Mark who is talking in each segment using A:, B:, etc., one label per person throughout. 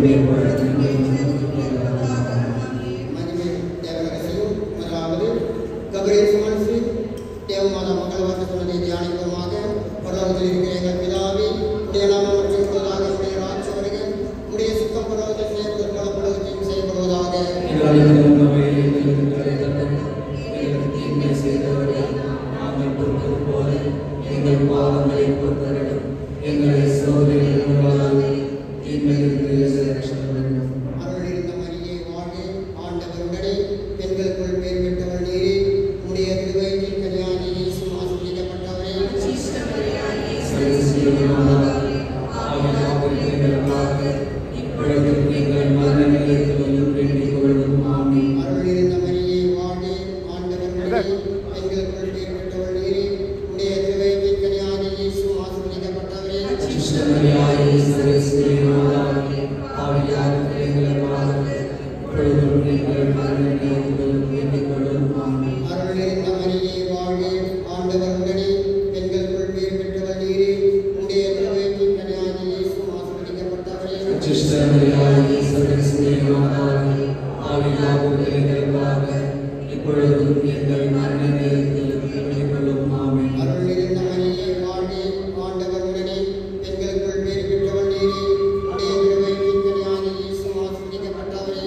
A: மகிமை தேவரகசியம் முதலாவது கபிரேல் சுமன்சு தேவமாதா மங்களவார்த்தை சொன்னதை தியானிப்போமாக பரலோகத்தில் இருக்கிற எங்கள் பிதாவே உடைய நாமம் உச்சரிப்பதாக உடைய ராட்சி வருக உடைய சுத்தம் பரலோகத்தில் செய்யப்படுவது போல பரலோகத்தையும் செய்யப்படுவதாக
B: எங்களை சோதனை தீமையிலிருந்து ரட்சிக்கணும்
A: அருள் இருந்த மரியே வாழ்க ஆண்டவருடனே பெண்களுக்குள் பேர் பெற்றவர் நீரே உடைய திருவயிற்றின் கல்யாண இயேசு ஆசிரியப்பட்டவரே அருள் இருந்த மரியே வாழ்க ஆண்டவருடனே பெண்களுக்குள் பேர் பெற்றவர் நீரே உடைய திருவயிற்றின் கல்யாண இயேசு ஆசிரியப்பட்டவரே அருள் இருந்த மரியே வாழ்க ஆண்டவருடனே பெண்களுக்குள் பேர் பெற்றவர் நீரே உடைய திருவயிற்றின் கல்யாண இயேசு ஆசிரியப்பட்டவரே
B: இப்பொழுதும் எங்கள் மரண நேரத்தில் வேண்டிக்கொள்ளும் ஆமென்
A: அருள் இருந்த மரியே வாழ்க ஆண்டவருடனே பெண்களுக்குள் பேர் பெற்றவர் நீரே உடைய திருவயிற்றின் கல்யாண இயேசு ஆசிரியப்பட்டவரே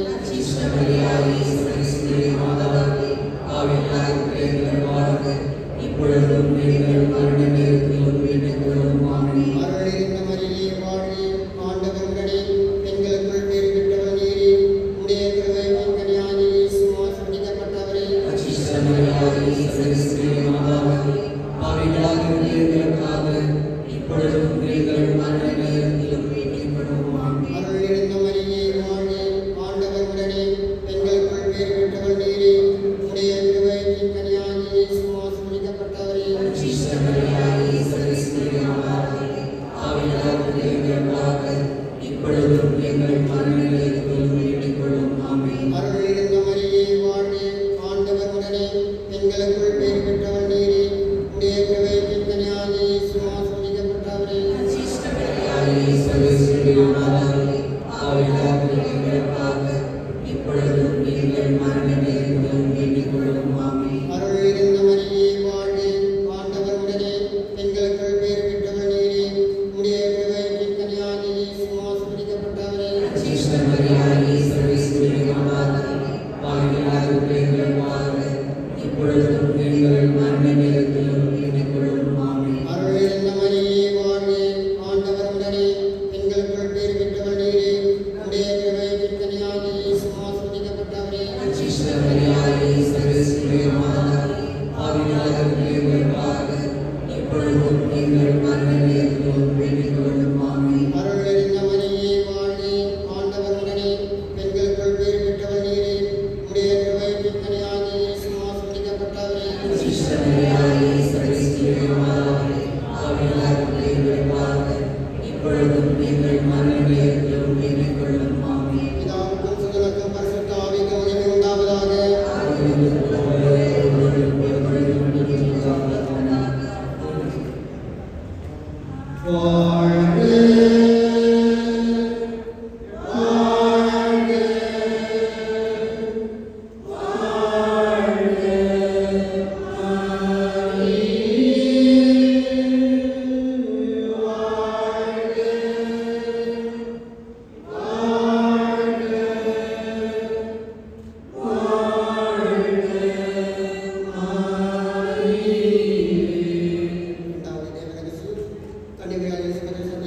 B: இப்பொழுதும் எங்கள் மரண நேரத்தில் வேண்டிக்கொள்ளும் ஆமென்
A: அருள் இருந்த மரியே வாழ்க ஆண்டவருடனே பெண்களுக்குள் பேர் பெற்றவர் நீரே உடைய திருவயிற்றின் கல்யாண இயேசு ஆசிரியப்பட்டவரே
B: இப்பொழுதும் எங்கள் மரண நேரத்தில் வேண்டிக்கொள்ளும் ஆமென்
A: அருள் இருந்த மரியே வாழ்க ஆண்டவருடனே பெண்களுக்குள் பேர் பெற்றவர் நீரே உடைய திருவயிற்றின் கல்யாண இயேசு ஆசிரியப்பட்டவரே
B: இப்பொழுதும் எங்கள் மரண நேரத்தில் வேண்டிக்கொள்ளும் ஆமென்
A: அருள் இருந்த மரியே வாழ்க ஆண்டவருடனே பெண்களுக்குள் பேர் பெற்றவர் நீரே உடைய திருவயிற்றின் கல்யாண இயேசு ஆசிரியப்பட்டவரே
B: இப்பொழுதும் எங்கள் மரண நேரத்தில் வேண்டிக்கொள்ளும் ஆமென்
A: அருள் இருந்த மரியே வாழ்க ஆண்டவருடனே பெண்களுக்குள் பேர் பெற்றவர் நீரே உடைய திருவயிற்றின் கல்யாண இயேசு ஆசிரியப்பட்டவரே
B: இப்பொழுதும் எங்கள் மரண நேரத்தில் வேண்டிக்கொள்ளும் ஆமென்
A: அருள் இருந்த மரியே வாழ்க ஆண்டவருடனே பெண்களுக்குள் பேர் பெற்றவர் நீரே உடைய திருவயிற்றின் கல்யாண இயேசு ஆசிரியப்பட்டவரே
B: இப்பொழுதும் எங்கள் மரண நேரத்தில் வேண்டிக்கொள்ளும் ஆமென்
A: அருள் இருந்த மரியே வாழ்க ஆண்டவருடனே பெண்களுக்குள் பேர் பெற்றவர் நீரே உடைய திருவயிற்றின் கல்யாண இயேசு ஆசிரியப்பட்டவரே
B: இப்பொழுதும் எங்கள் மரண நேரத்தில் வேண்டிக்கொள்ளும் ஆமென்
A: பிதாவுக்கும் சுதனுக்கும் பரிசுத்த ஆவிக்கும் மகிமை உண்டாவதாக இரண்டாவது தேவரகசியம் கன்னிகையால் எலிசபெத்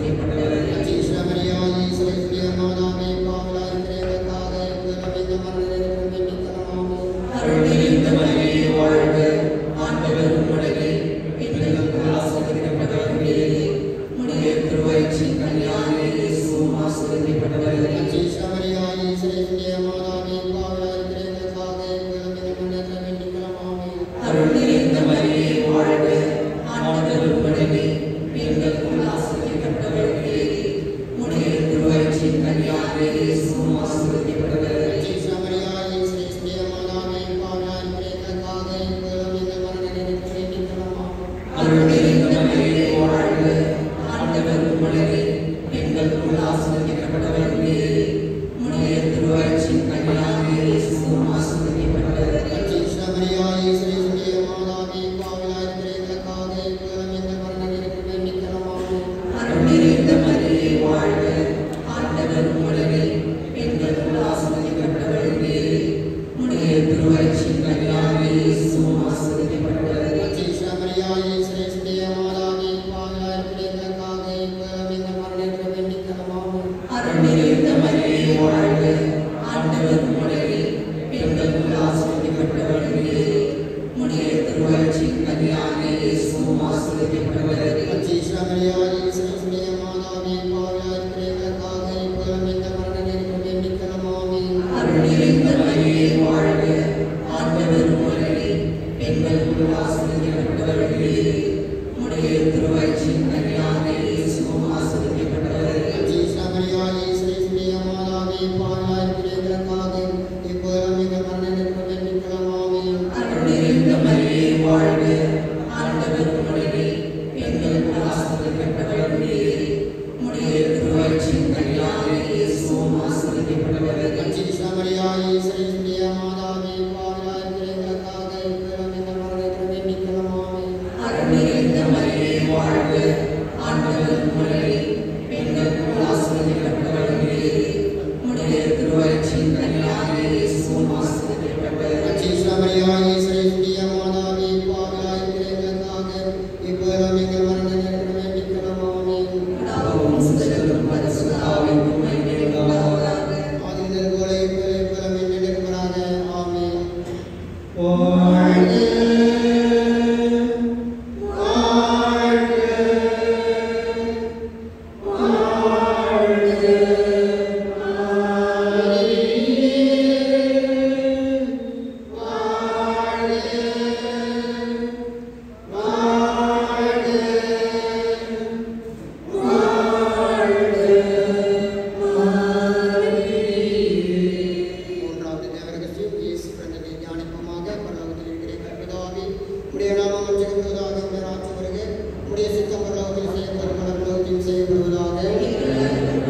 A: மூன்றாவது தேவரகசியம் இயேசு பிறந்ததை தியானிப்போமாக பரலோகத்தில் இருக்கிற கற்பதாவி உடைய நாமம் அச்சகப்படுவதாக உடைய ராட்சி வருக உடைய சித்தம் பரலோகத்தில் செய்யப்படும் பரலோகத்தில் செய்யப்படுவதாக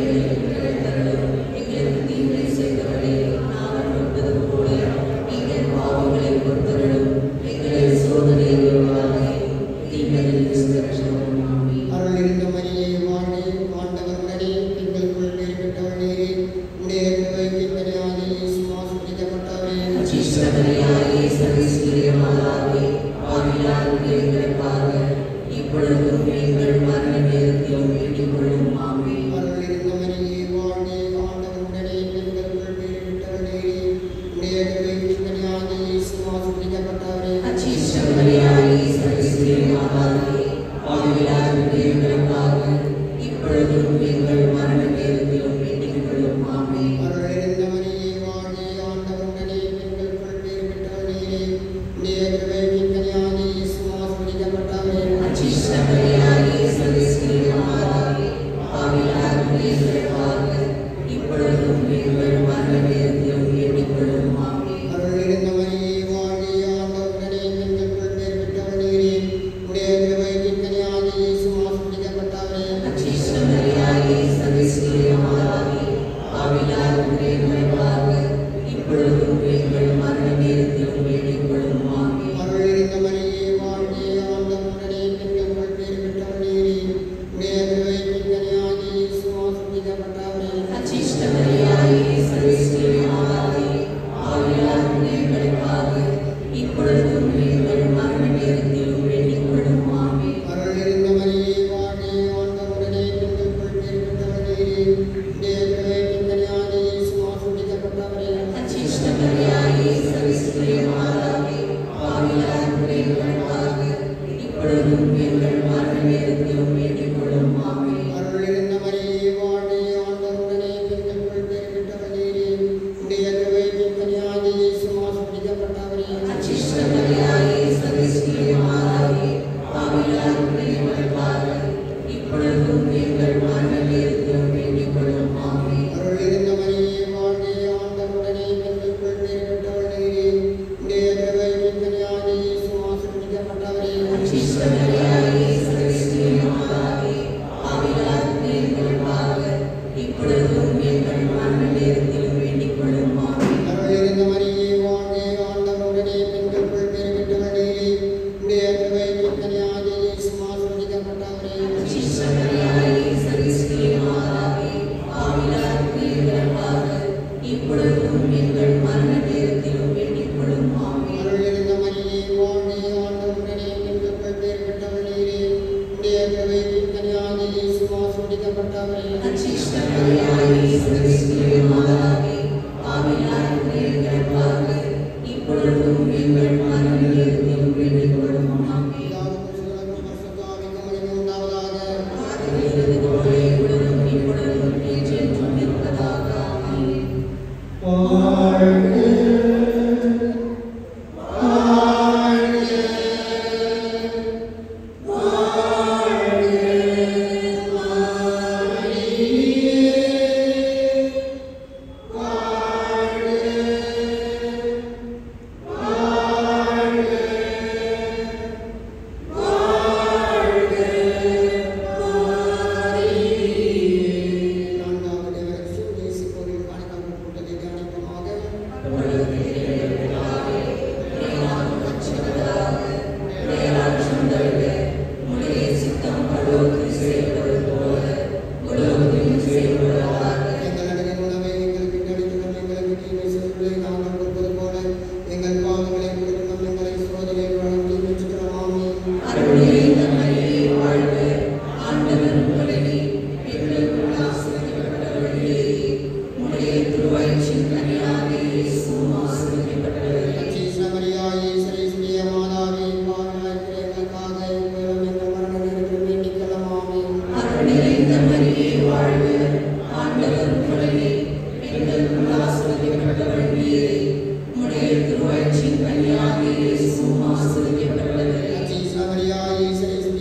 A: அருள் இருந்த மரியே வாழ்வே ஆண்டவர் உடனே எங்களுக்குள் பேர் பெற்றவர் நீரே உடைய கிருபைக்கு பெரியாதே இயேசு ஆசீர்வதிக்கப்பட்டவரே
B: இப்பொழுதும் எங்கள் மரண நேரத்திலும் வேண்டிக் கொள்ளும் ஆமே
A: அருள் இருந்த மரியே வாழ்வே ஆண்டவர் உடனே எங்களுக்குள் பேர் பெற்றவர் நீரே உடைய கிருபைக்கு பெரியாதே இயேசு ஆசீர்வதிக்கப்பட்டவரே
B: இப்பொழுதும் எங்கள் மரண நேரத்திலும் வேண்டிக் கொள்ளும் ஆமே
A: அருள் இருந்த மரியே வாழ்வே ஆண்டவர் உடனே எங்களுக்குள் பேர் பெற்றவர் நீரே உடைய கிருபைக்கு பெரியாதே இயேசு ஆசீர்வதிக்கப்பட்டவரே
B: இப்பொழுதும் எங்கள் மரண நேரத்திலும் வேண்டிக் கொள்ளும் ஆமே
A: அருள் இருந்த மரியே வாழ்வே ஆண்டவர் உடனே எங்களுக்குள் பேர் பெற்றவர் நீரே உடைய கிருபைக்கு பெரியாதே இயேசு ஆசீர்வதிக்கப்பட்டவரே
B: அச்சிஷ்டமரியாயே சர்வேஸ்வரிய மாதாவே ஆவிலார் இப்பொழுதும் எங்கள் மரண நேரத்திலும் வேண்டிக் கொள்ளும் ஆமென்
A: அருளிருந்த மரியே வாழ்வே ஆண்டவருடனே பெண்களுக்குள் பேர் பெற்றவர் நீரே உடைய கிருபையின் கனியாகி இயேசு ஆசீர்வதிக்கப்பட்டவரே
B: அச்சிஷ்டமரியாயே சகஸ்திரிய மாதாவே பாவிகளாருடைய எங்கள் பாவம் இப்பொழுதும் எங்கள் மரண நேரத்திலும் வேண்டிக் கொள்ளும் ஆமென்
A: அருளிருந்த மரியே வாழ்வே ஆண்டவருடனே பெண்களுக்குள் பேர் பெற்றவர் நீரே உடைய கிருபையின் கனியாகி இயேசு ஆசீர்வதிக்கப்பட்டவரே
B: அச்சிஷ்டமரியாயே சகஸ்திரிய மாதாவே பாவிகளாருடைய எங்கள் பாவம் இப்பொழுதும் எங்கள் மரண நேரத்திலும் வேண்டிக் கொள்ளும் ஆமென்
A: அருளிருந்த மரியே வாழ்வே ஆண்டவருடனே பெண்களுக்குள் பேர் பெற்றவர் நீரே உடைய கிருபையின் கனியாகி இயேசு ஆசீர்வதிக்கப்பட்டவரே
B: அச்சிஷ்டமரியாயே சகஸ்திரிய மாதாவே பாவிகளாருடைய எங்கள் பாவம் இப்பொழுதும் எங்கள் மரண நேரத்திலும் வேண்டிக் கொள்ளும் ஆமென்
A: அருளிருந்த மரியே வாழ்வே ஆண்டவருடனே பெண்களுக்குள் பேர் பெற்றவர் நீரே உடைய கிருபையின் கனியாகி இயேசு ஆசீர்வதிக்கப்பட்டவரே
B: அச்சிஷ்டமரியாயே சகஸ்திரிய மாதாவே பாவிகளாருடைய எங்கள் பாவம் இப்பொழுதும் எங்கள் மரண நேரத்திலும் வேண்டிக் கொள்ளும் ஆமென்
A: பிதாவுக்கும் சுதனுக்கும் பரிசுத்தாவிக்கும் மகிமை உண்டாவதாக
B: ஆதியிலிருந்து போல இப்பொழுதும் இப்பொழுதும் என்றென்றும் இருப்பதாக ஆமென்
A: நான்காவது தேவரசு தேசி கோவில் காணிக்காமல் கூட்டத்தை தியானிப்போமாக எங்கள் அடங்கிய உணவை எங்களுக்கு பின்னடித்தும் எங்களுக்கு தீமை செய்வதை நாங்கள் கொடுப்பது போல எங்கள் பாவங்களை கொடுக்கும் எங்களை சோதனை வழங்கி வெச்சுக்கிறோம் சீசமரியாயே சரீசுடைய மாதாவே பாவனாய் எங்களுக்காக இப்பொழுதும் எங்கள் மரண நேரத்தில் வேண்டிக் கொள்ளமாமே
B: ஆசிரியப்பட்டவர்கள்
A: சீசமரியாயே சரீசுடைய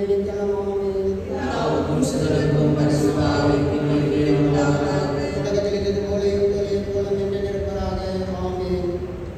A: நித்தலமாமே
B: பிதாவுக்கும் சுதனுக்கும் பரிசுத்தாவிக்கும் மகிமை உண்டாவதாக
A: உலகத்தில் இருந்தது போல இப்போது எப்போதும் என்று நிற்பதாக ஆமென்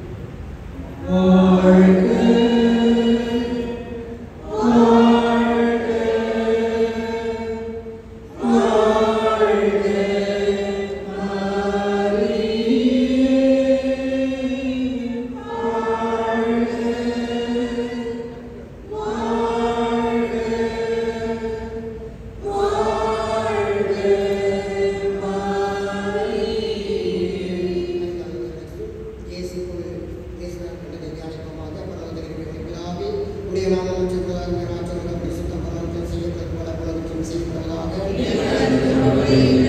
A: இயேசுக்குள் இயேசுவின் கண்டதை தியானிப்போமாக பரலோகத்தில் இருக்கிற பிதாவே உடைய நாமம் உச்சப்படுவதாக உடைய ராஜ்யம் அப்படி சுத்தம் பரலோகத்தில் செய்யப்படுவது போல பரலோகத்திலும் செய்யப்படுவதாக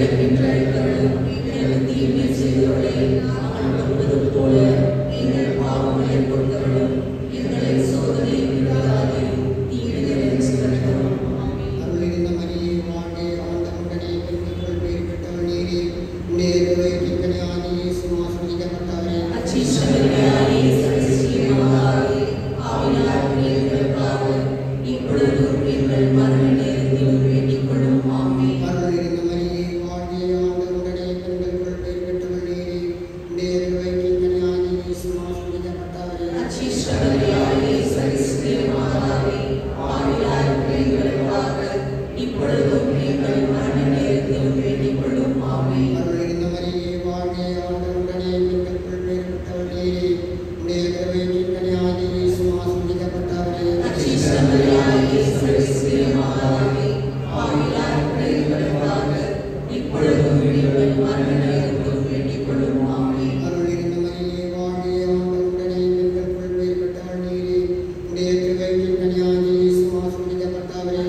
A: அருளிருந்த மரியே வாழ்க ஆண்டவருடனே பெண்களுக்குள் பேர் பெற்றவள் நீரே உடைய வயிற்றின் கனியாகி இயேசு ஆசீர்வதிக்கப்பட்டவரே அருளிருந்த மரியே வாழ்க ஆண்டவருடனே பெண்களுக்குள் பேர் பெற்றவள் நீரே உடைய வயிற்றின் கனியாகி இயேசு ஆசீர்வதிக்கப்பட்டவரே அருளிருந்த மரியே வாழ்க ஆண்டவருடனே பெண்களுக்குள் பேர் பெற்றவள் நீரே உடைய வயிற்றின் கனியாகி இயேசு ஆசீர்வதிக்கப்பட்டவரே அருளிருந்த மரியே வாழ்க ஆண்டவருடனே பெண்களுக்குள் பேர் பெற்றவள் நீரே உடைய வயிற்றின் கனியாகி இயேசு ஆசீர்வதிக்கப்பட்டவரே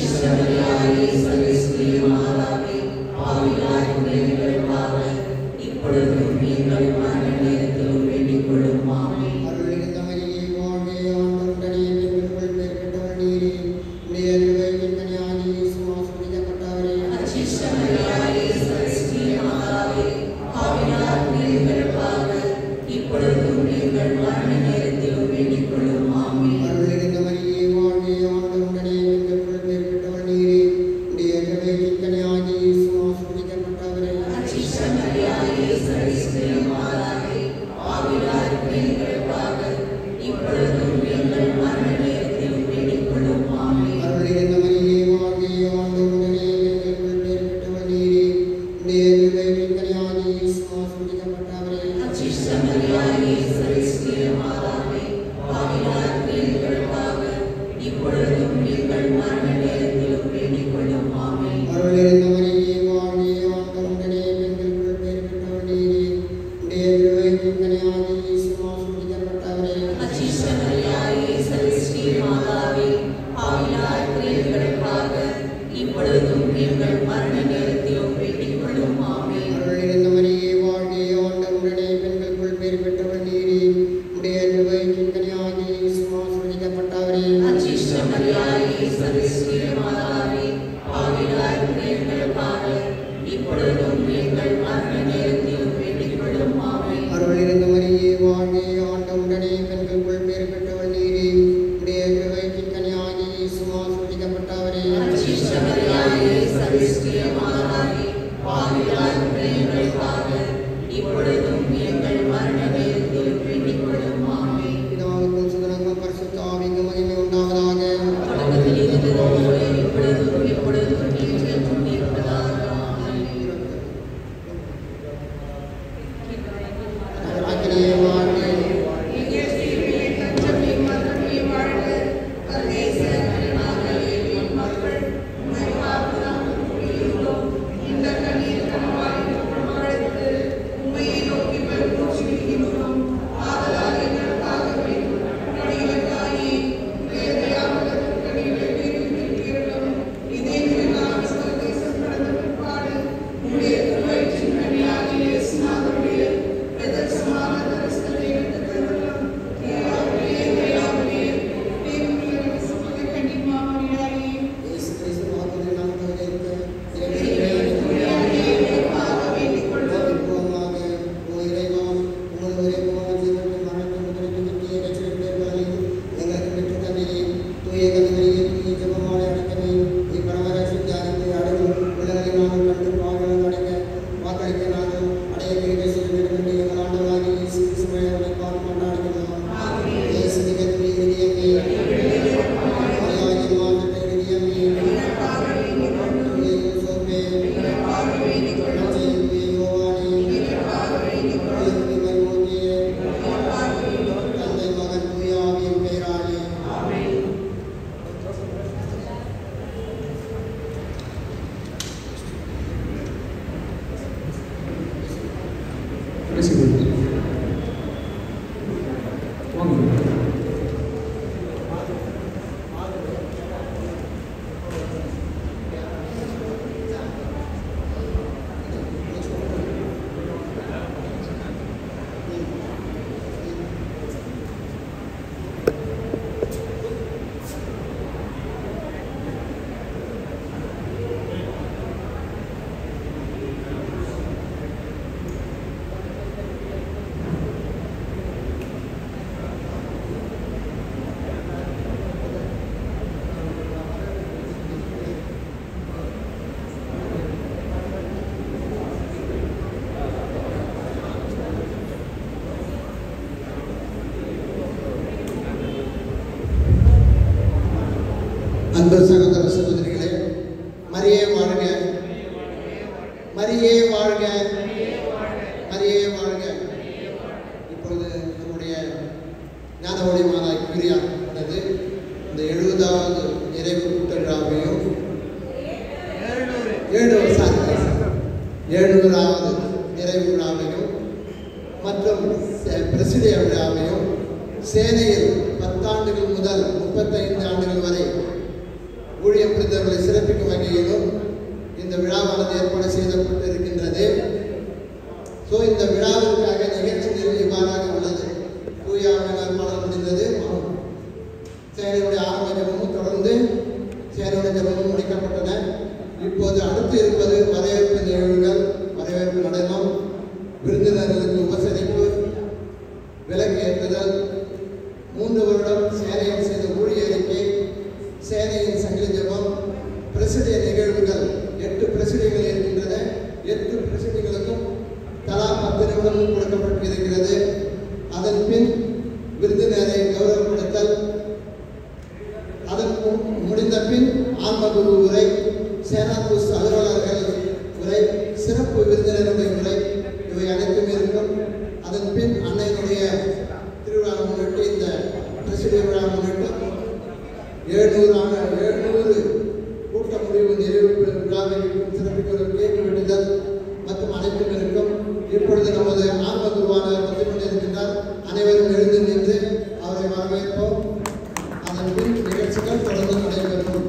A: அருளிருந்த மரியே வாழ்க ஆண்டவருடனே பெண்களுக்குள் பேர் பெற்றவள் நீரே உடைய வயிற்றின் கனியாகி இயேசு ஆசீர்வதிக்கப்பட்டவரே அருளிருந்த மரியே வாழ்க ஆண்டவருடனே பெண்களுக்குள் பேர் பெற்றவள் நீரே உடைய வயிற்றின் கனியாகி இயேசு ஆசீர்வதிக்கப்பட்டவரே அருளிருந்த மரியே வாழ்க ஆண்டவருடனே பெண்களுக்குள் பேர் பெற்றவள் நீரே உடைய வயிற்றின் கனியாகி இயேசு ஆசீர்வதிக்கப்பட்டவரே அருளிருந்த மரியே வாழ்க ஆண்டவருடனே பெண்களுக்குள் பேர் பெற்றவள் நீரே உடைய வயிற்றின் கனியாகி இயேசு ஆசீர்வதிக்கப்பட்டவரே அருளிருந்த மரியே வாழ்க ஆண்டவருடனே பெண்களுக்குள் பேர் பெற்றவள் நீரே உடைய வயிற்றின் கனியாகி இயேசு ஆசீர்வதிக்கப்பட்டவரே அருளிருந்த மரியே வாழ்க ஆண்டவருடனே பெண்களுக்குள் பேர் பெற்றவள் நீரே உடைய வயிற்றின் கனியாகி இயேசு ஆசீர்வதிக்கப்பட்டவரே பிதாவுக்கும் சுதனுக்கும் பரிசுத்த ஆவிக்கும் மகிமை உண்டாவதாக அக்கினியே வாழ்க
C: இந்த கண்ணீர் கணவாய் பிரமாணத்து உண்மையை நோக்கி பெருமூச்சு விடுகிறோம் பேசிக்கொள்ளுங்கள் வாங்க
A: அன்பு சகோதர சகோதரிகளே மரியே வாழ்க மரியே வாழ்க மரியே வாழ்க இப்பொழுது நம்முடைய ஞான ஒளி மாதா கிரியானது இந்த எழுபதாவது நிறைவு கூட்ட விழாவையும் ஏழு சாரி ஏழுநூறாவது நிறைவு விழாவையும் மற்றும் செ- பிரசிடிய விழாவையும் சேனையில் பத்தாண்டுகள் முதல் முப்பத்தைந்து ஆண்டுகள் வரை ஊழிய புரிந்தவர்களை சிறப்பிக்கும் வகையிலும் இந்த விழாவானது ஏற்பாடு செய்யப்பட்டிருக்கின்றது ஸோ இந்த விழாவிற்காக நிகழ்ச்சிகள் இவ்வாறாக உள்ளது தூயாவினால் பாடல் முடிந்தது சேனையுடைய ஆரம்ப ஜபமும் தொடர்ந்து சேனையுடைய ஜபமும் முடிக்கப்பட்டன இப்போது அடுத்து இருப்பது வரவேற்பு நிகழ்வுகள் வரவேற்பு நடனம் விருந்தினர்களுக்கு உபசரிப்பு விலக்கு ஏற்றுதல் மூன்று வருடம் சேனையில் செய்த ஊழிய அறிக்கை சேனையின் சங்கிலி ஜபம் பிரசிடிய நிகழ்வுகள் எட்டு பிரசிடிகள் இருக்கின்றன எட்டு பிரசிடிகளுக்கும் தலா பத்து நிமிடம் கொடுக்கப்பட்டிருக்கிறது அதன் பின் விருந்தினரை கௌரவப்படுத்தல் அதன் மு- முடிந்த பின் ஆன்மகுரு உரை சேனாபுஸ் அலுவலர்கள் உரை சிறப்பு விருந்தினருடைய உரை இவை அனைத்தும் இருக்கும் அதன் பின் அன்னையினுடைய திருவிழா முன்னிட்டு இந்த பிரசிடி விழா முன்னிட்டு எழுநூறு ஆண்டு எழுநூறு கூட்ட முடிவு நிறைவு விழாவை சிறப்பிப்பதற்கு கேட்க வேண்டுதல் மற்றும் அனைத்தும் இருக்கும் இப்பொழுது நமது ஆன்ம குருவானவர் வந்து கொண்டிருக்கின்றார் அனைவரும் எழுந்து நின்று அவரை வரவேற்போம் அதன் பின் நிகழ்ச்சிகள் தொடர்ந்து நடைபெறும்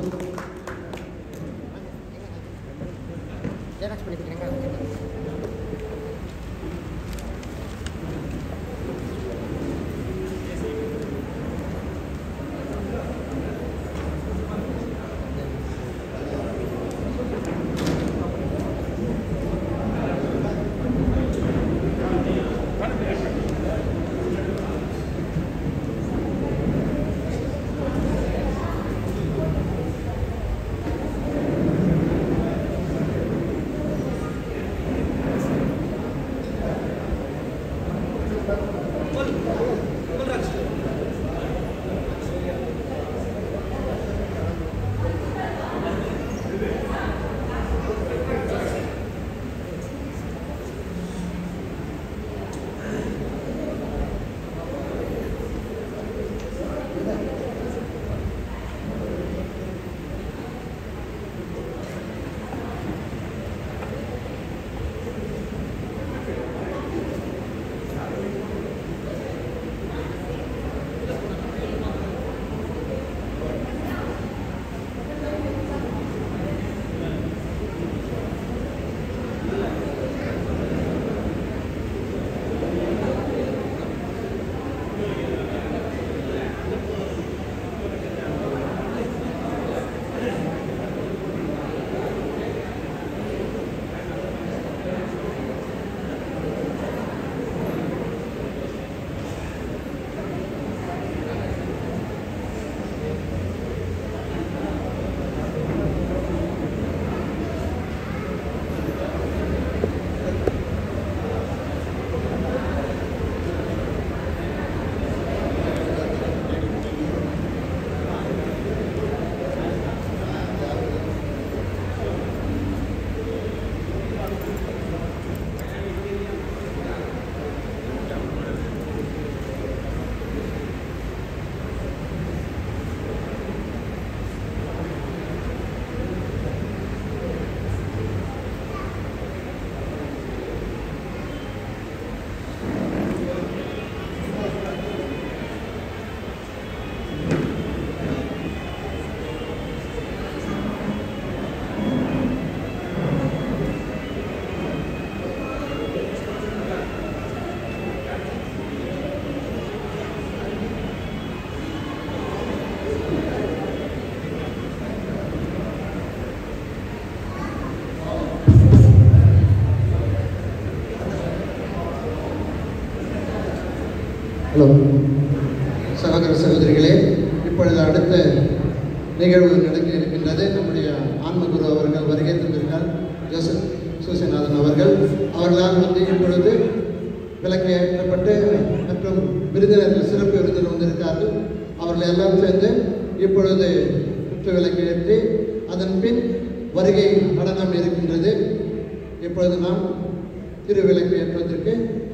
A: ஹலோ சகோதர சகோதரிகளே இப்பொழுது அடுத்த நிகழ்வு நடக்க இருக்கின்றது நம்முடைய ஆன்மகுரு அவர்கள் வருகை தந்திருக்கார் ஜோசப் சூசநாதன் அவர்கள் அவர்களால் வந்து இப்பொழுது விளக்கு ஏற்றப்பட்டு மற்றும் விருந்தினர்கள் சிறப்பு விருந்தினர் வந்திருக்கார்கள் அவர்கள் எல்லாம் சேர்ந்து இப்பொழுது குற்ற விளக்கு ஏற்றி அதன் பின் வருகை நடனம் இருக்கின்றது இப்பொழுது நாம் திருவிளக்கு ஏற்றுவதற்கு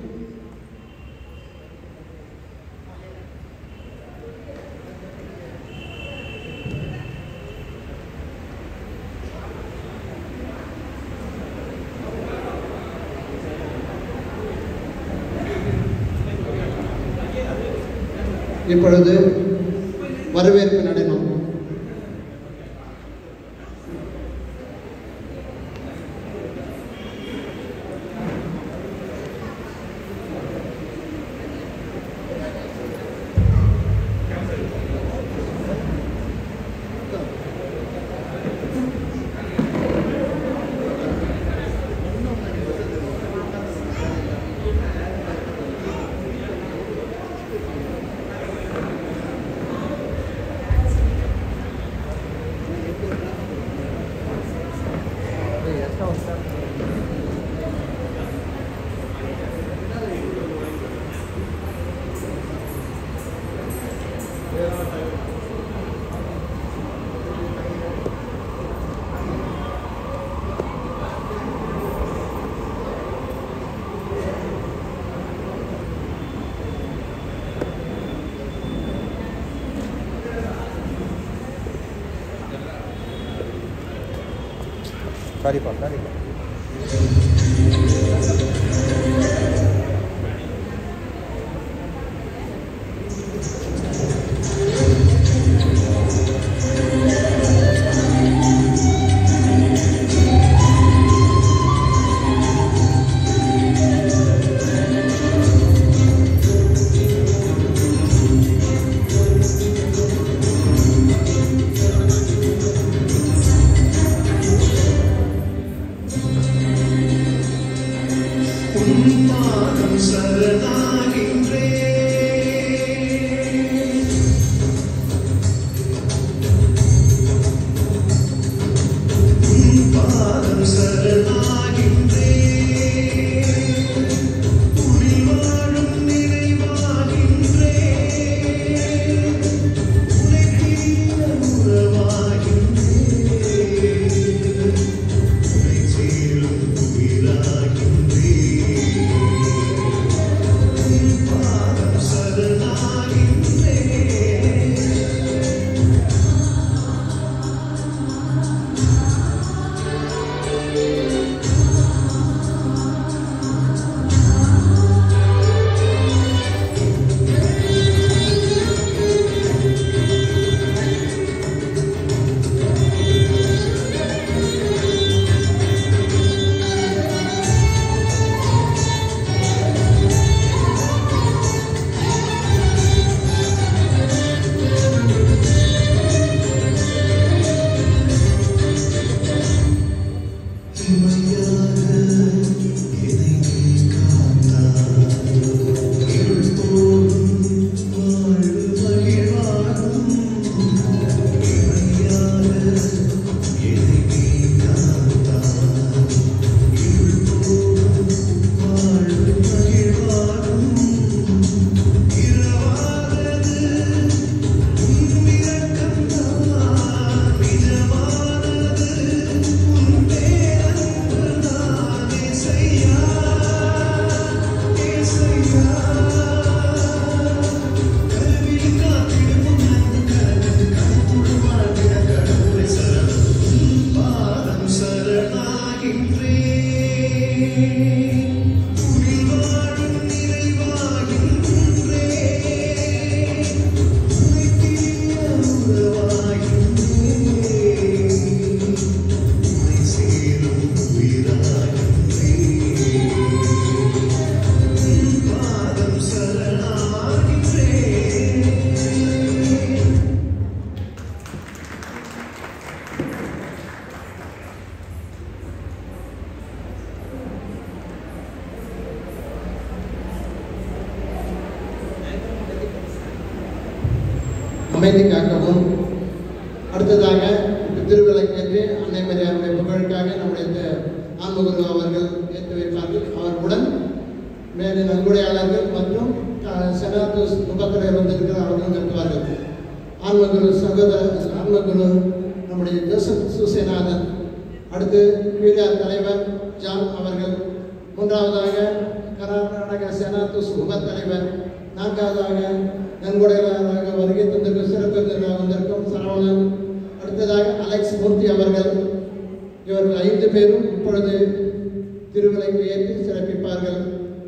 A: இப்பொழுது வரவேற்பு நடனம்
C: சரிப்பா சரிப்பா
B: Thank
A: அமைதி காக்கவும் அடுத்ததாக இப்ப திருவிளக்கேற்றி அன்னை மரியாதை புகழுக்காக நம்முடைய த- ஆன்மகுரு அவர்கள் ஏற்றி வைப்பார்கள் அவர்களுடன் மேலே நன்கொடையாளர்கள் மற்றும் அஹ், செனாத்து உபத்துறையில் வந்திருக்கிற அவர்கள் நிறுத்துவார்கள் ஆன்மகுரு சகோதர ஆன்மகுரு நம்முடைய ஜோசப் சுசேநாதன் அடுத்து பீடிஆர் தலைவர் ஜான் அவர்கள் மூன்றாவதாக கர்நாடக செனாத்து உப தலைவர் நான்காவதாக நன்கொடையாளராக வருகை தந்திருக்கும் சிறப்பு விருந்தினராக வந்திருக்கும் சரவணன் அடுத்ததாக அலெக்ஸ் மூர்த்தி அவர்கள் இவர்கள் ஐந்து பேரும் இப்பொழுது திருவிலைக்கு ஏற்றி சிறப்பிப்பார்கள்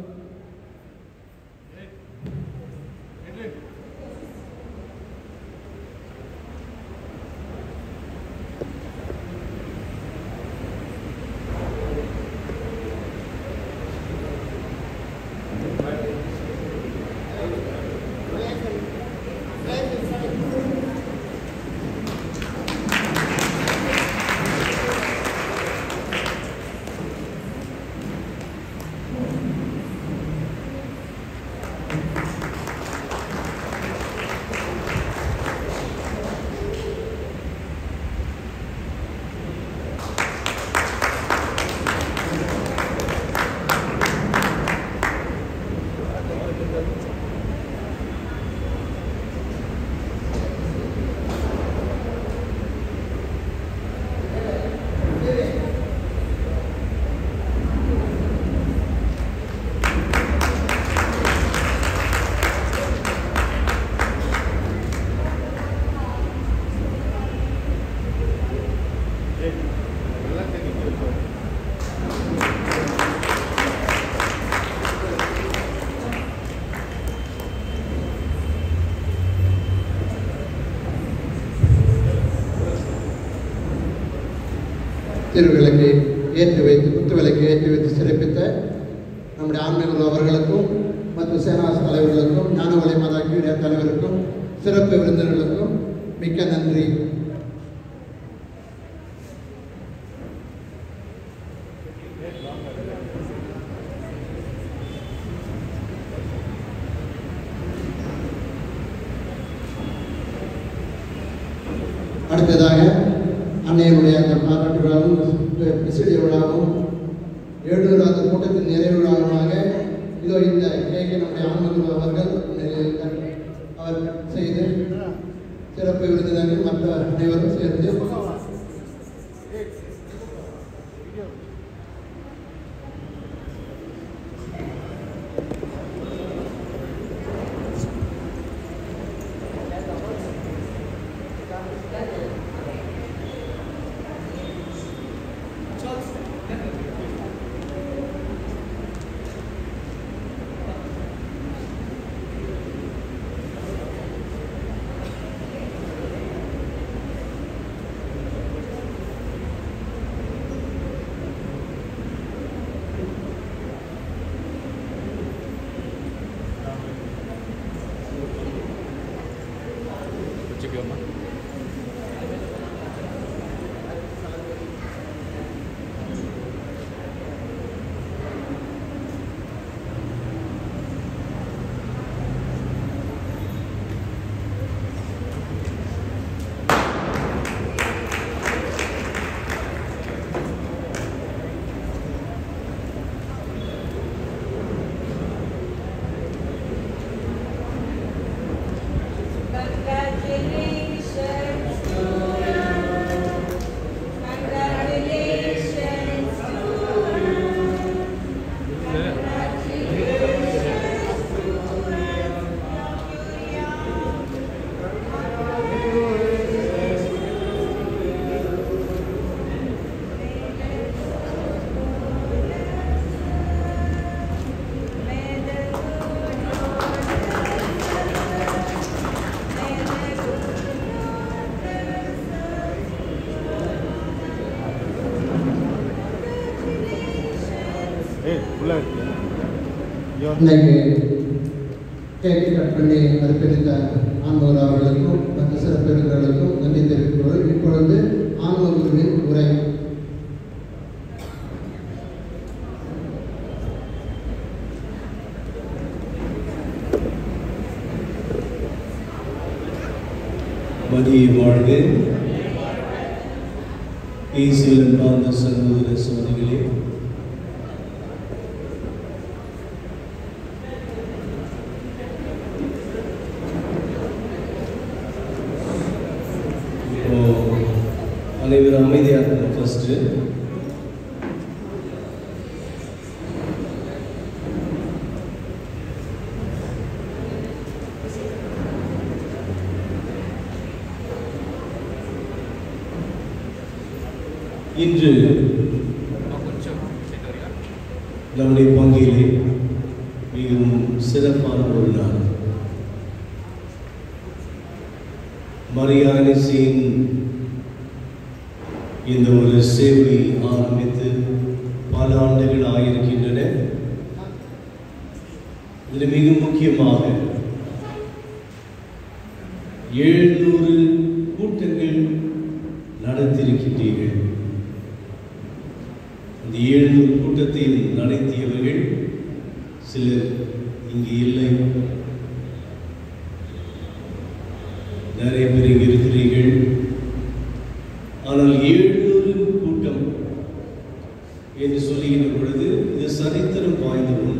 A: திருவிளக்கை ஏற்றி வைத்து குத்துவிளக்கை ஏற்றி வைத்து சிறப்பித்த நம்முடைய ஆன்மீக அவர்களுக்கும் மற்றும் சேனாஸ் தலைவர்களுக்கும் ஞானவழி மதா கீழே தலைவருக்கும் சிறப்பு விருந்தினர்களுக்கும் மிக்க நன்றி அடுத்ததாக அன்னையனுடைய அந்த பாராட்டு விழாவும் விசிறி விழாவும் எழுநூறாவது கூட்டத்தின் நிறைவு விழாவுமாக இதோ இந்த கேக்கை நம்முடைய ஆன்மகுரு அவர்கள் நெ- அவர் செய்து சிறப்பு விருந்தினர்கள் மற்ற அனைவரும் சேர்ந்து
B: வச்சுக்கோமா
C: Congratulations to you. Congratulations to you. Congratulations to you. May the good Lord bless us. May the good Lord bless us. Congratulations.
B: ஏய் உள்ள இருக்கு
A: இன்னைக்கு கேக்கு கட் பண்ணி அர்ப்பணித்த ஆன்மகுரு அவர்களுக்கும் மற்ற சிறப்பு விருந்தினர்களுக்கும் நன்றி தெரிவிப்பவர்கள் இப்பொழுது ஆன்மகுருவின் உரை
C: May
D: மதிய வாழ்க இயேசுவில் அன்பார்ந்த சகோதர சகோதரிகளே இப்போ அனைவரும் அமைதியாக இருக்கணும் ஃபர்ஸ்ட்டு இன்று நம்முடைய பங்கிலே மிகவும் சிறப்பான ஒரு நாள் மரியாதைசின் இந்த ஒரு சேவை ஆரம்பித்து பல ஆண்டுகள் ஆகியிருக்கின்றன இதில் மிக முக்கியமாக எழுநூறு கூட்டங்கள் நடத்தியிருக்கின்றீர்கள் இந்த எழுநூறு கூட்டத்தை நடத்தியவர்கள் சிலர் இங்கு இல்லை நிறைய பேர் இங்கு இருக்கிறீர்கள் ஆனால் எழுநூறு கூட்டம் என்று சொல்லுகின்ற பொழுது இது சரித்திரம் வாய்ந்த ஒன்று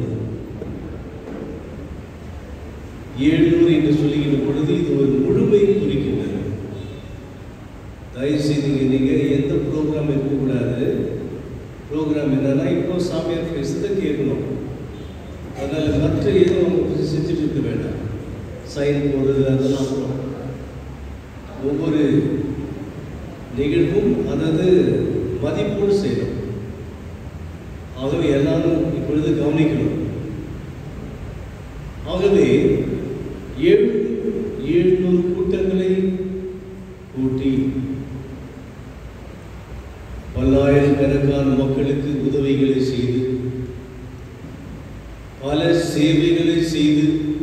D: எழுநூறு என்று சொல்லுகின்ற பொழுது இது ஒரு முழுமை குறிக்கின்றது தயவு செய்து இங்க நீங்க எந்த ப்ரோக்ராம் இருக்கக்கூடாது ப்ரோக்ராம் என்னன்னா இப்போ சாமியார் பேசுறதை கேட்கணும் அதனால மற்ற எதுவும் அவங்க செஞ்சுட்டு இருக்க வேண்டாம் சைன் போடுறது அதெல்லாம் அப்புறம் ஒவ்வொரு நிகழ்வும் அதாவது மதிப்போடு செய்யணும் ஆகவே எல்லாரும் இப்பொழுது கவனிக்கணும் ஆகவே ஏழு எழுநூறு கூட்டங்களை கூட்டி பல்லாயிரக்கணக்கான மக்களுக்கு உதவிகளை செய்து பல சேவைகளை செய்து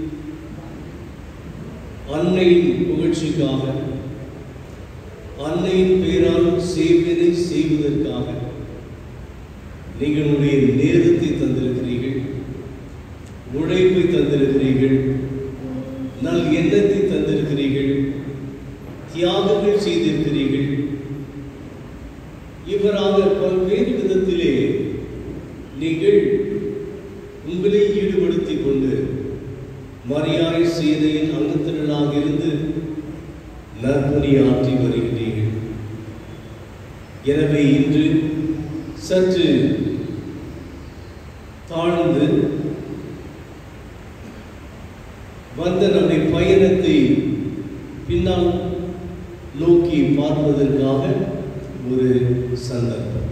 D: அன்னையின் புகழ்ச்சிக்காக அன்னையின் பெயரால் சேவையை செய்வதற்காக நீங்களுடைய நேரத்தை தந்திருக்கிறீர்கள் உழைப்பை தந்திருக்கிறீர்கள் நல் எண்ணத்தை தந்திருக்கிறீர்கள் தியாகங்கள் செய்திருக்கிறீர்கள் இவராக பல்வேறு விதத்திலே நீங்கள் உங்களை ஈடுபடுத்திக் கொண்டு மரியாதை செய்தையின் அங்கத்தினராக இருந்து நற்பணி ஆற்றி வருகிறீர்கள் எனவே இன்று சற்று தாழ்ந்து வந்த நம்முடைய பயணத்தை பின்னால் நோக்கி பார்ப்பதற்காக ஒரு சந்தர்ப்பம்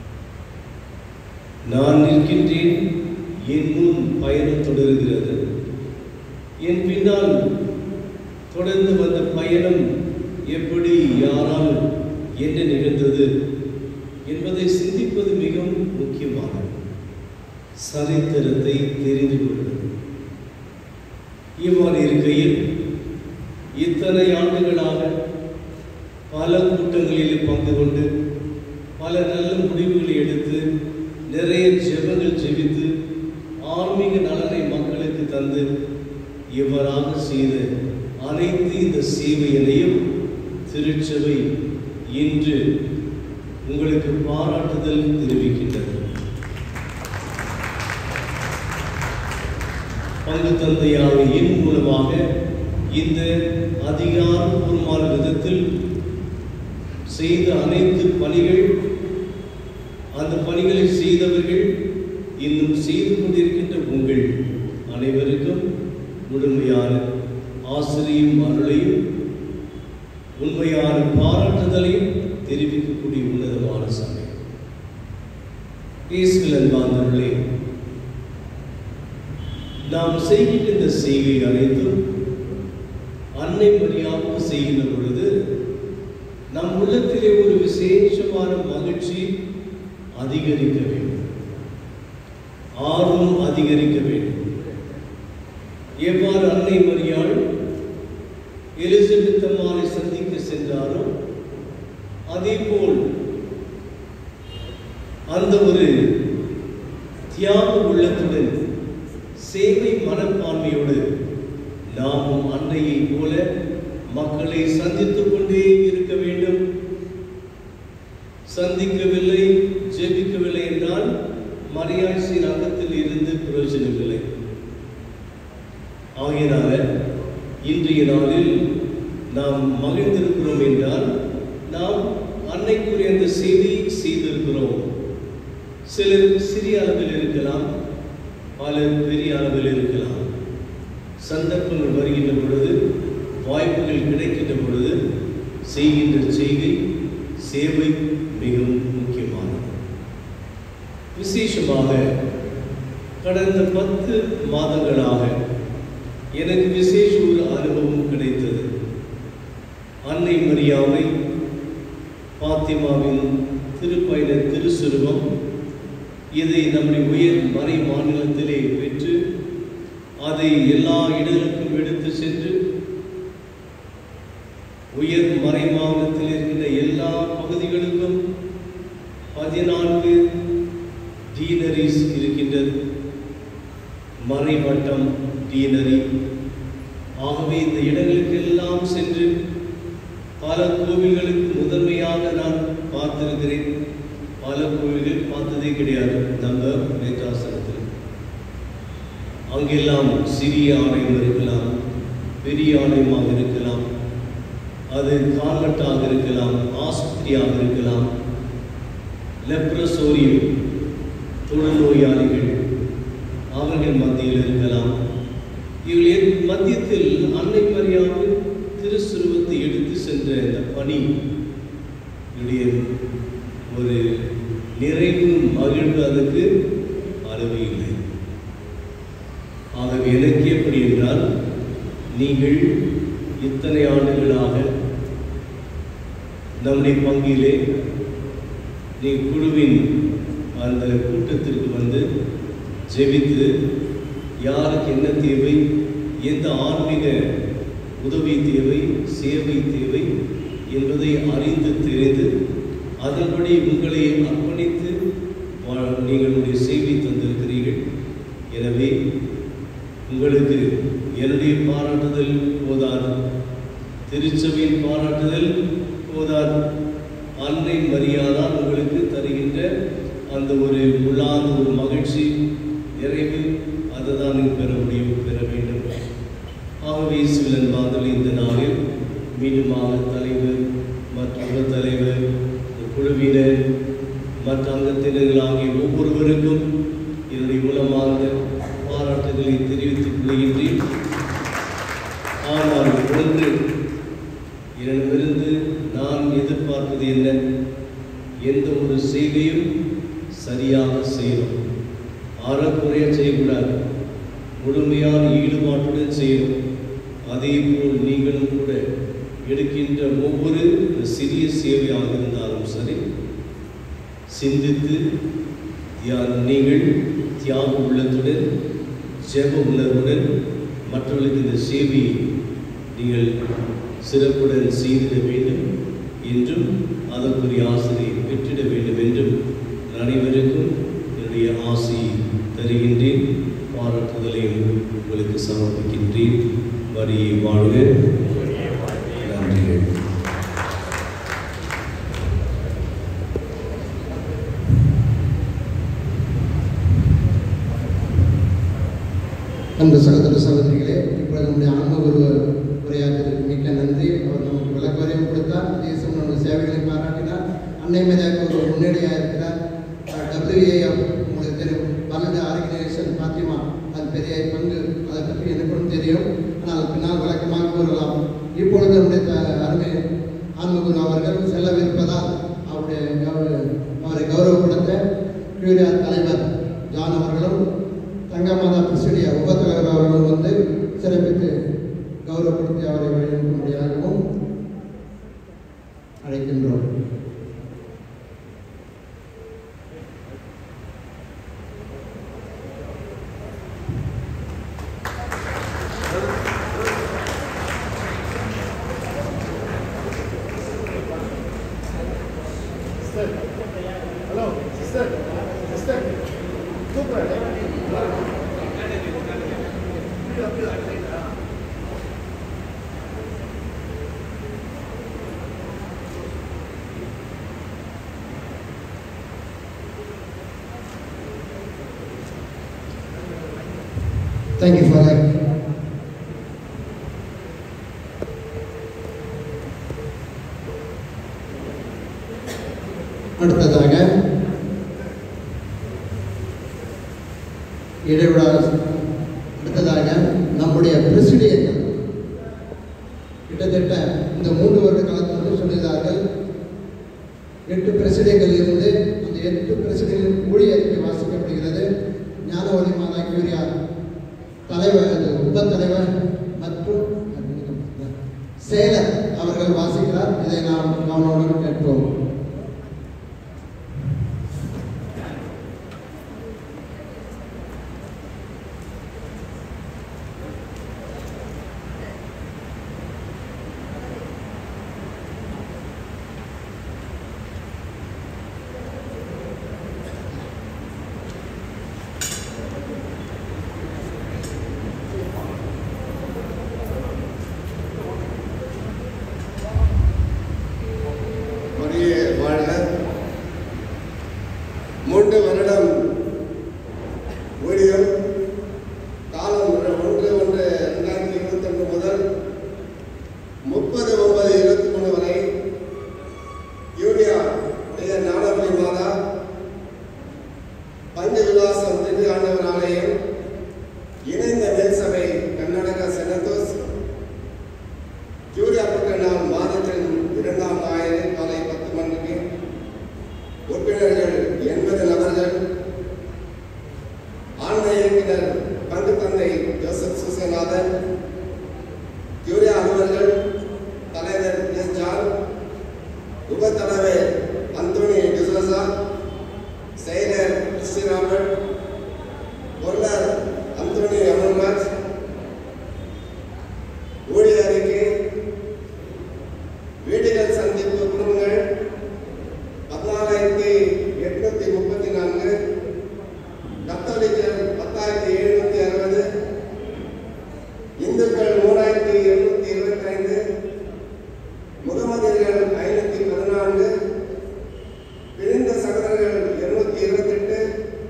D: நான் நிற்கின்றேன் என் முன் பயணம் தொடர்கிறது என் பின்னால் தொடர்ந்து வந்த பயணம் எப்படி யாரால் என்ன நிகழ்ந்தது என்பதை சிந்திப்பது மிகவும் முக்கியமானது சரித்திரத்தை தெரிந்து கொள்வது இவ்வாறு இருக்கையில் இத்தனை ஆண்டுகளாக பல கூட்டங்களில் பங்கு கொண்டு பல நல்ல முடிவுகளை எடுத்து நிறைய ஜெபங்கள் ஜெபித்து ஆன்மீக நலனை மக்களுக்கு தந்து இவ்வாறாக செய்த அனைத்து இந்த சேவையினையும் திருச்சபை இன்று உங்களுக்கு பாராட்டுதல் தெரிவிக்கின்றது பங்கு தந்தையான என் மூலமாக இந்த அதிகாரப்பூர்வமான விதத்தில் செய்த அனைத்து பணிகள் அந்த பணிகளை செய்தவர்கள் இன்னும் செய்து கொண்டிருக்கின்ற உங்கள் அனைவருக்கும் முழுமையான ஆசிரியும் அருளையும் உண்மையான பாராட்டுதலையும் தெரிவிக்கக்கூடிய உன்னதமான சமயம் இயேசுவில் அன்பார்ந்தவர்களே நாம் செய்கின்ற இந்த செய்கை அனைத்தும் அன்னை மரியாவுக்கு செய்கின்ற பொழுது நம் உள்ளத்திலே ஒரு விசேஷமான மகிழ்ச்சி அதிகரிக்க வேண்டும் ஆர்வம் அதிகரிக்க வேண்டும் எவ்வாறு அன்னை மரியாள் எலிசபெத் அம்மாளை சந்திக்க சென்றாரோ அதே போல் அந்த ஒரு தியாக உள்ளத்துடன் சேவை மனப்பான்மையோடு நாமும் அன்னையை போல மக்களை சந்தித்துக் கொண்டே இருக்க வேண்டும் சந்திக்கவில்லை ஜெபிக்கவில்லை என்றால் மரியாசின் அகத்தில் இருந்து பிரயோஜனமில்லை ஆகையினால இன்றைய நாளில் நாம் மகிழ்ந்திருக்கிறோம் என்றால் நாம் அன்னைக்குரிய அந்த செய்தியை செய்திருக்கிறோம் சிலர் சிறிய அளவில் இருக்கலாம் பலர் பெரிய அளவில் இருக்கலாம் சந்தர்ப்பங்கள் வருகின்ற பொழுது வாய்ப்புகள் கிடைக்கின்ற பொழுது செய்கின்ற செய்கை சேவை மிகவும் முக்கியமானது விசேஷமாக கடந்த பத்து மாதங்களாக எனக்கு விசேஷ ஒரு அனுபவம் கிடைத்தது அன்னை மரியாவை பாத்திமாவின் திருப்பயண திருசுருவம் இதை நம்முடைய உயர் மறை மாநிலத்திலே பெற்று அதை எல்லா இடங்களுக்கும் எடுத்து சென்று உயர் மறை மாநிலத்தில் இருக்கின்ற எல்லா பகுதிகளுக்கும் பதினான்கு டீனரிஸ் இருக்கின்றது மறைவட்டம் டீனரி ஆகவே இந்த இடங்களுக்கெல்லாம் சென்று பல கோவில்களுக்கு முதன்மையாக நான் பார்த்திருக்கிறேன் பல கோவில்கள் பார்த்ததே கிடையாது நம்ம மேற்றாசனத்தில் அங்கெல்லாம் சிறிய ஆலயம் இருக்கலாம் பெரிய ஆலயமாக இருக்கலாம் அது கால்வெட்டாக இருக்கலாம் ஆஸ்பத்திரியாக இருக்கலாம் லெப்ரசோரியம் தொழுநோயாளிகள் அவர்கள் மத்தியில் இருக்கலாம் இவர்கள் மத்தியத்தில் அன்னை மரியாதை திருசுருவத்தை எடுத்து சென்ற இந்த பணி என்னுடைய ஒரு நிறைவு மகிழ்வு அதுக்கு அளவு இல்லை ஆகவே எனக்கு எப்படி என்றால் நீங்கள் இத்தனை ஆண்டுகளாக நம்முடைய பங்கிலே நீ குழுவின் அந்த கூட்டத்திற்கு வந்து ஜெபித்து யாருக்கு என்ன தேவை எந்த ஆன்மீக உதவி தேவை சேவை தேவை என்பதை அறிந்து தெரிந்து அதன்படி உங்களை அர்ப்பணித்து வா- நீங்களுடைய சேவை தந்திருக்கிறீர்கள் எனவே உங்களுக்கு என்னுடைய பாராட்டுதல் போதாது திருச்சபையின் பாராட்டுதல் போதாது அன்னை மரியாதான் உங்களுக்கு தருகின்ற அந்த ஒரு உள்ளார்ந்த ஒரு மகிழ்ச்சி நிறைவு அதை தான் நீங்கள் பெற முடியும் பெற வேண்டும் ஆகவே சிவலன் மாதல் இந்த நாளில் மீண்டுமாக தலைவர் மற்றும் உப தலைவர் இந்த குழுவினர் மற்ற அங்கத்தினர்கள் ஆகிய ஒவ்வொருவருக்கும் என்னுடைய மூலமாக பாராட்டுகளை தெரிவித்துக் கொள்கின்றேன் ஆனால் ஒன்று என்னிடமிருந்து நான் எதிர்பார்ப்பது என்ன எந்த ஒரு செய்கையும் சரியாக செய்யணும் அறக்குறைய செய்யக்கூடாது முழுமையான ஈடுபாட்டுடன் செய்யணும் அதே போல் நீங்களும் கூட எடுக்கின்ற ஒவ்வொரு சிறிய சேவையாக இருந்தாலும் சரி சிந்தித்து தியா- நீங்கள் தியாக உள்ளத்துடன் ஜெப உணர்வுடன் மற்றவர்களுக்கு இந்த சேவையை நீங்கள் சிறப்புடன் செய்திட வேண்டும் என்றும் அதற்குரிய ஆசிரியை பெற்றிட வேண்டும் என்றும் அனைவருக்கும் என்னுடைய ஆசையை தருகின்றேன் பாராட்டுதலையும் உங்களுக்கு சமர்ப்பிக்கின்றேன் வரியை வாழ்க நன்றிகள்
A: அன்பு சகோதர சகோதரிகளே இப்பொழுது நம்முடைய ஆன்ம குரு உரையாற்றுவதற்கு மிக்க நன்றி அவர் நமக்கு விளக்கவரையும் கொடுத்தார் தேசம் நம்முடைய சேவைகளை பாராட்டினார் அன்னை மேதாக்கு ஒரு முன்னேடியாக இருக்கிறார் டபிள்யூஏஎஃப் உங்களுக்கு தெரியும் வல்லது ஆர்கனைசேஷன் பாத்திமா அது பெரிய பங்கு அதை பற்றி எனக்கும் தெரியும் ஆனால் பின்னால் விளக்கமாக கூறலாம் இப்பொழுது நம்முடைய த- அருமை ஆன்மகுரு அவர்கள் செல்லவிருப்பதால் அவருடைய கௌரவ அவரை கௌரவப்படுத்த பியூரியார் தலைவர் ஜான் அவர்களும் தங்கமாதா பிரசிடிய உபத்தலைவர் அவர்களும் வந்து சிறப்பித்து கௌரவப்படுத்தி அவரை வழிநடத்தும்படியாகவும் அழைக்கின்றோம்
E: Hello, sister, sister, super.
A: Thank you, Father. அடுத்ததாக இடைவிழா அடுத்ததாக நம்முடைய பிரசிடென்ட் கிட்டத்தட்ட இந்த மூன்று வருட காலத்தில் சொல்லியிருந்தார்கள் எட்டு பிரசிடென்ட்கள் இருந்து அந்த எட்டு பிரசிடென்ட் ஊழிய அறிக்கை வாசிக்கப்படுகிறது ஞானவழி மாதா கியூரியா தலைவர் அது உப தலைவர் மற்றும் செயலர் அவர்கள் வாசிக்கிறார் இதை நாம் கவனமுடன் கேட்போம்
F: மரியே வாழ்க மூன்று வருடம் ஊழியம் காலம் ஒன்று ஒன்று ரெண்டாயிரத்தி இருபத்தி ஒன்று முதல் முப்பது ஒன்பது இருபத்தி மூணு வரை யூரியா பெயர் ஞானபலி மாதா பஞ்ச விலாசம் திரு ஆண்டவர் ஆலயம் இணைந்த மேல்சபை கர்நாடகா செனத்தோஸ் யூரியா புற்ற நாள் மாதத்தின் இரண்டாம் ஞாயிறு காலை பத்து மணிக்கு உறுப்பினர்கள் எண்பது நபர்கள் ஆண்ட இயக்குனர் பங்கு தந்தை ஜோசப் சுசநாதன் யூரியா அலுவலர்கள் தலைவர் எஸ் ஜான் உப தலைவர் அந்தோனி டிசோசா செயலர் கிறிஸ்டி ராபர்ட் பொருளாளர் அந்தோனி அமர்நாத் ஊழிய அறிக்கை வீடுகள் சந்திப்பு குடும்பங்கள் பதினாலாயிரத்தி எட்நூத்தி முப்பத்தி நான்கு கத்தோலிக்கர் பத்தாயிரத்தி எழுநூத்தி அறுபது இந்துக்கள் மூணாயிரத்தி எழுநூத்தி இருபத்தி ஐந்து முகமதியர்கள் ஐநூத்தி பதினான்கு பிரிந்த சகோதரர்கள் இருநூத்தி இருபத்தெட்டு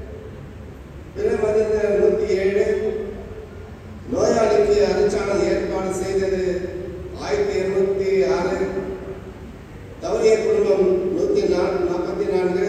F: பிற மதத்தினர் நூத்தி ஏழு நோயாளிக்கு அரிச்சாணம் ஏற்பாடு செய்தது ஆயிரத்தி இருநூத்தி ஆறு தவறிய குடும்பம் நூத்தி நாற்பத்தி நான்கு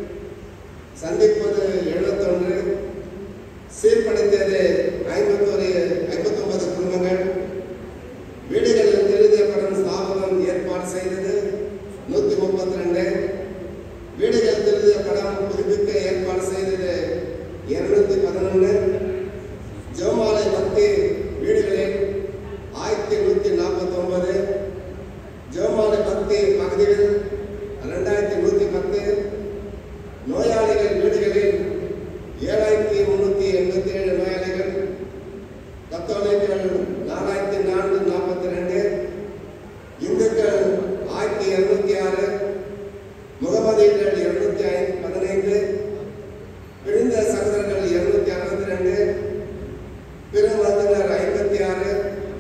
F: சந்திப்பது எழுபத்தொன்று சீர்படுத்தியது ஐம்பத்தொரு ஐம்பத்தொன்பது குடும்பங்கள் வீடுகளில் திருதிய படம் ஸ்தாபனம் ஏற்பாடு செய்தது நூத்தி முப்பத்தி ரெண்டு வீடுகள் திருதிய படம் புதுப்பிக்க ஏற்பாடு செய்தது இருநூத்தி பதினொன்று ஜெவமாலை பக்தி வீடுகளில் ஆயிரத்தி நூற்றி நாற்பத்தி ஒன்பது ஜெவமாலை பக்தி பகுதியில் ரெண்டாயிரத்தி நூற்றி பத்து நோயாளிகள் வீடுகளில் ஏழாயிரத்தி முன்னூற்றி எண்பத்தி ஏழு நோயாளிகள் கத்தோலிக்கர்கள் நாலாயிரத்தி நானூற்றி நாற்பத்தி ரெண்டு இந்துக்கள் ஆயிரத்தி இருநூத்தி ஆறு முகமதியர்கள் இருநூத்தி ஐந்து பதினைந்து பிரிந்த சகோதரர்கள் இருநூத்தி அறுபத்தி ரெண்டு பிற மதத்தினர் ஐம்பத்தி ஆறு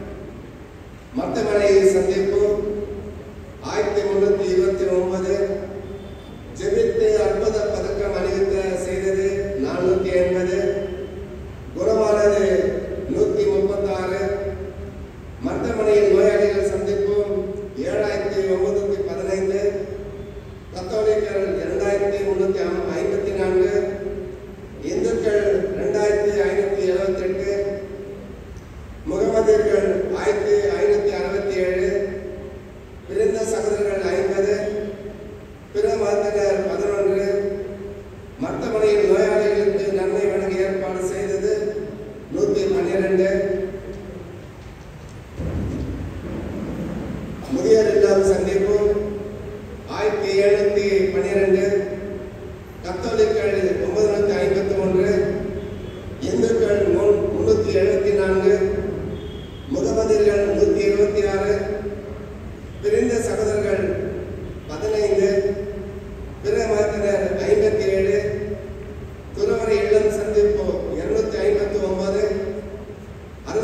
F: மத்தமலை சந்திப்பு ஆயிரத்தி முன்னூத்தி இருபத்தி ஒன்பது ஜெபித்து அற்புத பதக்கம் அணிவித்த செய்தது நானூத்தி எண்பது குணமானது நூத்தி முப்பத்தாறு மருத்துவமனையில் நோயாளிகள் சந்திப்பு ஏழாயிரத்தி ஒன்பது பதினைந்து கத்தோலிக்கர் இரண்டாயிரத்தி முன்னூத்தி ஐம்பத்தி நான்கு இந்துக்கள் ரெண்டாயிரத்தி ஐநூத்தி எழுபத்தி எட்டு முகமதியர்கள் ஆயிரத்தி ஐநூத்தி அறுபத்தி ஏழு பிறந்த சகோதரர்கள் ஐம்பது பிற மதத்தினர் பதினொன்று மருத்துவமனையில் நோயாளிகளுக்கு நன்மை வழங்க ஏற்பாடு செய்தது நூத்தி பன்னிரண்டு முதியோர் இல்லம் சந்திப்பு ஆயிரத்தி எழுநூத்தி பன்னிரண்டு கத்தோலிக்கள் ஒன்பது நூத்தி ஐம்பத்தி ஒன்று இந்துக்கள் முன்- முன்னூத்தி எழுபத்தி நான்கு முகமதியர்கள் நூத்தி இருபத்தி ஆறு பிரிந்த சகோதரர்கள் பதினைந்து பிற மதத்தினர் ஐம்பத்தி ஏழு துறவரை இல்லம் சந்திப்பு இருநூத்தி ஐம்பத்தி ஒன்பது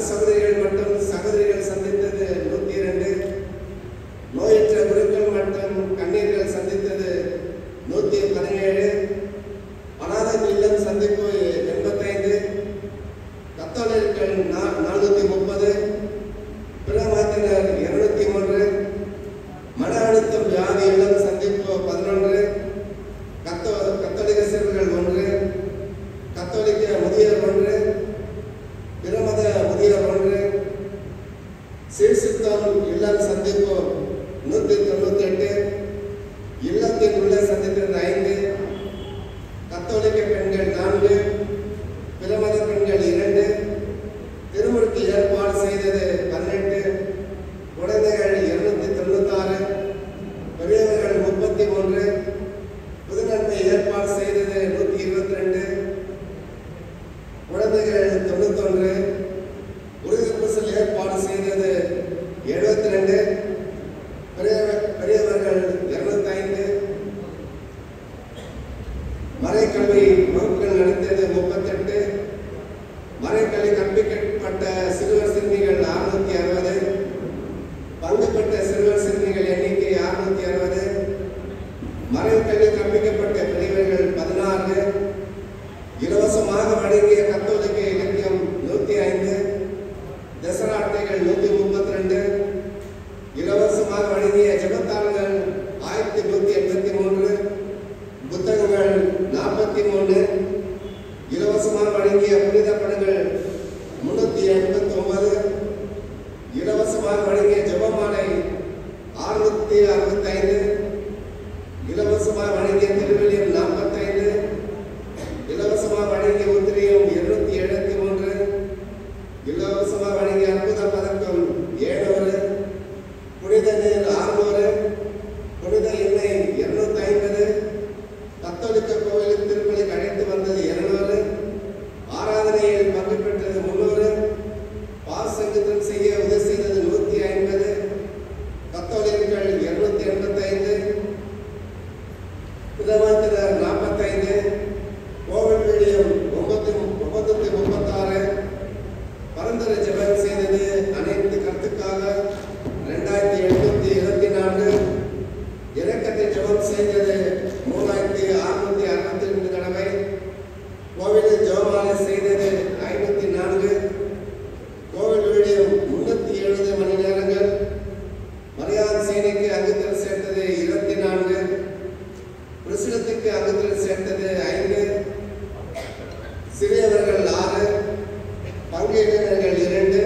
F: கல்வி வகுப்புகள் நடத்தியது முப்பத்தெட்டு மறைக்கல்வி கற்பிக்கப்பட்ட சிறுவர் சிறுமிகள் அறுநூத்தி அறுபது பங்கு பெற்ற சிறுவர் சிறுமிகள் எண்ணிக்கை அறுநூத்தி அறுபது மறைக்கல்வி கற்பிக்கப்பட்ட பெரியவர்கள் பதினாறு இலவசமாக வழங்கிய கத்தோலிக்க இலக்கியம் நூத்தி ஐந்து தசரா அட்டைகள் நூத்தி முப்பத்தி ரெண்டு இலவசமாக வழங்கிய ஜெபத்தாளர்கள் ஆயிரத்தி நூத்தி எண்பத்தி மூன்று புத்தகங்கள் நாற்பத்தி மூணு இலவசமாக வழங்கிய புனித படங்கள் முன்னூத்தி எண்பத்தி ஒன்பது இலவசமாக வழங்கிய ஜெபமாலை அறுநூத்தி அறுபத்தி ஐந்து இலவசமாக வழங்கிய திருவள்ளியம் நாற்பத்தைந்து இலவசமாக வழங்கிய உத்திரியம் இருநூத்தி எழுபத்தி மூன்று இலவசமாக வழங்கிய அற்புத பதக்கம் ஏழூறு புனித நீர் ஆறுநூறு புனித எண்ணெய் இருநூத்தி ஐம்பது கத்தோலிக்க கோவிலின் திருப்பலிக்கு அழைத்து வந்தது இருநூறு ஆராதனையில் பங்கு பெற்றது முன்னூறு பாசங்கத்தில் செய்ய உதவி செய்தது நூத்தி ஐம்பது கத்தோலிக்கர்கள் இருநூத்தி எண்பத்தி ஐந்து பிரதமர் நாற்பத்தைந்து கோவில் விழியம் ஒன்பத்தி ஒன்பத்தி முப்பத்தாறு பரந்தர ஜெபம் செய்தது அனைத்து கருத்துக்காக ரெண்டாயிரத்தி எழுநூத்தி இருபத்தி நான்கு இறக்கத்தை ஜெபம் செய்தது மூணாயிரத்தி அறுநூத்தி அறுபத்தி ரெண்டு தடவை கோவிலில் ஜெபமாலை செய்தது ஐநூத்தி நான்கு கோவில் வீடியம் முன்னூத்தி எழுபது மணி நேரங்கள் மரியாதை சேனைக்கு அங்கத்தில் சேர்த்தது இருபத்தி நான்கு பிரசுரத்துக்கு அங்கத்தில் சேர்த்தது ஐந்து சிறியவர்கள் ஆறு பங்கேற்றவர்கள் இரண்டு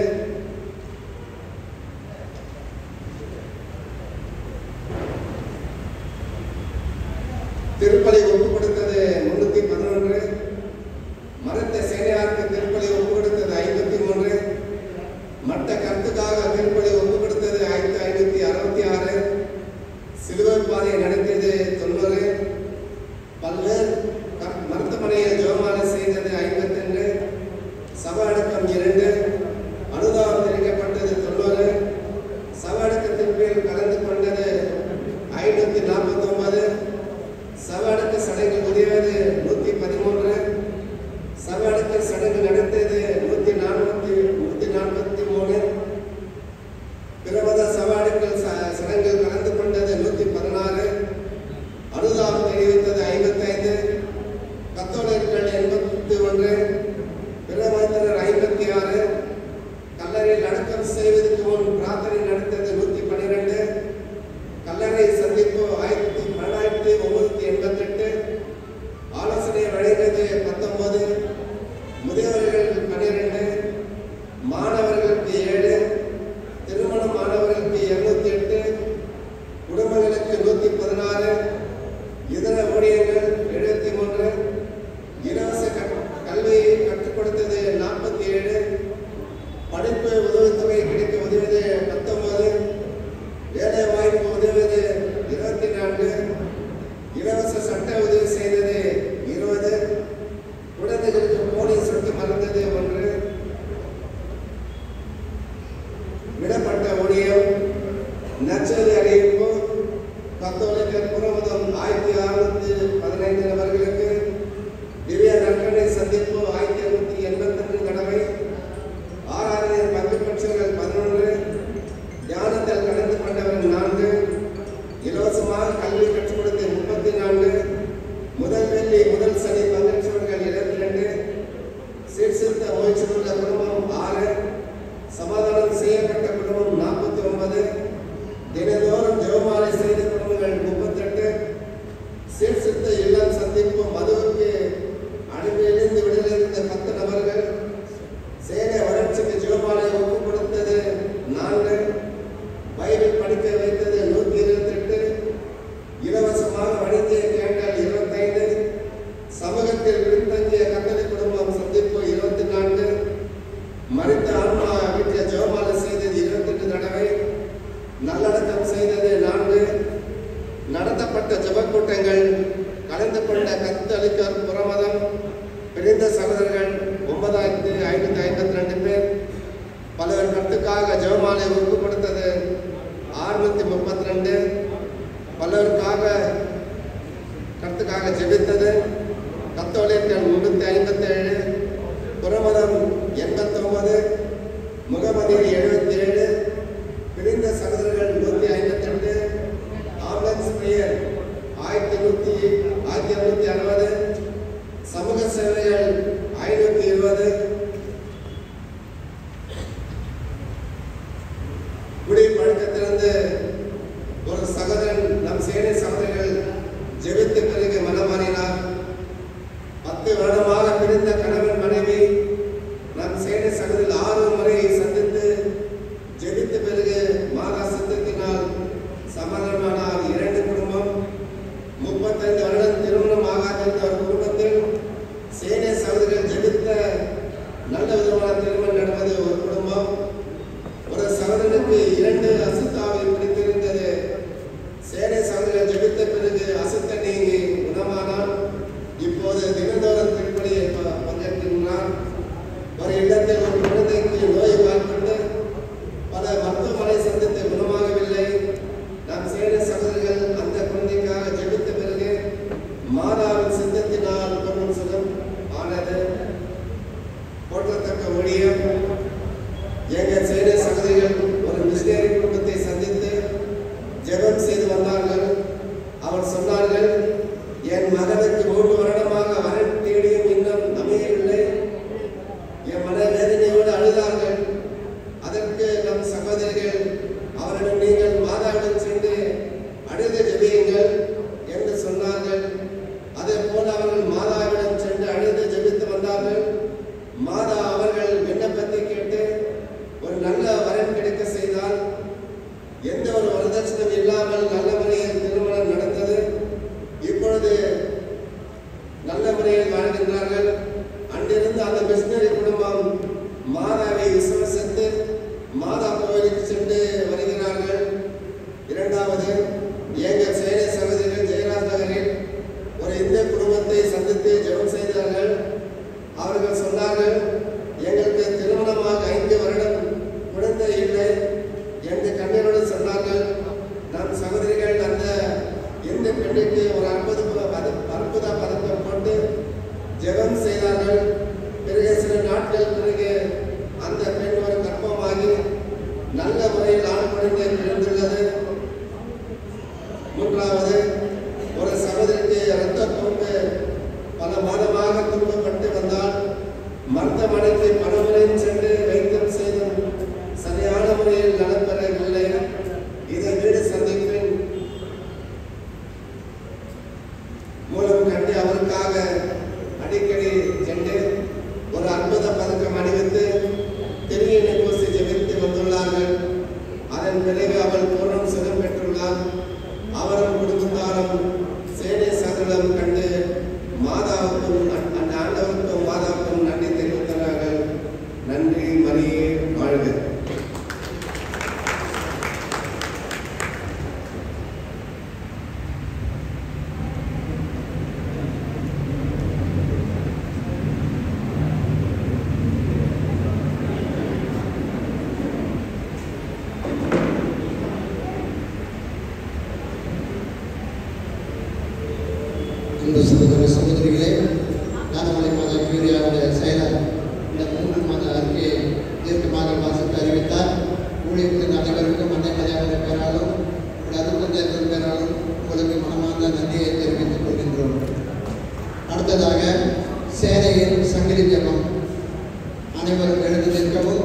F: திருப்பலி ஒப்பு கொடுத்தது முன்னூத்தி பதினொன்று மரத்த சேனையாருக்கு திருப்பலி ஒப்பு கொடுத்தது ஐம்பத்தி மூன்று மற்ற கருத்துக்காக திருப்பலி ஒப்பு கொடுத்தது ஆயிரத்தி ஐநூத்தி அறுபத்தி ஆறு சிலுவை பாதை நடத்தியது தொண்ணூறு பல்வேறு க- மருத்துவமனையில் ஜோமாலை செய்தது ஐம்பத்தி ரெண்டு சபை அடக்கம் இரண்டு அனுதாபம் தெரிவிக்கப்பட்டது தொண்ணூறு சபை அடக்கத்தின் பேர் கலந்து கொண்டது ஐநூத்தி நாற்பத்தி ஒன்பது சபை அடக்க சடங்கு உதவியது நூத்தி பதிமூன்று சபை அடக்க சடங்கு நடத்தியது நூத்தி நாற்பத்தி நூத்தி நாற்பத்தி மூணு பிரபத சவாடுகள் சடங்கில் கலந்து கொண்டது நூத்தி பதினாறு அனுதாபம் தெரிவித்தது ஐம்பத்தைந்து கத்தோலிக்கர்கள் எண்பத்தி ஒன்று பிரபந்தனர் ஐம்பத்தி ஆறு கல்லறையில் அடக்கம் செய்வதற்கு முன் பிரார்த்தனை நடத்தது நூத்தி பன்னிரெண்டு கல்லறை சந்திப்பு ஆயிரத்தி பன்னெண்டாயிரத்தி ஒன்பத்தி எண்பத்தெட்டு ஆலோசனை வழங்கியது பத்தொன்பது முதியவர்கள் பன்னிரெண்டு மாணவர்களுக்கு ஏழு திருமண மாணவர்களுக்கு இருநூத்தி எட்டு குடும்பங்களுக்கு நூத்தி பதினாறு இதர ஊழியர்கள் எழுபத்தி மூன்று இலவச கற்- கல்வியை கற்றுக் கொடுத்தது நாற்பத்தி ஏழு படிப்பு உதவித்தொகை கிடைக்க உதவியது பத்தொன்பது வேலை வாய்ப்பு உதவியது இருபத்தி நான்கு இலவச சட்ட உதவி செய்தது இருபது குழந்தைகளுக்கு போலீஸ் சொட்டு மறந்தது ஒன்று விடப்பட்ட ஊழியம் நச்சரி அறிவிப்பு கத்தோலிக்கர் புறமுதம் ஆயிரத்தி அறுநூத்தி பதினைந்து நபர்களுக்கு திவ்ய நற்கனை சந்திப்பு ஆயிரத்தி அறுநூத்தி எண்பத்தி ரெண்டு தடவை ஆராதனை பங்கு பெற்றவர்கள் பதினொன்று தியானத்தில் கலந்து கொண்டவர்கள் நான்கு இலவசமாக கல்வி கற்றுக் கொடுத்த முப்பத்தி நான்கு முதல் வெள்ளி முதல் சனி பங்கேற்றவர்கள் இருபத்தி ரெண்டு சீர்திருத்த முயற்சியுள்ள குடும்பம் ஆறு சமாதானம் செய்யப்பட்ட குடும்பம் நாற்பத்தி ஒன்பது தினந்தோறும் ஜெபமாலை செய்த குடும்பங்கள் முப்பத்தெட்டு சீர்திருத்த இல்லம் சந்திப்பு மதுவுக்கு அடிமையிலிருந்து விடுதலை இருந்த பத்து நபர்கள் சேனை வளர்ச்சிக்கு ஜெபமாலை ஒப்பு கொடுத்தது நான்கு பைபிள் படிக்க வைத்தது நூத்தி இருபத்தி எட்டு இலவசமாக வணிக கேட்டால் இருபத்தைந்து சமூகத்தில் பின்தங்கிய கட்டளை குடும்பம் சந்திப்பு இருபத்தி நான்கு மறித்த ஆன்மா வீட்டில் ஜெபமாலை செய்தது இருபத்தெட்டு தடவை நல்லடக்கம் செய்தது நான்கு நடத்தப்பட்ட ஜெபக் கூட்டங்கள் கலந்து கொண்ட கத்தளிக்கர் புறமதம் பிரிந்த சகோதரர்கள் ஒன்பதாயிரத்தி ஐநூத்தி ஐம்பத்தி ரெண்டு பேர் பலர் கருத்துக்காக ஜெபமாலை ஒப்பு கொடுத்தது ஆறுநூத்தி முப்பத்தி ரெண்டு பலருக்காக கருத்துக்காக ஜெபித்தது கத்தோலிக்கர் முன்னூற்றி ஐம்பத்தேழு புறமதம் எண்பத்தொன்பது முகமதியர் எழுபத்தி ஏழு பிரிந்த சகோதரர்கள் நூற்றி ஐம்பத்தெட்டு ஆம்புலன்ஸ் பிரியர் ஆயிரத்தி நூற்றி ஆயிரத்தி இரநூத்தி அறுபது சமூக சேவைகள் ஐநூற்றி இருபது குடி பழக்கத்திலிருந்து ஒரு சகோதரன் நம் சேனை சகோதரர்கள் ஜெபித்த பிறகு மனமாறினார் பத்து வருடமாக பிரிந்த கணவன் மனைவி நம் சேனை சகோதரில் ஆறு முறை சந்தித்து ஜெபித்த பிறகு மாதா சித்தத்தினால் சமாதானமானார் இரண்டு குடும்பம் முப்பத்தைந்து வருடம் திருமணம் ஆகாதிருந்த ஒரு குடும்பத்தில் சேனை சகோதரிகள் ஜெபித்த நல்ல விதமான திருமணம் நடந்தது ஒரு குடும்பம் ஒரு சகோதரனுக்கு இரண்டு அசுத்தாவை பிடித்திருந்தது சேனை சகோதரர்கள் ஜெபித்த பிறகு அசுத்த நீங்கி குணமானான் இப்போது தினந்தோறும் திருப்பணியை ப- பங்கேற்கின்றார் ஒரு இல்லத்தில் ஒரு குழந்தைக்கு நோய் வாய்ப்பட்டு பல மருத்துவமனை சந்தித்து குணமாகவில்லை நம் சேனை சகோதரர்கள் அந்த குழந்தைக்காக ஜெபித்த பிறகு மாதாவின் சித்தத்தினால் குடும்பம் சுகம் ஆனது போற்றத்தக்க ஊழியம் எங்கள் சேனை சகோதரிகள் ஒரு மிஷினரி குடும்பத்தை சந்தித்து ஜெபம் செய்து வந்தார்கள் அவர் சொன்னார்கள் என் மகனுக்கு மூன்று வருடமாக வரன் தேடியும் இன்னும் அமையவில்லை என் மன வேதனையோடு அழுதார்கள் அதற்கு நம் சகோதரிகள் அவரிடம் நீங்கள் மாதாவிடம் சென்று அழுது ஜெபியுங்கள் என்று சொன்னார்கள் அதே போல அவர்கள் மாதாவிடம் சென்று அழுது ஜெபித்து வந்தார்கள் மாதா அவர்கள் விண்ணப்பத்தை கேட்டு ஒரு நல்ல வரன் கிடைக்க செய்தால் எந்த ஒரு வரதட்சணம் இல்லாமல் நல்ல முறையில் திருமணம் நடந்தது இப்பொழுது நல்ல முறையில் வாழ்கின்றார்கள் அன்றிருந்து அந்த மிஷினரி குடும்பம் மாதாவை விசுவசித்து மாதா கோவிலுக்கு சென்று வருகிறார்கள் இரண்டாவது எங்கள் சேனை சகோதரிகள் ஜெயராஜ் நகரில் ஒரு இந்திய குடும்பத்தை சந்தித்து ஜெபம் செய்தார்கள் அவர்கள் சொன்னார்கள் எங்களுக்கு திருமணமாக ஐந்து வருடம் குழந்தை இல்லை என்று கண்ணீரோடு சொன்னார்கள் நம் சகோதரிகள் அந்த எந்த பெண்ணுக்கு ஒரு அற்புத பத- அற்புத பதக்கம் போட்டு ஜெபம் செய்தார்கள் பிறகு சில நாட்கள் பிறகு அந்த பெண் ஒரு கர்ப்பமாகி நல்ல முறையில் ஆண் குழந்தை பிறந்துள்ளது மூன்றாவது ஒரு சகோதரிக்கு இரத்த துன்பு பல மாதமாக துன்பப்பட்டு வந்தால் மருத்துவமனைக்கு பலமுறையும் சென்று வைத்தியம் செய்தும் சரியான முறையில் நடைபெறவில்லை இதை வீடு சந்திப்பின் மூலம் கண்டு அவருக்காக அடிக்கடி சென்று ஒரு அற்புத பதக்கம் அணிவித்து திருவினை பூசி ஜெபித்து வந்துள்ளார்கள் அதன் பிறகு அவள் பூர்ணம் சுகம் பெற்றுள்ளார் அவரும் குடும்பத்தாரும் சேனை சகலம் கண்டு மாதாவுக்கும் அன்- அந்த ஆண்டவருக்கும் மாதாவுக்கும் நன்றி தெரிவிக்கிறார்கள் நன்றி மரியே வாழ்க
A: அன்பு சகோதர சகோதரிகளே நாகமலை மாதா கியூரியாவுடைய செயலர் இந்த மூன்று மாத அறிக்கையை தீர்க்கமாக வாசித்து அறிவித்தார் ஊழியத்தின் அனைவருக்கும் அன்னை மதியாவின் பேராலும் உங்கள் அருந்தந்தர்கள் பேராலும் உங்களுக்கு மனமார்ந்த நன்றியை தெரிவித்துக் கொள்கின்றோம் அடுத்ததாக சேனையின் சங்கிலி ஜெபம் அனைவரும் எழுந்து நிற்கவும்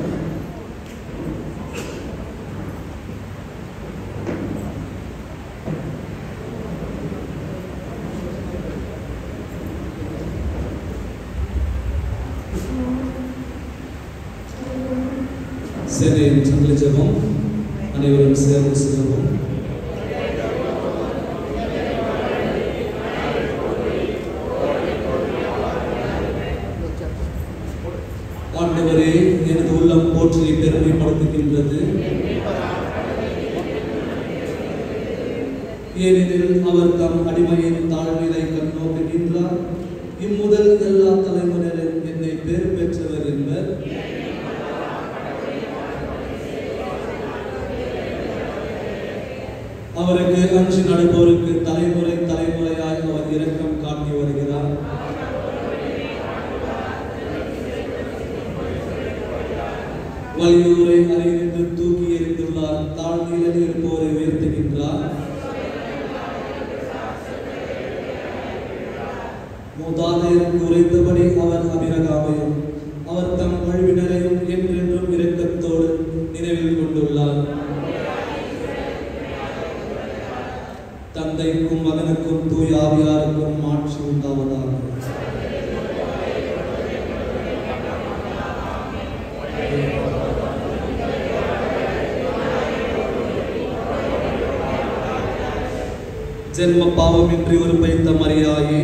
B: சேனையின் சங்கிலி ஜெபம் அனைவரும் சேர்ந்து செல்வோம் ஆண்டவரே எனது உள்ளம் போற்றி பெருமைப்படுத்துகின்றது ஏனெனில் அவர் தம் அடிமையின் தாழ்மையை கண்ணோக்குகின்றார் இம்முதல் எல்லா தலைமுறையிலும் என்னை பேர் பெற்றவர் என்பர் அவருக்கு அஞ்சு நடப்போருக்கு தலைமுறை தலைமுறையாய் அவர் இரக்கம் காட்டி வருகிறார் வலியோரை அறையிலிருந்து தூக்கி எறிந்துள்ளார் தாழ்நிலையில் இருப்போரை உயர்த்துகின்றார் மூதாதையருக்கு உரைத்தபடி அவர் அபிரகாமையும் அவர் தம் வழிவினரையும் என்றென்றும் இரக்கத்தோடு நினைவில் கொண்டுள்ளார் தந்தைக்கும் மகனுக்கும் தூய ஆவியாருக்கும் மாட்சி உண்டாவதாக ஜென்ம பாவமின்றி ஒரு பைத்த மரியாயே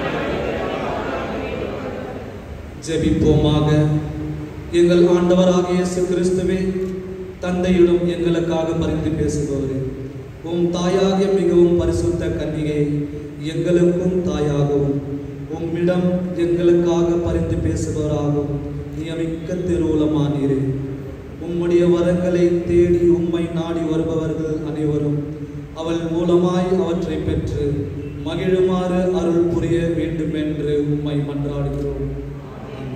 B: ஜெபிப்போமாக எங்கள் ஆண்டவராகிய இயேசு கிறிஸ்துவே தந்தையிடம் எங்களுக்காக பரிந்து பேசுபவரே உம் தாயாகிய மிகவும் பரிசுத்த கன்னிகை எங்களுக்கும் தாயாகவும் உம்மிடம் எங்களுக்காக பரிந்து பேசுபவராகவும் நியமிக்க திருவுலமானீரே உம்முடைய வரங்களை தேடி உம்மை நாடி வருபவர்கள் அனைவரும் அவள் மூலமாய் அவற்றை பெற்று மகிழுமாறு அருள் புரிய வேண்டுமென்று உம்மை மன்றாடுகிறோம் ஆமென்.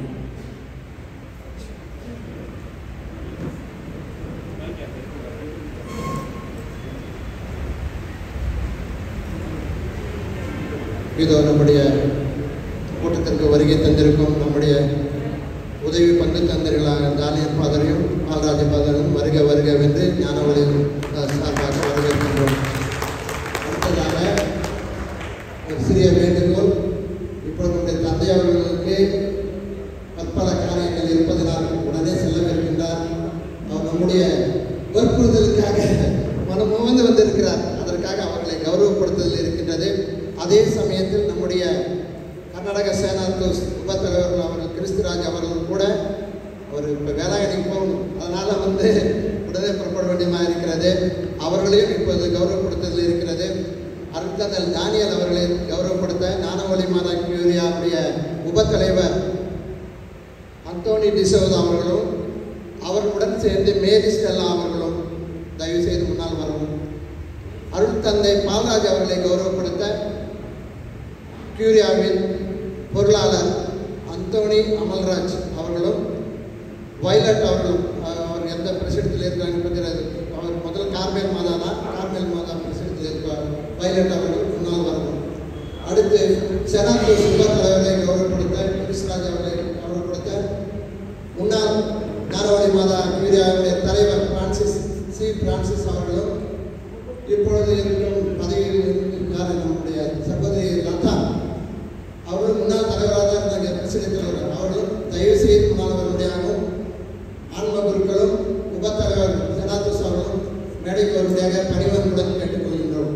A: இதோ நம்முடைய கூட்டத்திற்கு வருகை தந்திருக்கும் நம்முடைய உதவி பங்கு தந்தர்களாக தானியல் பாதரையும் பாலராஜ பாதரும் வருக வருக வென்று ஞானவழியும் சார்பாக வரவேற்கின்றோம் அடுத்ததாக ஒரு சிறிய வேண்டுகோள் இப்பொழுது நம்முடைய தந்தை அவர்களுக்கு பற்பல காரியங்கள் இருப்பதனால் உடனே செல்லவிருக்கின்றார் அவர் நம்முடைய வற்புறுதலுக்காக மனமுவந்து வந்திருக்கிறார் அதற்காக அவர்களை கௌரவப்படுத்துதல் இருக்கின்றது அதே சமயத்தில் நம்முடைய கர்நாடக சேனாத்து உபத்தலைவர் அவர்கள் கிறிஸ்துராஜ் அவர்கள் கூட அவர் இப்போ வேளாங்கண்ணி போகணும் அதனால் வந்து உடனே புறப்பட வேண்டியமாக இருக்கிறது அவர்களையும் இப்போது கௌரவப்படுத்துதல் இருக்கிறது அருட்தந்தல் தானியல் அவர்களை கௌரவப்படுத்த ஞானவழி மாதா கியூரியாவுடைய உபத்தலைவர் அந்தோனி டிசோதா அவர்களும் அவர்களுடன் சேர்ந்து மேரி ஸ்டெல்லா அவர்களும் தயவு செய்து முன்னால் வரவும் அருள் தந்தை பால்ராஜ் அவர்களை கௌரவப்படுத்த கியூரியாவின் பொருளாளர் அந்தோனி அமல்ராஜ் அவர்களும் வயலட் அவர்களும் அஹ், அவர் எந்த பிரசிடத்தில் இருக்கிறாங்க தெரியாது அவர் முதல் கார்மேல் மாதா தான் கார்மேல் மாதா பிரசிடத்தில் இருப்பார் வயலட் அவர்கள் முன்னால் வரவும் அடுத்து செனாத்து சுப தலைவரை கௌரவப்படுத்த கிருஷ்ணராஜ் அவர்களை கௌரவப்படுத்த முன்னாள் நாரவழி மாதா மீடியாவுடைய தலைவர் பிரான்சிஸ் சி பிரான்சிஸ் அவர்களும் இப்பொழுது இருக்கும் பதவியில் இருக்கின்றார் நம்முடைய சகோதரி லதா அவரும் முன்னாள் தலைவராக தான் இருந்தாங்க பிரசிடென்ட் தலைவர் அவர்களும் தயவு செய்து முன்னாள் வரும்படியாகவும் ஆன்ம குருக்களும் உபத்தலைவர் செனாத்துஸ் அவர்களும் மேடைக்கு வரும்படியாக பணிவன்புடன் கேட்டுக்கொள்கின்றோம்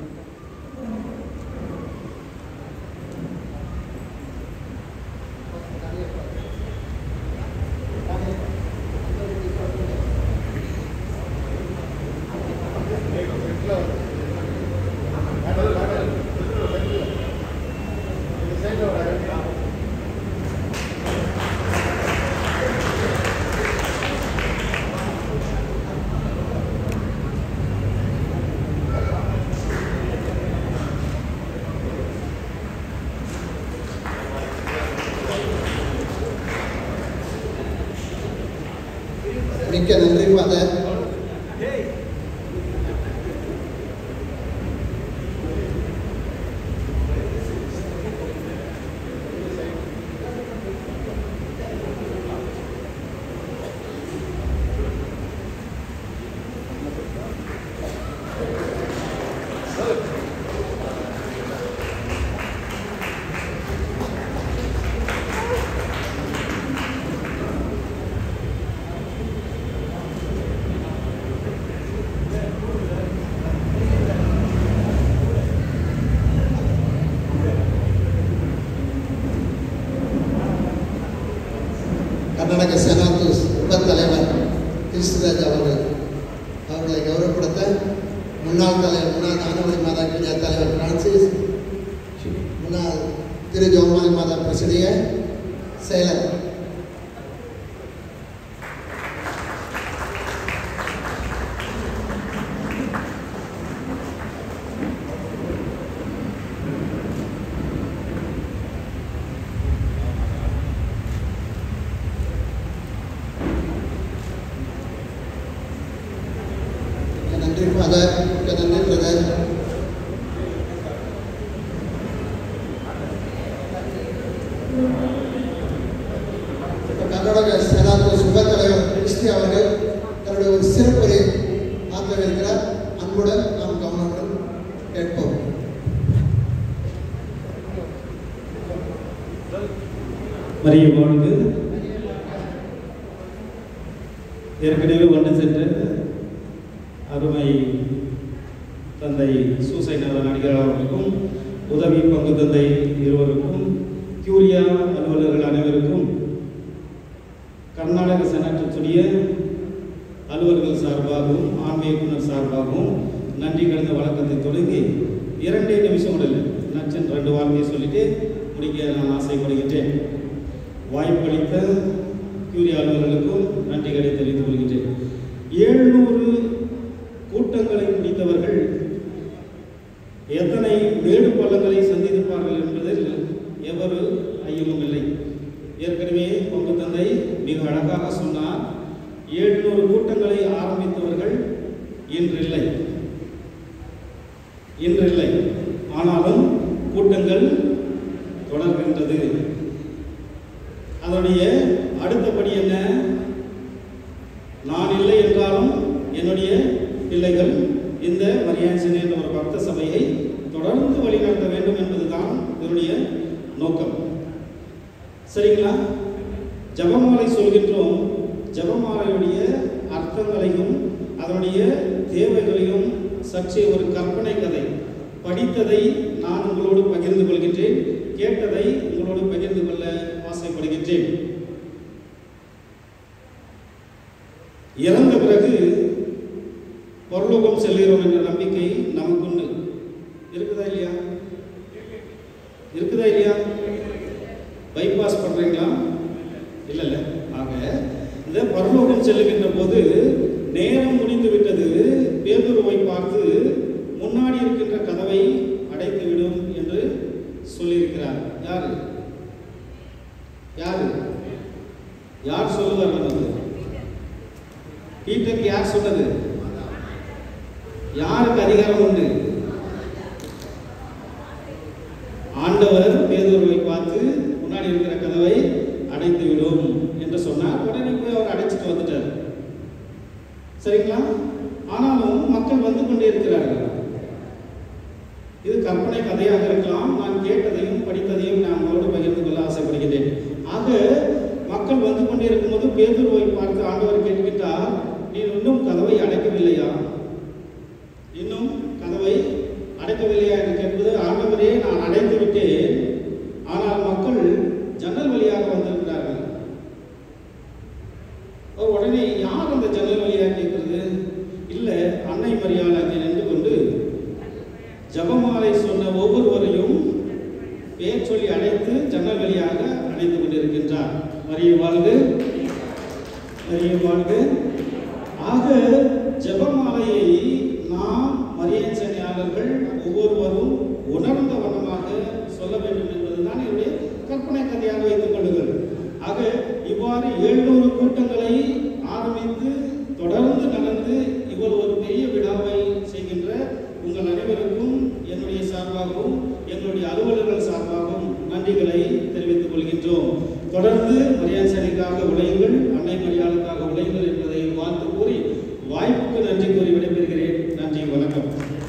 A: மிக்க நன்றி ஃபாதர் கர்நாடக செனாத்து உப தலைவர் கிருஷ்ணராஜ் அவர்கள் அவர்களை கௌரவப்படுத்த முன்னாள் தலைவர் முன்னாள் ஞானவழி மாதா கிரியா தலைவர் பிரான்சிஸ் முன்னாள் திரு ஜோமாலி மாதா பிரசிடிய செயலர் இப்போ கர்நாடக சேனாத்து சுப தலைவர் கிறிஸ்டி அவர்கள் தன்னுடைய ஒரு சிறப்புரை ஆற்ற இருக்கிறார் அன்புடன் நாம் கவனமுடன் கேட்போம்
G: மரிய வாழ்ந்து ஏற்கனவே ஒன்று சென்ற அருமை தந்தை சூசைநாதன் அடிகள் அவர்களுக்கும் உதவி பங்கு தந்தை இருவருக்கும் கியூரியா அலுவலர்கள் அனைவருக்கும் கர்நாடக செனட்டுடைய அலுவலர்கள் சார்பாகவும் ஆன்மீக இயக்குனர் சார்பாகவும் நன்றி கலந்த வழக்கத்தை தொடங்கி இரண்டே நிமிஷம் கூட இல்லை நச்சன் ரெண்டு வார்த்தையை சொல்லிட்டு முடிக்க நான் ஆசைப்படுகின்றேன் வாய்ப்பளித்த கியூரியா அலுவலர்களுக்கும் நன்றிகளை தெரிவித்துக் கொள்கின்றேன் ஏழ்நூறு கூட்டங்களை முடித்தவர்கள் எத்தனை மேடு பள்ளங்களை சந்தித்திருப்பார்கள் என்பதில் எவரு ஐயமும் இல்லை ஏற்கனவே பங்கு தந்தை மிக அழகாக சொன்னார் ஏழ்நூறு கூட்டங்களை ஆரம்பித்தவர்கள் இன்றில்லை இன்றில்லை ஆனாலும் கூட்டங்கள் தொடர்கின்றது அதனுடைய அடுத்தபடி என்ன நான் இல்லை என்றாலும் என்னுடைய பிள்ளைகள் இந்த மரியாசன் என்ற ஒரு பக்த சபையை தொடர்ந்து வழிநடத்த வேண்டும் என்பதுதான் இதனுடைய நோக்கம் சரிங்களா ஜபமாலை சொல்கின்றோம் ஜபமாலையுடைய அர்த்தங்களையும் அதனுடைய தேவைகளையும் சற்றே ஒரு கற்பனை கதை படித்ததை நான் உங்களோடு பகிர்ந்து கொள்கின்றேன் கேட்டதை உங்களோடு பகிர்ந்து கொள்ள ஆசைப்படுகின்றேன் இறந்த பிறகு பரலோகம் செல்கிறோம் என்ற நம்பிக்கை நமக்குண்டு இருக்குதா இல்லையா இருக்குதா இல்லையா பைபாஸ் பண்றீங்களா இல்ல இல்ல ஆக இந்த பரலோகம் செல்லுகின்ற போது நேரம் முடிந்து விட்டது பேதுருவை பார்த்து முன்னாடி இருக்கின்ற கதவை அடைத்து விடும் என்று சொல்லியிருக்கிறார் யாரு யாரு யார் சொல்லுவார் நமக்கு பீட்டருக்கு யார் சொன்னது யாருக்கு அதிகாரம் உண்டு ஆண்டவர் பேதுருவை பார்த்து முன்னாடி இருக்கிற கதவை அடைத்து விடும் என்று சொன்னார் உடனே போய் அவர் அடைச்சிட்டு வந்துட்டார் சரிங்களா ஆனாலும் மக்கள் வந்து கொண்டே இருக்கிறார்கள் இது கற்பனை கதையாக இருக்கலாம் நான் கேட்டதையும் படித்ததையும் நான் உங்களோடு பகிர்ந்து கொள்ள ஆசைப்படுகிறேன் ஆக மக்கள் வந்து கொண்டே இருக்கும்போது பேதுருவை பார்த்து ஆண்டவர் கேட்டுக்கிட்டார் நீ இன்னும் கதவை அடைக்கவில்லையா இன்னும் கதவை அடைக்கவில்லையா என்று கேட்பது ஆண்டவரே நான் அடைத்து விட்டேன் ஆனால் மக்கள் ஜன்னல் வழியாக வந்திருக்கிறார்கள் அப்ப உடனே யார் அந்த ஜன்னல் வழியாக கேட்கிறது இல்லை அன்னை மரியாதை அங்கே நின்று கொண்டு ஜபமாலை சொன்ன ஒவ்வொருவரையும் பெயர் சொல்லி அழைத்து ஜன்னல் வழியாக அழைத்து கொண்டிருக்கின்றார் மரிய வாழ்க மரிய வாழ்க ஆக ஜபமாலையை நாம் மரியன் சனியாளர்கள் ஒவ்வொருவரும் உணர்ந்த வண்ணமாக சொல்ல வேண்டும் என்பதுதான் என்னுடைய கற்பனை கதையாக வைத்துக் கொள்ளுங்கள் ஆக இவ்வாறு எழுநூறு கூட்டங்களை ஆரம்பித்து தொடர்ந்து நடந்து இவ்வளவு ஒரு பெரிய விழாவை செய்கின்ற உங்கள் அனைவருக்கும் என்னுடைய சார்பாகவும் எங்களுடைய அலுவலர்கள் சார்பாகவும் நன்றிகளை தெரிவித்துக் கொள்கின்றோம் தொடர்ந்து மரியாசனைக்காக உழையுங்கள் அன்னை மரியாதைக்காக உழையுங்கள் என்பதை வாழ்த்து கூறி வாய்ப்புக்கு நன்றி கூறி விடைபெறுகிறேன் நன்றி வணக்கம்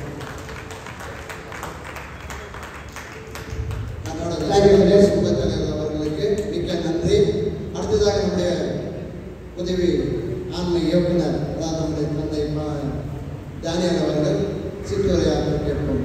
A: நம்மளோட விநாயகர்களே சுபத்தலைவர் அவர்களுக்கு மிக்க நன்றி அடுத்ததாக நம்முடைய உதவி ஆன்ம இயக்குனர் அதாவது நம்முடைய தந்தை பா- தானியல் அவர்கள் சிற்றுரையாக கேட்போம்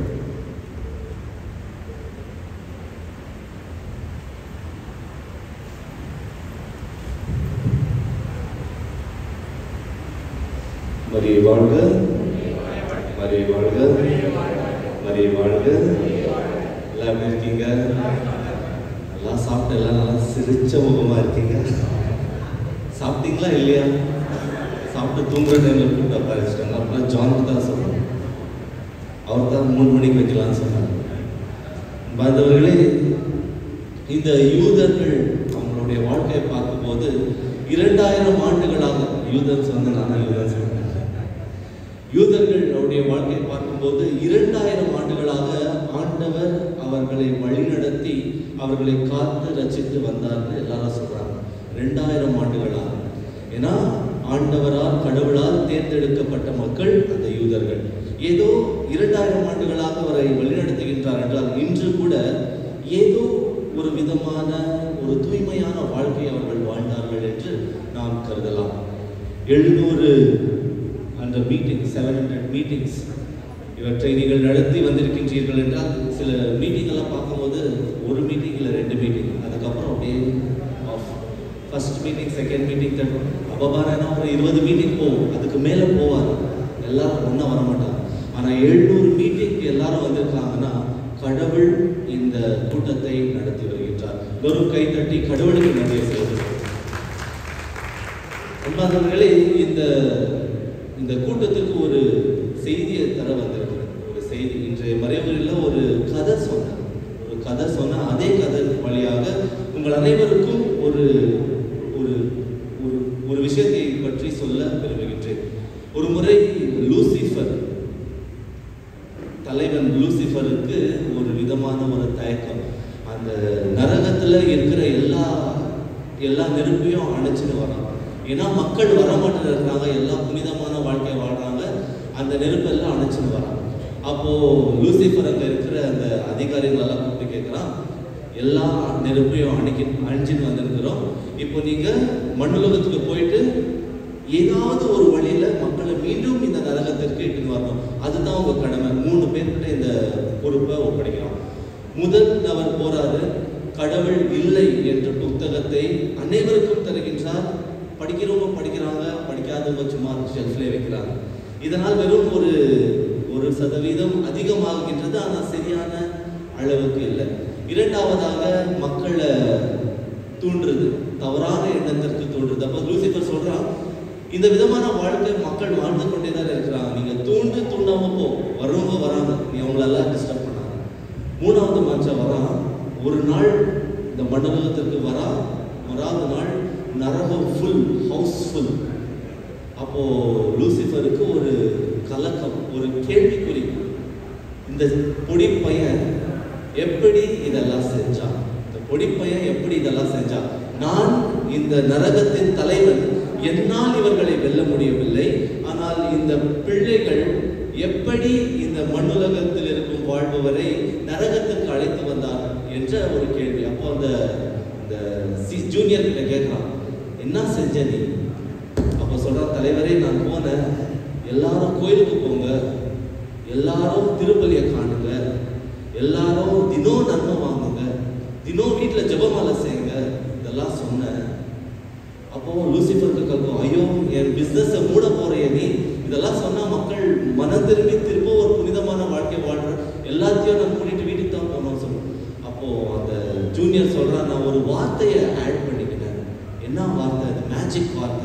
D: மரிய வாழ்க மரிய வாழ்க மரிய வாழ்க எல்லாம் எப்படி இருக்கீங்க எல்லாம் சாப்பிட்டு எல்லாம் நல்லா சிரிச்ச முகமா இருக்கீங்க சாப்பிட்டீங்களா இல்லையா சாப்பிட்டு தூங்குற டைம்ல கூட்ட பாரிச்சிட்டாங்க அப்புறம் ஜான் தான் சொன்னாங்க அவர் தான் மூணு மணிக்கு வைக்கலாம்னு சொன்னாங்க பாந்தவர்களே இந்த யூதர்கள் அவங்களுடைய வாழ்க்கையை பார்க்கும்போது இரண்டாயிரம் ஆண்டுகளாக யூதன்ஸ் வந்து நான் தான் யூதன்ஸ் சொன்னேன். யூதர்கள் அவருடைய வாழ்க்கையை பார்க்கும்போது இரண்டாயிரம் ஆண்டுகளாக ஆண்டவர்
B: அவர்களை வழிநடத்தி அவர்களை காத்து ரச்சித்து வந்தார்னு எல்லாரும் சொல்றாங்க ரெண்டாயிரம் ஆண்டுகளாக ஏன்னா ஆண்டவரால் கடவுளால் தேர்ந்தெடுக்கப்பட்ட மக்கள் அந்த யூதர்கள் ஏதோ இரண்டாயிரம் ஆண்டுகளாக அவரை வழிநடத்துகின்றார் என்றால் இன்று கூட ஏதோ ஒரு விதமான ஒரு தூய்மையான வாழ்க்கை அவர்கள் வாழ்ந்தார்கள் என்று நாம் கருதலாம் எழுநூறு அந்த மீட்டிங் செவன் ஹண்ட்ரட் மீட்டிங்ஸ் இவற்றை நீங்கள் நடத்தி வந்திருக்கின்றீர்கள் என்றால் சில மீட்டிங் எல்லாம் பார்க்கும்போது ஒரு மீட்டிங் இல்லை ரெண்டு மீட்டிங் அதுக்கப்புறம் அப்படியே of first meeting second meeting third அப்பபாரனா ஒரு இருபது மீட்டிங் போகும் அதுக்கு மேலே போவார் எல்லாரும் ஒன்றா வர மாட்டாங்க ஆனால் எழுநூறு மீட்டிங்க்கு எல்லாரும் வந்திருக்காங்கன்னா கடவுள் இந்த கூட்டத்தை நடத்தி வருகின்றார் வெறும் கை தட்டி கடவுளுக்கு நன்றியை செய்கிறோம் அன்பாதவர்களே இந்த இந்த கூட்டத்துக்கு ஒரு செய்தியை தர வந்திருக்கிறேன் ஒரு செய்தி இன்றைய மறைவுகளில் ஒரு கதை சொன்னேன் ஒரு கதை சொன்ன அதே கதை வழியாக உங்கள் அனைவருக்கும் ஒரு ஒரு ஒரு ஒரு விஷயத்தை பற்றி சொல்ல விரும்புகின்றேன் ஒரு முறை லூசிஃபர் தலைவன் லூசிஃபருக்கு ஒரு விதமான ஒரு தயக்கம் அந்த நரகத்துல இருக்கிற எல்லா எல்லா நெருப்பையும் அணைச்சிட்டு வரான் ஏன்னா மக்கள் வர மாட்டேன்னு இருக்கிறாங்க எல்லா புனிதமான வாழ்க்கை வாழ்றாங்க அந்த நெருப்பெல்லாம் அணைச்சிட்டு வரான் அப்போ லூசிஃபர் அங்க இருக்கிற அந்த அதிகாரிகள் எல்லாம் கூப்பிட்டு கேட்கிறான் எல்லா நெருப்பையும் அணைக்கி அணிஞ்சின்னு வந்திருக்கிறோம் இப்போ நீங்க மண்ணுலகத்துக்கு போயிட்டு ஏதாவது ஒரு வழியில மக்களை மீண்டும் இந்த நரகத்திற்கு இட்டுன்னு வரணும் அதுதான் உங்க கடமை மூணு பேர்கிட்ட இந்த பொறுப்பை ஒப்படைக்கிறோம் முதல் நபர் போறாரு கடவுள் இல்லை என்ற புத்தகத்தை அனைவருக்கும் தருகின்றார் படிக்கிறவங்க படிக்கிறாங்க படிக்காதவங்க சும்மா ஷெல்ஃப்லேயே வைக்கிறாங்க இதனால் வெறும் ஒரு ஒரு சதவீதம் அதிகமாகின்றது ஆனால் சரியான அளவுக்கு இல்லை இரண்டாவதாக மக்களை தூண்டுறது தவறான எண்ணத்திற்கு தூண்டுறது அப்போ லூசிஃபர் சொல்றான் இந்த விதமான வாழ்க்கை மக்கள் வாழ்ந்து கொண்டே தான் இருக்கிறாங்க நீங்க தூண்டு தூண்டாம போ வரவங்க வராங்க நீ அவங்களெல்லாம் டிஸ்டர்ப் பண்ணாங்க மூணாவது மனுஷன் வரான் ஒரு நாள் இந்த மண்டலத்திற்கு வரா வராத நாள் நரகம் ஃபுல் ஹவுஸ் ஃபுல் அப்போ லூசிஃபருக்கு ஒரு கலக்கம் ஒரு கேள்விக்குறி இந்த பொடி பையன் எப்படி இதெல்லாம் செஞ்சான் இந்த பொடி பையன் எப்படி இதெல்லாம் செஞ்சான் நான் இந்த நரகத்தின் தலைவன் என்னால் இவர்களை வெல்ல முடியவில்லை ஆனால் இந்த பிள்ளைகள் எப்படி இந்த மண்ணுலகத்தில் இருக்கும் வாழ்பவரை நரகத்துக்கு அழைத்து வந்தார் என்ற ஒரு கேள்வி அப்போ அந்த இந்த சி ஜூனியர் கிட்ட கேட்கிறான் என்ன செஞ்ச நீ அப்போ சொல்றான் தலைவரே நான் போனேன் எல்லாரும் கோயிலுக்கு போங்க எல்லாரும் திருப்பலியை காணுங்க எல்லாரும் தினம் நன்மை வாங்குங்க தினம் வீட்டில் ஜெபமாலை செய்யுங்க இதெல்லாம் சொன்னேன் அப்போ லூசிஃபருக்கு கல்கும் ஐயோ என் பிஸ்னஸை மூட போறிய நீ இதெல்லாம் சொன்னா மக்கள் மனம் திரும்பி திரும்ப ஒரு புனிதமான வாழ்க்கை வாழ்ற எல்லாத்தையும் நான் மூடிட்டு வீட்டுக்கு தான் போகணும்னு சொல்லுவோம் அப்போ அந்த ஜூனியர் சொல்றான் நான் ஒரு வார்த்தையை ஆட் பண்ணிக்கினேன் என்ன வார்த்தை அது மேஜிக் வார்த்தை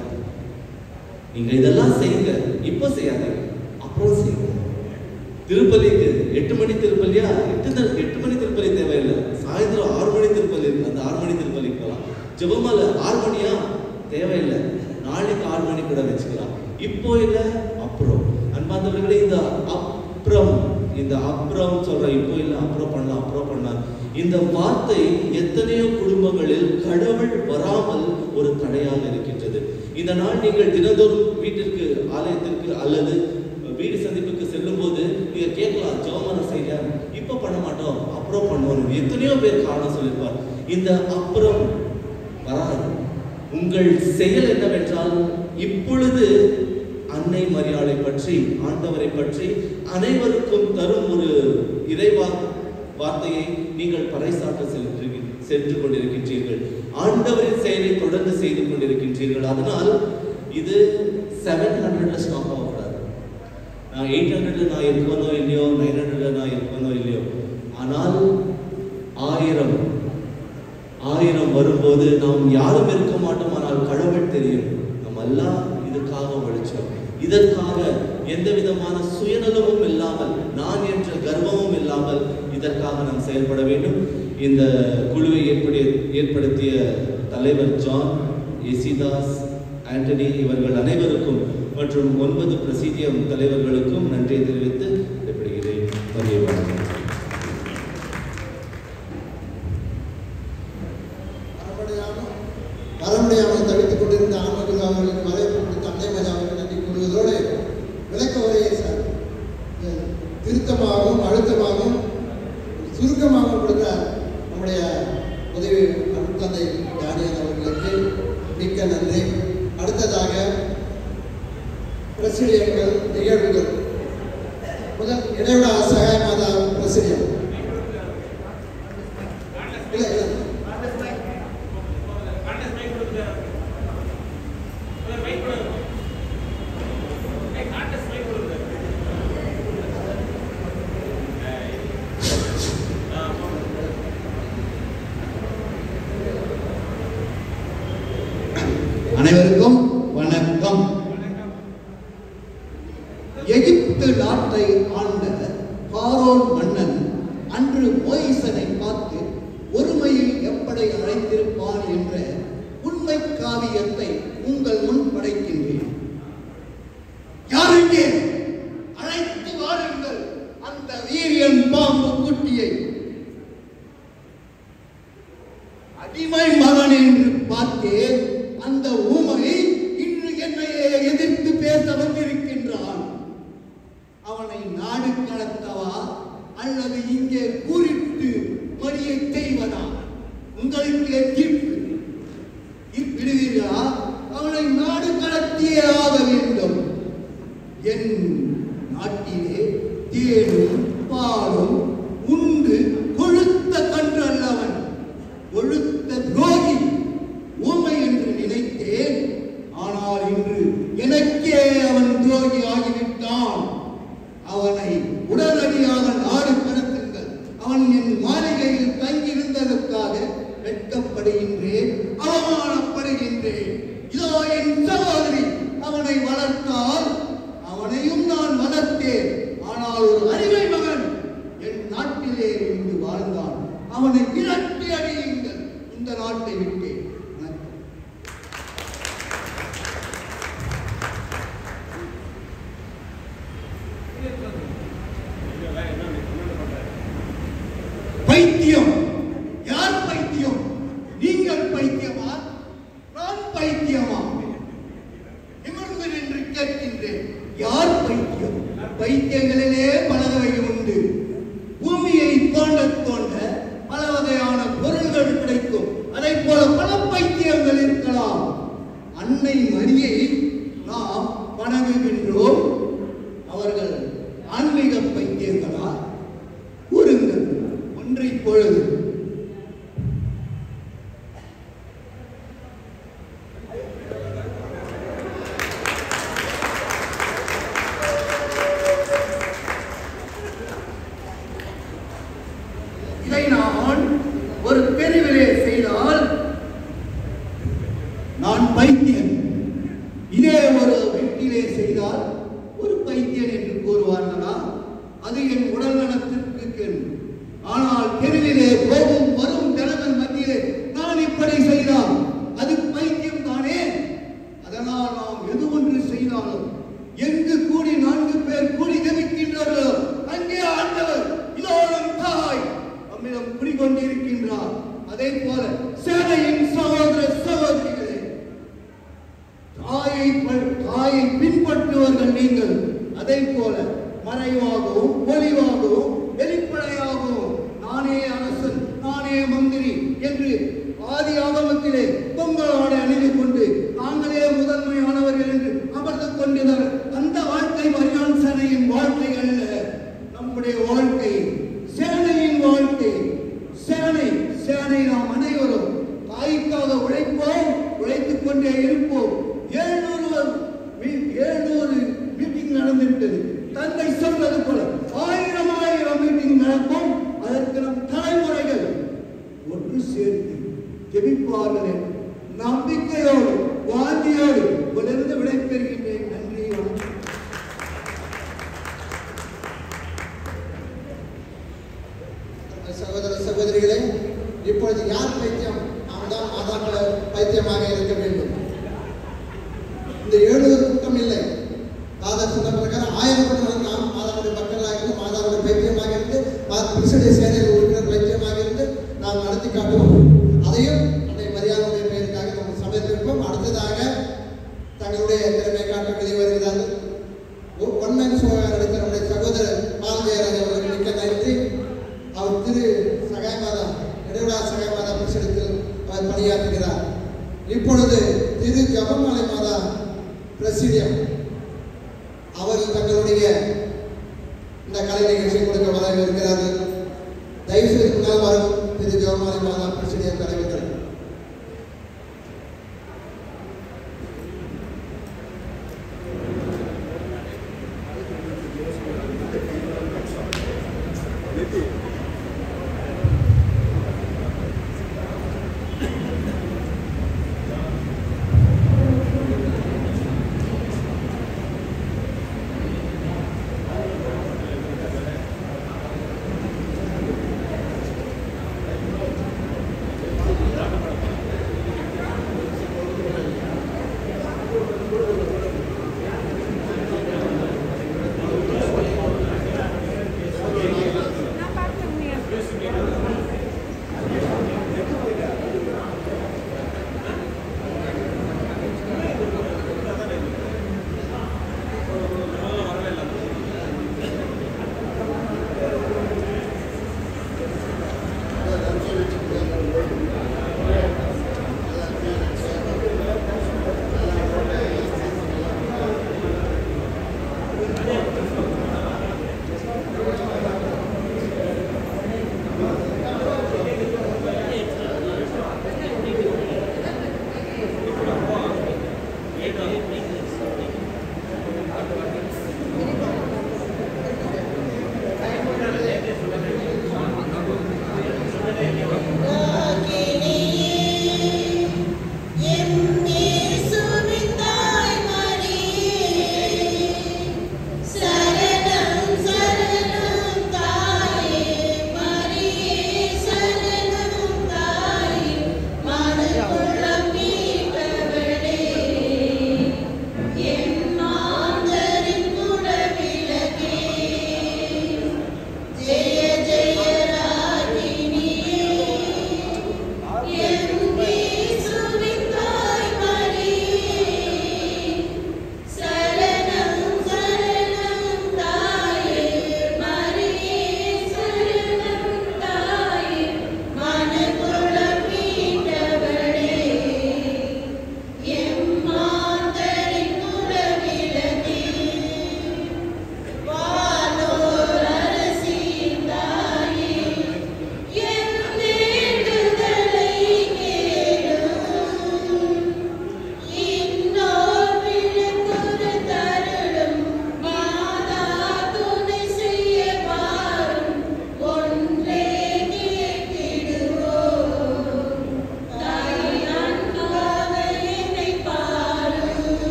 B: நீங்க இதெல்லாம் செய்யுங்க இப்போ செய்யாதீங்க அப்புறம் செய்யுங்க திருப்பலிக்கு எட்டு மணி திருப்பலியா எட்டு ந- எட்டு மணி திருப்பலி தேவையில்லை சாயந்தரம் ஆறு மணி திருப்பலி இருக்கு அந்த ஆறு மணி திருப்பலிக்கு போகலாம் ஜெபமால ஆறு மணியா தேவையில்லை நாளைக்கு ஆறு மணி கூட வச்சுக்கலாம் இப்போ இல்லை அப்புறம் அன்பாந்தவர்களே இந்த அப்புறம் இந்த அப்புறம் சொல்ற இப்போ இல்லை அப்புறம் பண்ணலாம் அப்புறம் பண்ணலாம் இந்த வார்த்தை எத்தனையோ குடும்பங்களில் கடவுள் வராமல் ஒரு தடையாக இருக்கின்றது இந்த நாள் நீங்கள் தினந்தோறும் வீட்டிற்கு ஆலயத்திற்கு அல்லது வீடு சந்திப்புக்கு செல்லும் போது நீங்க கேட்கலாம் ஜோமன செய்ய இப்ப பண்ண மாட்டோம் அப்புறம் பண்ணுவோம் எத்தனையோ பேர் காரணம் சொல்லியிருப்பார் இந்த அப்புறம் வராது உங்கள் செயல் என்னவென்றால் இப்பொழுது அன்னை மரியாளை பற்றி ஆண்டவரை பற்றி அனைவருக்கும் தரும் ஒரு இறைவா வார்த்தையை நீங்கள் பறைசாற்ற சென்று சென்று கொண்டிருக்கின்றீர்கள் ஆண்டவரின் செயலை தொடர்ந்து செய்து கொண்டிருக்கின்றீர்கள் அதனால் இது செவன் ஹண்ட்ரட்ல ஸ்டாப் ஆகக்கூடாது நான் எயிட் ஹண்ட்ரட்ல நான் இருக்கனோ இல்லையோ நைன் ஹண்ட்ரட்ல நான் இருக்கனோ இல்லையோ ஆனால் ஆயிரம் ஆயிரம் வரும்போது நாம் யாரும் இருக்க மாட்டோம் ஆனால் கடவுள் தெரியும் நம்ம எல்லாம் இதுக்காக உழைச்சோம் இதற்காக எந்த விதமான சுயநலமும் இல்லாமல் நான் என்ற கர்வமும் இல்லாமல் இதற்காக நாம் செயல்பட வேண்டும் இந்த குழுவை ஏற்படி ஏற்படுத்திய தலைவர் ஜான் எசிதாஸ் ஆண்டனி இவர்கள் அனைவருக்கும் மற்றும் ஒன்பது பிரசிடியம் தலைவர்களுக்கும் நன்றி தெரிவித்து விடைபெறுகிறேன் மதிய வணக்கம்
A: வர முடியாமல் தவித்துக் கொண்டிருந்த ஆன்மகுரு அவர்களுக்கு வரவேற்பு கொடுத்த அன்னை மதி அவர்களுக்கு நன்றி கூறுவதோடு விளக்க உரையை சார் அஹ், திருத்தமாகவும் அழுத்தமாகவும் சுருக்கமாகவும் கொடுத்த நம்முடைய உதவி அருட்தந்தை தானியல் அவர்களுக்கு மிக்க நன்றி அடுத்ததாக பிரசிடியங்கள் நிகழ்வுகள் முதல் இடைவிடா சகாய மாதா பிரசிடியம் இல்லை இல்லை
H: அனைவருக்கும் வணக்கம் எகிப்து நாட்டை ஆண்ட பாரோன் மன்னன் அன்று மோயிசனை பார்த்து ஒருமையில் எப்படி அழைத்திருப்பான் என்ற உண்மை காவியத்தை உங்கள் முன் படைக்கின்றேன் யாருங்கே அழைத்து வாருங்கள் அந்த வீரியன் பாம்பு குட்டியை அடிமை மகன் என்று பார்த்தேன் அந்த ஊமை இன்று என்னையே எதிர்த்து பேச வந்திருக்கின்றான் அவனை நாடு கடத்தவா அல்லது இங்கே கூறிட்டு மடியை செய்வதா உங்களுக்கு தீர்ப்பு விடுவீர்களா அவனை நாடு கடத்தியே ஆக வேண்டும் என் நாட்டிலே தேனும் பாலும் உண்டு கொழுத்த கன்று அல்லவன் கொழுத்த துரோகி ஊமை என்று நினைத்தேன் ஆனால் இன்று எனக்கே அவன் துரோகி ஆகிவிட்டான் அவனை உடனடியாக நாடு கடத்துங்கள் அவன் என் மாளிகையில் தங்கியிருந்ததற்காக வெட்கப்படுகின்றேன் அவமானப்படுகின்றேன் இதோ என் சகோதரி அவனை வளர்த்தால் அவனையும் நான் வளர்த்தேன் ஆனால் ஒரு அடிமை மகன் என் நாட்டிலே இருந்து வாழ்ந்தான் அவனை விரட்டி அடியுங்கள் இந்த நாட்டை விட்டேன் வணக்கம். பைத்தியம் யார் பைத்தியம் நீங்கள் பைத்தியமா நான் பைத்தியமா நிமிர்ந்து நின்று கேட்கின்றேன் யார் பைத்தியம் பைத்தியங்களிலே பல வகை உண்டு பூமியை தோண்ட தோண்ட பல வகையான பொருள்கள் கிடைக்கும் அதை போல பல பைத்தியங்கள் இருக்கலாம் அன்னை மரியை நாம் வணங்குகின்றோம் அவர்கள் ஆன்மீக பைத்தியங்களா கூறுங்கள் ஒன்றை பொழுது இதை நான் ஒரு தெருவிலே செய்தால் நான் பைத்தியன் இதே ஒரு வீட்டிலே செய்தால் ஒரு பைத்தியன் என்று கூறுவார்களா அது என் உடல் நலத்திற்கு கேடு. ஆனால் தெருவிலே போகும் வரும் ஜனங்கள் மத்தியிலே நான் இப்படி செய்தால் அது பைத்தியம் தானே அதனால் நாம் எது ஒன்று செய்தாலும் எங்கு கூடி நான்கு பேர் கூடி ஜெபிக்கின்றார்களோ அங்கே ஆண்டவர் இதோ நம் தாய் நம்மிடம் குடிகொண்டிருக்கின்றார் அதே போல சேனையின் சகோதர சகோதரிகளே தாயை ப- தாயை பின்பற்றுவர்கள் நீங்கள் அதே போல மறைவாகவும் ஒளிவாகவும் வெளிப்படையாகவும் நானே அரசன் நானே மந்திரி என்று ஆதி ஆகமத்திலே பொங்கலோடு அணிந்து கொண்டு நாங்களே முதன்மையானவர்கள் என்று அமர்ந்து கொண்டிருந்தார் அந்த வாழ்க்கை மரியான் சேனையின் வாழ்க்கை அல்ல நம்முடைய வாழ்க்கை சேனையின் வாழ்க்கை சேனை சேனை நாம் அனைவரும் தாய்க்காக உழைப்போம் உழைத்துக் கொண்டே இருப்போம் ஏழ்நூறு ஏழ்நூறு மீட்டிங் நடந்திருக்கிறது தந்தை சொன்னது போல ஆயிரம் ஆயிரம் மீட்டிங் நடக்கும் அதற்கு நம் தலைமுறைகள் ஒன்று சேர்த்து ஜெபிப்பார்கள் என்ற நம்பிக்கையோடு வாந்தியோடு உங்களிருந்து விடைபெறுகின்றேன் நன்றி வணக்கம்
A: சகோதர சகோதரிகளே இப்பொழுது யார் பைத்தியம் நாம் தான் மாதாக்கள பைத்தியமாக இருக்க வேண்டும் இந்த எழுநூறு கூட்டம் இல்லை மாதா சொன்ன பிரகாரம் ஆயிரம் கூட்டம் நாம் மாதாவுடைய மக்களாக இருந்து மாதாவுடைய பைத்தியமாக இருந்து கிறிஸ்துடைய சேனையில் உறுப்பினர் பைத்தியமாக இருந்து நாம் நடத்தி காட்டுவோம் அதையும் அன்னை மரியாதையுடைய பெயருக்காக நம்ம சபை ஜெபம் அடுத்ததாக தங்களுடைய திறமை காட்ட வெளியே வருகிறார்கள் ஒ- ஒன்மன் சோழர் நடத்த நம்முடைய சகோதரர் பால் ஜெயராஜ் அவர்களுக்கு மிக்க நன்றி அவர் திரு சகாயமாதா இடைவிடா சகாயமாதா பிரசிடத்தில் அவர் பணியாற்றுகிறார் இப்பொழுது திரு ஜபமாலை மாதா பிரசிடியம் அவர்கள் தங்களுடைய இந்த கலை நிகழ்ச்சி கொடுக்க வர இருக்கிறார்கள் தயவுசெய்து முன்னால் வரும் திரு ஜபமாலை மாதா பிரசிடியம் தலைவர்கள்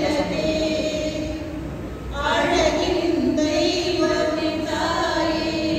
C: அழகின் தெய்வத்தின் தாயே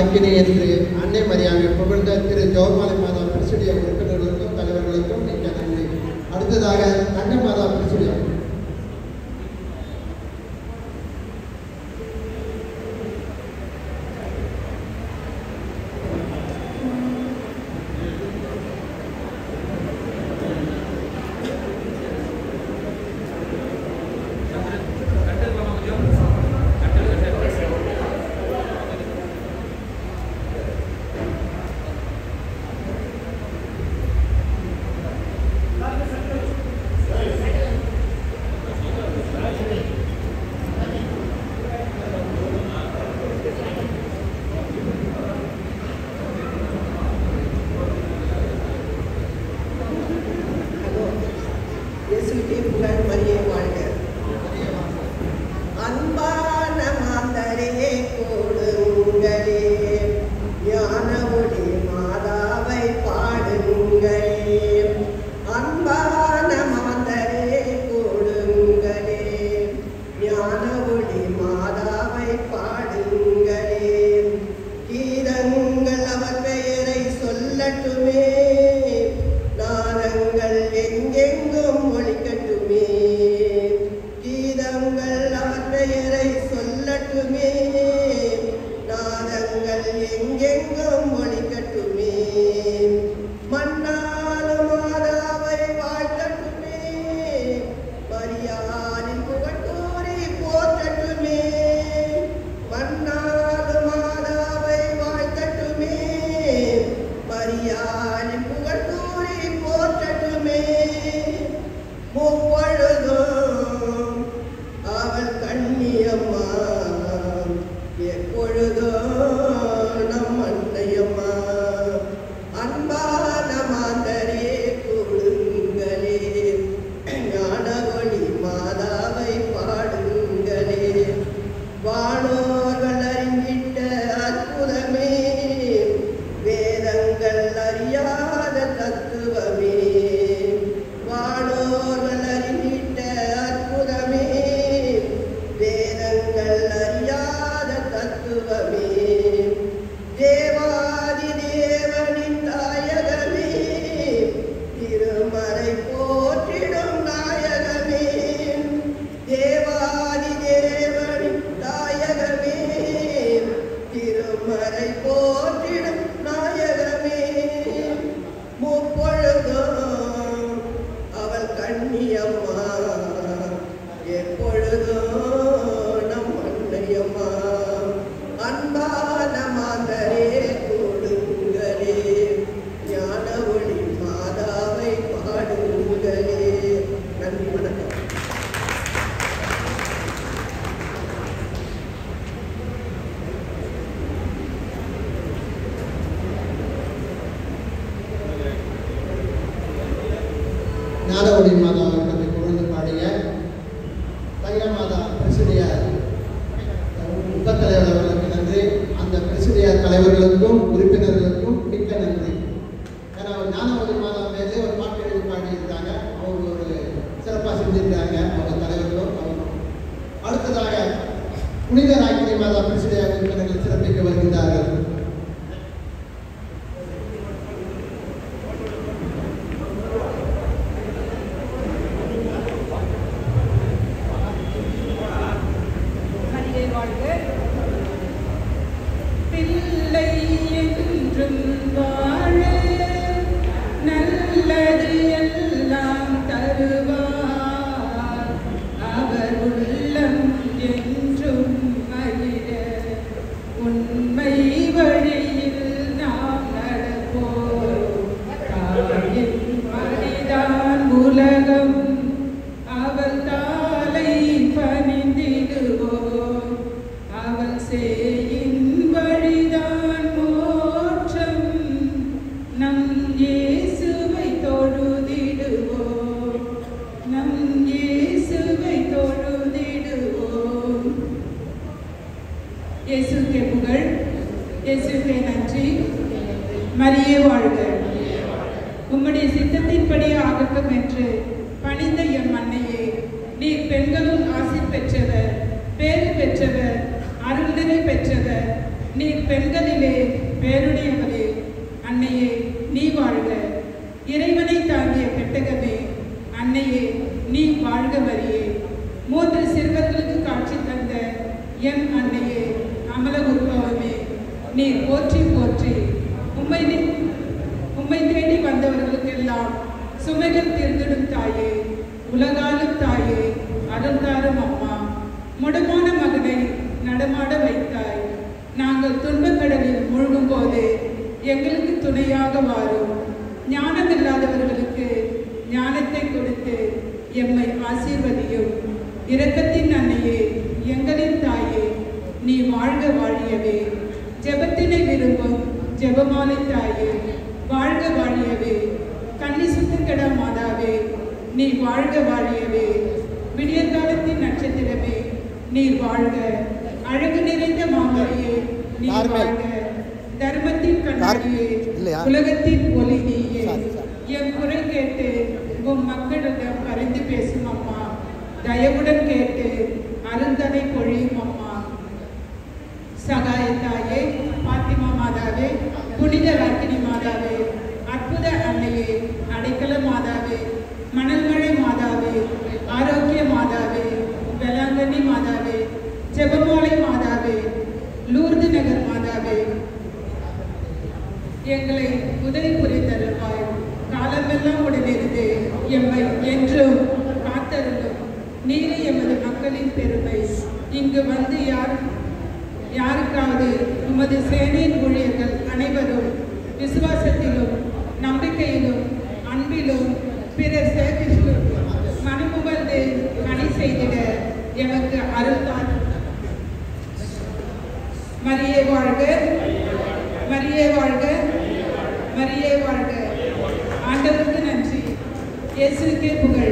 A: அக்கினி என்று அன்னை மரியாதை புகழ்ந்த திரு ஜோமாலை மாதா பிரசிடிய உறுப்பினர்களுக்கும் தலைவர்களுக்கும் மிக்க நன்றி அடுத்ததாக தங்க மாதா பிரசிடியம்
I: இயேசுவே புகழ் மரியே வாழ்க அன்பான மாந்தரே கொடுங்களே ஞான ஒளி மாதாவை பாடுங்களே அன்பான மாந்தரே கொடுங்களே ஞான ஒளி மாதாவை பாடுங்களே கீதங்கள் அவர் பெயரை சொல்லட்டுமே நாதங்கள் எங்கெங்கும் ஒழிக்கட்டுமே கீதங்கள் அவர் பெயரை சொல்லட்டுமே நாதங்கள் எங்கெங்கும் ஒழிக்கட்டுமே மன்னாலும் மாதாவை வாழ்த்தட்டுமே மரியாதை புகட்டூரி போற்றட்டுமே மன்னாலும் மாதாவை வாழ்த்தட்டுமே மரியாதை புகட்டூரி போற்றட்டுமே முப்பொழுதும் அவள் கண்ணியம்மா எப்பொழுதும் நம் அன்னையம்மா அன்பான மாந்தரே கொடுங்களே ஞான ஒளி மாதாவை பாடுங்களே வானோர்கள் அறிந்திட்ட அற்புதமே வேதங்கள் அறியாத தத்துவமே வானோர்கள் அறிந்திட்ட அற்புதமே வேதங்கள் அறியாத தத்துவமே தேவாதி தேவனின் தாயகமே திருமறை போற்றிடும் நாயகமே தேவாதி தேவனின் தாயகமே திருமறை போற்றிடும் நாயகமே முப்பொழுதும் அவள் கண்ணியம்மா எப்பொழுதும் நம் அன்னையம்மா அன்பான மாந்தரே கொடுங்களே ஞான ஒளி மாதாவை பாடுங்களே நன்றி வணக்கம்
A: ஞானவடி மாதாவை பற்றி புகழ்ந்து பாடிய தங்க மாதா பிரசிடிய உபத்தலைவர் அவர்களுக்கு நன்றி அந்த பிரசிடிய தலைவர்களுக்கும் உறுப்பினர்களுக்கும் மிக்க நன்றி ஏன்னா அவர் ஞானவதி மாதா மேலே ஒரு பாட்டு எழுதி பாடியிருக்காங்க அவங்க ஒரு சிறப்பாக செஞ்சிருக்காங்க அவங்க தலைவர்களும் அவரும் அடுத்ததாக புனித ராக்கினி மாதா பிரசிடிய உறுப்பினர்கள் சிறப்பிக்க வருகின்றார்கள்
C: மரியே வாழ்க பிள்ளை என்றும் வாழ நல்லது எல்லாம் தருவார் அவர் உள்ளம் என்றும் மகிழ உண்மை வழியில் நாம் நடப்போம் தாயின் மடிதான் உலகம் அவள் தாளை பணிந்திடுவோம் அவள் சேயின் வழிதான் மோட்சம் நம் இயேசுவை தொழுதிடுவோம் நம் இயேசுவை தொழுதிடுவோம் இயேசுக்கே புகழ் இயேசுக்கே நன்றி மரியே வாழ்க உம்முடைய சித்தத்தின்படி ஆகட்டும் என்று பணிந்த எம் அன்னையே நீர் பெண்களும் ஆசி பெற்றவர் பேறு பெற்றவர் அருள்நிறை பெற்றவர் நீர் பெண்களிலே பேருடையவளே அன்னையே நீ வாழ்க இறைவனை தாங்கிய பெட்டகமே அன்னையே நீ வாழ்க வரியே மூன்று சிறுவர்களுக்கு காட்சி தந்த எம் அன்னையே அமல உருவமே நீர் போற்றி போற்றி உம்மை நி- உம்மை தேடி வந்தவர்களுக்கெல்லாம் சுமைகள் தீர்ந்திடும் தாயே உலகாலும் தாயே அருள்தாரும் அம்மா முடமான மகனை நடமாட வைத்தாய் நாங்கள் துன்பக்கடலில் மூழ்கும் போது எங்களுக்கு துணையாக வாரும் ஞானமில்லாதவர்களுக்கு ஞானத்தை கொடுத்து எம்மை ஆசீர்வதியும் இரக்கத்தின் அன்னையே எங்களின் தாயே நீ வாழ்க வாழியவே ஜெபத்தினை விரும்பும் ஜெபமாலை தாயே வாழ்க வாழியவே கன்னி சுத்தக்கட மாதாவே நீ வாழ்க வாழியவே விடியற்காலத்தின் நட்சத்திரமே நீர் வாழ்க அழகு நிறைந்த மாமரியே நீ
E: யாருமே?
C: வாழ்க தர்மத்தின் கண்ணாடியே
E: இல்லையா?
C: உலகத்தின் ஒளி நீயே
E: சரி, சரி.
C: என் குரல் கேட்டு உம் மக்களிடம் பரிந்து பேசும் அம்மா தயவுடன் கேட்டு அருந்தனை பொழியும் அம்மா சகாய தாயே பாத்திமா மாதாவே புனித ராக்கினி மாதாவே அற்புத அன்னையே அடைக்கல மாதாவே மணல்மழை மாதாவே ஆரோக்கிய மாதாவே வேளாங்கண்ணி மாதாவே ஜெபமாலை மாதாவே லூர்து நகர் மாதாவே எங்களை உதவி புரிந்தருள்வாய் காலமெல்லாம் உடனிருந்து எம்மை என்றும் காத்தருளும் நீரே எமது மக்களின் பெருமை இங்கு வந்து யார் யாருக்காவது உமது சேனையின் ஊழியர்கள் அனைவரும் விசுவாசத்திலும் நம்பிக்கையிலும் அன்பிலும் பிறர் சேவையிலும் மனமுவந்து பணி செய்திட எமக்கு அருள்தான் மரியே வாழ்க மரியே வாழ்க மரியே வாழ்க ஆண்டவருக்கு நன்றி இயேசுக்கே புகழ்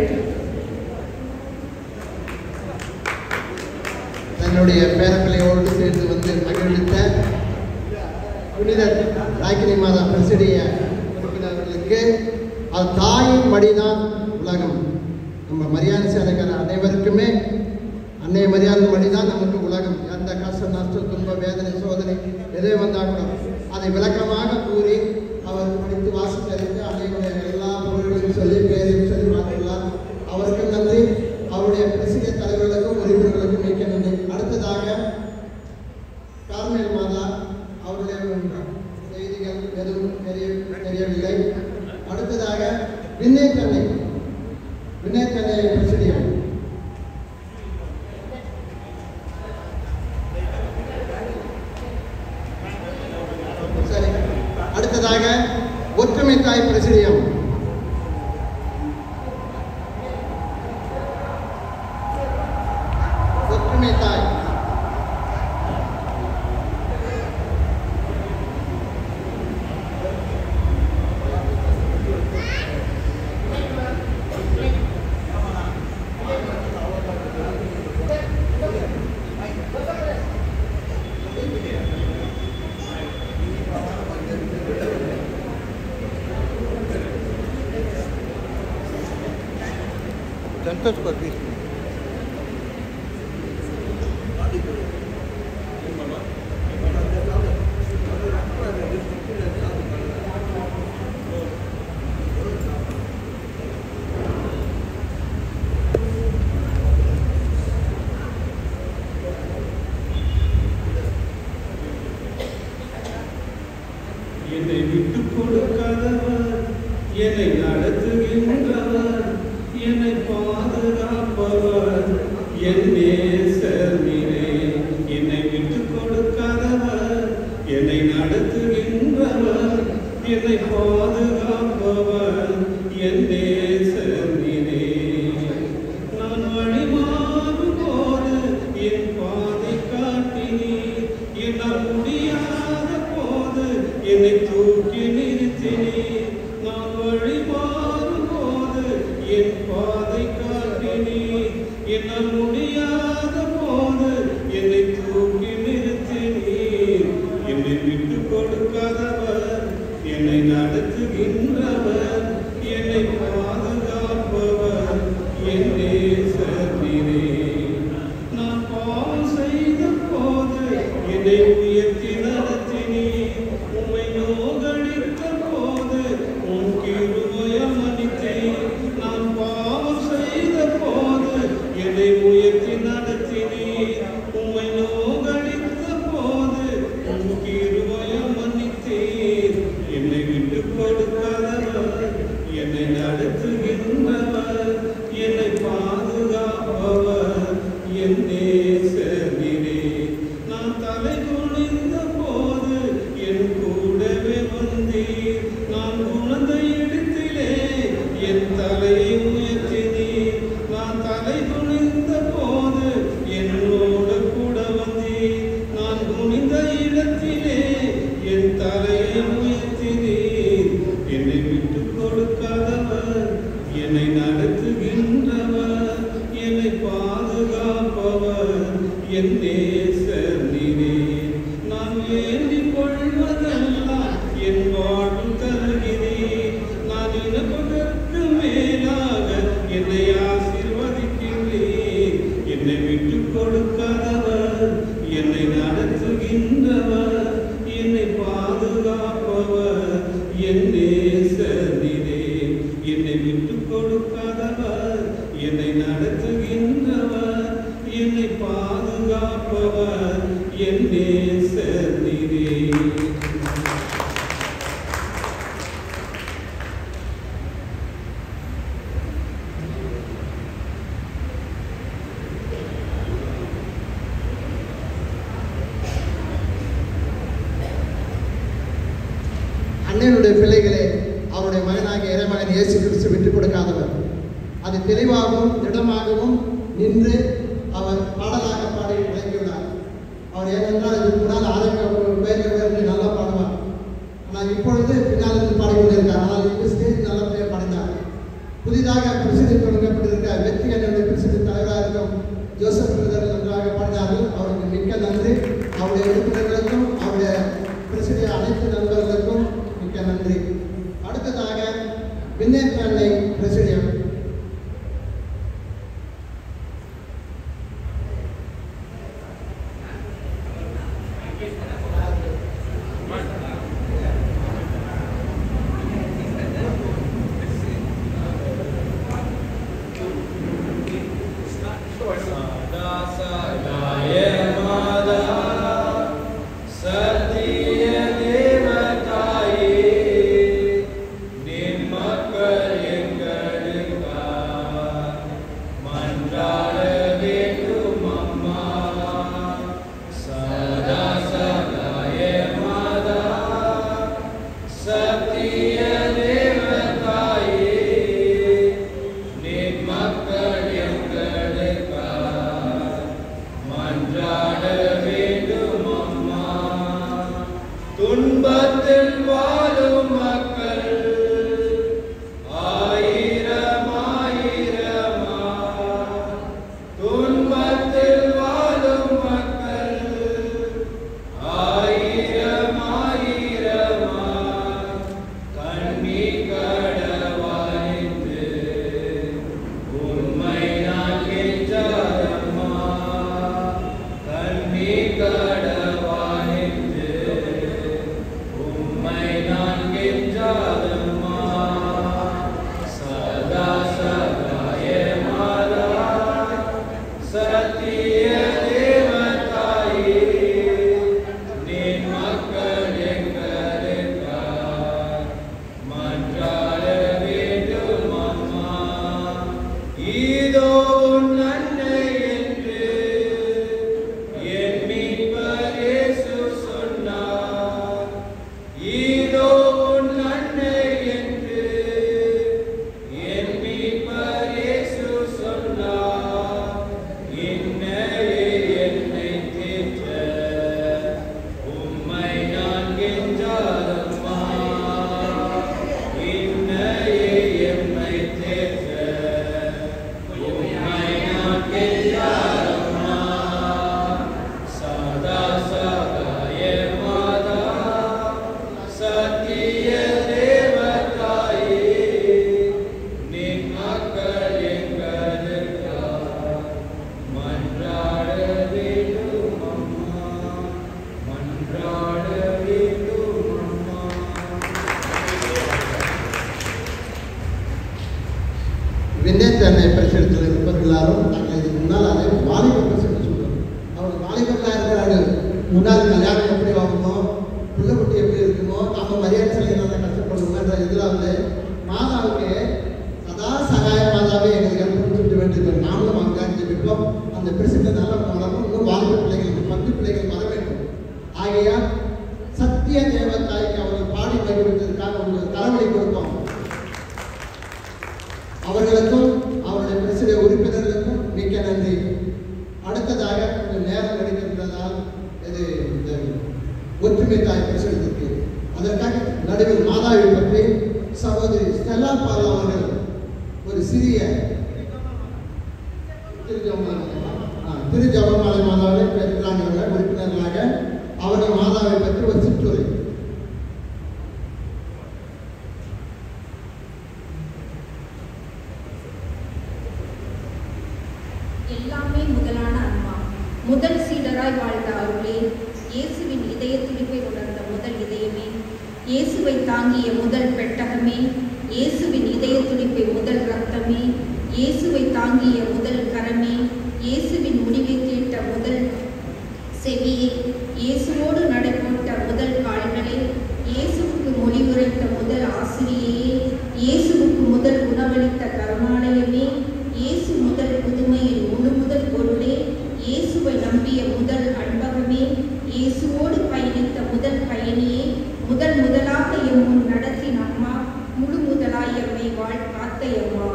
A: தன்னுடைய பேரப்பிள்ளையோடு சேர்ந்து வந்து மகிழ்வித்த புனித ராக்கினி மாதா பிரசிடைய உறுப்பினர்களுக்கு அது தாயின் மடிதான் உலகம் நம்ம மரியாதை சேலைக்கார அனைவருக்குமே அன்னை மரியாதை மடிதான் நமக்கு உலகம் எந்த கஷ்ட நஷ்டம் துன்ப வேதனை சோதனை எது வந்தால் கூட அதை விளக்கமாக கூறி அவர் படித்து வாசித்தறிந்து அன்னையுடைய எல்லா பொருள்களையும் சொல்லி பேரையும் சொல்லி வாழ்த்துள்ளார் அவருக்கு நன்றி அவருடைய பிரசிட தலைவர்களுக்கும் உறுப்பினர்களுக்கும் மிக்க நன்றி அடுத்ததாக கார்மேல் மாதா அவருடைய செய்திகள் எதுவும் தெரிய தெரியவில்லை அடுத்ததாக விண்ணை கண்ணை விண்ணை கண்ணை பிரசிடியம் சரி அடுத்ததாக ஒற்றுமை தாய் பிரசிடியம் ஒற்றுமை தாய்
E: संतोष पर बीस मिनट
G: என்னை விட்டு கொடுக்காதவர் என்னை நடத்துகின்றவர் என்னை பாதுகாப்பவர் என் நேசமினே என்னை விட்டு கொடுக்காதவர் என்னை நடத்துகின்றவர் என்னை பாதுகாப்பவர் என் நேசமினே நான் வழி மாறும் போது என் பாதை காட்டினீர் என்னால் முடியாத போது என்னை தூக்கி நிறுத்தினீர் நான் வழி மாறும் போது என் பாதை காட்டினீர் என்னால் முடியாத போது என்னை தூக்கி நிறுத்தினீர் என்னை விட்டு கொடுக்காதவர் என்னை நடத்துகின்றவர் என்னை பாதுகாப்பவர் என் நேசத்தினே நான் பாவம் செய்த போது என்னை உயர்த்தினவர் எல்லாவற்றுக்கு மேலாக என்னை ஆசீர்வதிக்கின்றீர் என்னை விட்டு கொடுக்காதவர் என்னை நடத்துகின்றவர் என்னை பாதுகாப்பவர் என் நேசரிலே என்னை விட்டு கொடுக்காதவர் என்னை நடத்துகின்றவர் என்னை பாதுகாப்பவர் என் நேசரிலே
A: அண்ணனுடைய பிள்ளைகளே அவருடைய மகனாகிய இறைமகன் இயேசு கிறிஸ்து விட்டுக் கொடுக்காதவர் அது தெளிவாகவும் திடமாகவும் நின்று அவர் பாடலாக பாடி விளங்கியுள்ளார் அவர் ஏனென்றால் இதுக்கு முன்னால் ஆரம்ப பேரை உயர்ந்து நல்லா பாடுவார் ஆனால் இப்பொழுது பின்னால் இருந்து பாடிக்கொண்டிருக்கார் ஆனால் இந்த ஸ்டேஜ் நல்லபடியாக பாடினார் புதிதாக பிரசித்தி தொடங்கப்பட்டிருக்க வெற்றி அண்ணனுடைய பிரசித்தி தலைவராக இருக்கும் ஜோசப் பிரதர் நன்றாக பாடினார்கள் அவருக்கு மிக்க நன்றி அவருடைய உறுப்பினர்களுக்கும் அவருடைய பிரசித்தி அனைத்து நண்பர்களுக்கும் மிக்க நன்றி அடுத்ததாக விண்ணேற்ற அன்னை பிரசிடியம்
G: துன்பத்தில் வாழும் மக்கள் ஆயிரம் ஆயிரமா துன்பத்தில் வாழும் மக்கள் ஆயிரம் ஆயிரமா கண்ணி கடவாய்ந்து உண்மை நான் கெஞ்சாதம்மா கண்ணி கடவாய்ந்து உம்மை நான் கெஞ்சாதம்மா சதா சகாய மாதா சத்திய தேவதாயே நின் மக்கள் எங்களுக்காய் மன்றாட வேண்டும் அம்மா இதோ உன் அன்னை என்று என் மீட்பர் இயேசு சொன்னார் இதோ உன் அன்னை என்று என் மீட்பர் இயேசு சொன்னார் இன்னையே என்னை தேற்ற உம்மை நான் கெஞ்சாதம்மா இன்னையே என்னை தேற்ற உம்மை நான் கெஞ்சாதம்மா சதா சகாய மாதா சத்திய தேவதாயே நின் மக்கள் எங்களுக்காய் மன்றாட வேண்டும் அம்மா மன்றாட வேண்டும் அம்மா
A: விண்ணேற்றனை பிரசுரத்தில் இருப்பவர்கள் எல்லாரும் நாங்கள் இதுக்கு முன்னால் அதை வாலிப பிரசுரம் சொல்றோம் அவங்க வாலிபர்களாக இருக்கிறாரு முன்னாள் கல்யாணம் எப்படி ஆகுமோ பிள்ளை குட்டி எப்படி இருக்குமோ நாம மரியாதை செலுத்தினால கஷ்டப்படுவோம்ன்ற இதில் வந்து மாதாவுக்கு சதா சகாய மாதாவே எங்களுக்கு அனுப்பி சொல்லிட்டு வேண்டியிருக்கோம் நாமளும் அங்கே ஜெபிப்போம் அந்த பிரசித்த நல்ல வளரும் இன்னும் வாலிப பிள்ளைகள் பத்து பிள்ளைகள் வர வேண்டும் ஆகையால் சத்திய தேவத்தாய்க்கு அவர்கள் பாடி மகிழ்வதற்காக உங்களுக்கு தலைவலி கொடுப்போம் அவர்களுக்கும் அவருடைய பிரசிட உறுப்பினர்களுக்கும் மிக்க நன்றி அடுத்ததாக கொஞ்சம் நேரம் எடுக்கின்றதால் இது இந்த ஒற்றுமை தாய் பிரசுரத்திற்கு அதற்காக நடுவில் மாதாவை பற்றி சகோதரி ஸ்டெல்லா பால் அவர்கள் ஒரு சிறிய திருஜபமாலை ஆ, திருஜபமாலை மாதாவை பெற்றாங்க உறுப்பினர்களாக அவர்கள் மாதாவை பற்றி ஒரு சிற்றுரை
J: எல்லாமே முதலான அம்மா முதல் சீடராய் வாழ்ந்த அருளே இயேசுவின் இதய துடிப்பை உணர்ந்த முதல் இதயமே இயேசுவை தாங்கிய முதல் பெட்டகமே இயேசுவின் இதய துடிப்பை முதல் ரத்தமே இயேசுவை தாங்கிய முதல் கரமே இயேசுவின் முடிவை கேட்ட முதல் செவியே இயேசுவோடு நடைபோட்ட முதல் கால்களே இயேசுவுக்கு மொழி உரைத்த முதல் ஆசிரியையே இயேசுவுக்கு முதல் உணவளித்த கருணாலயமே இயேசு முதல் புதுமையின் முழு முதல் பொருளே இயேசுவை நம்பிய முதல் அன்பகமே இயேசுவோடு பயணித்த முதல் பயணியே முதல் முதலாக எம் முன் நடத்தின அம்மா முழு முதலாய் எம்மை வாழ் காத்த எம்மா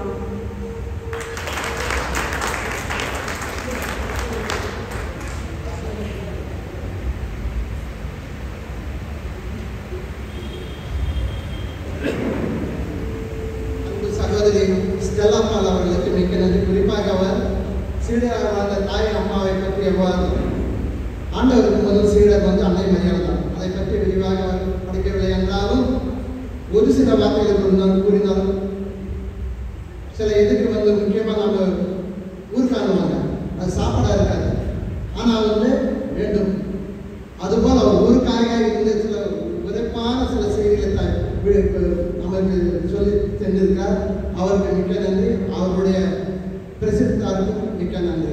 A: அன்பு சகோதரி ஸ்டெல்லா பால் அவர்களுக்கு மிக்க நன்றி குறிப்பாக அவர் சீடராக வாழ்ந்த தாய் அம்மாவை பற்றி எவ்வாறு ஆண்டவருக்கு முதல் சீடர் வந்து அன்னை மரியாதை தான் அதை பற்றி விரிவாக அவர் படிக்கவில்லை என்றாலும் ஒரு சில வார்த்தைகள் இருந்தாலும் கூறினாலும் சில இதுக்கு வந்து முக்கியமாக நம்ம ஊருக்கானுவாங்க அது சாப்பாடாக இருக்காது ஆனால் வந்து வேண்டும் அதுபோல் அவர் ஊருக்காக இருந்து சில விரைப்பான சில செய்திகளை த- வி- வி- நமக்கு சொல்லி சென்றிருக்கார் அவருக்கு மிக்க நன்றி அவருடைய பிரசித்தாருக்கும் மிக்க நன்றி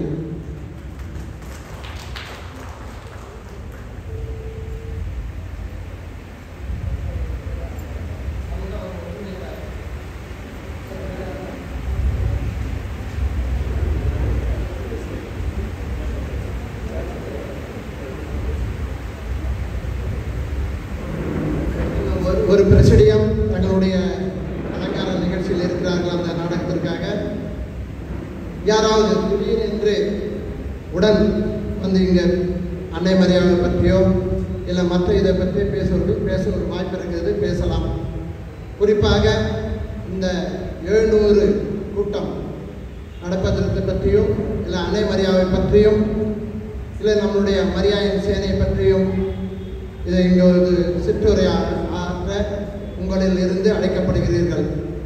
A: ஒரு- ஒரு பிரசிடியம் தங்களுடைய அலங்கார நிகழ்ச்சியில் இருக்கிறார்கள் அந்த நாடகத்திற்காக யாராவது திடீரென்று உடன் வந்து இங்கே அன்னை மரியாதை பற்றியோ இல்லை மற்ற இதை பற்றி பேசுவர்கள் பேச ஒரு வாய்ப்பு இருக்கிறது பேசலாம் குறிப்பாக இந்த எழுநூறு கூட்டம் நடப்பதற்கு பற்றியும் இல்லை அன்னை மரியாதை பற்றியும் இல்லை நம்மளுடைய மரியாயின் சேனை பற்றியும் இதை இங்கே ஒரு சிற்றுரை ஆ- ஆற்ற உங்களில் இருந்து அழைக்கப்படுகிறீர்கள்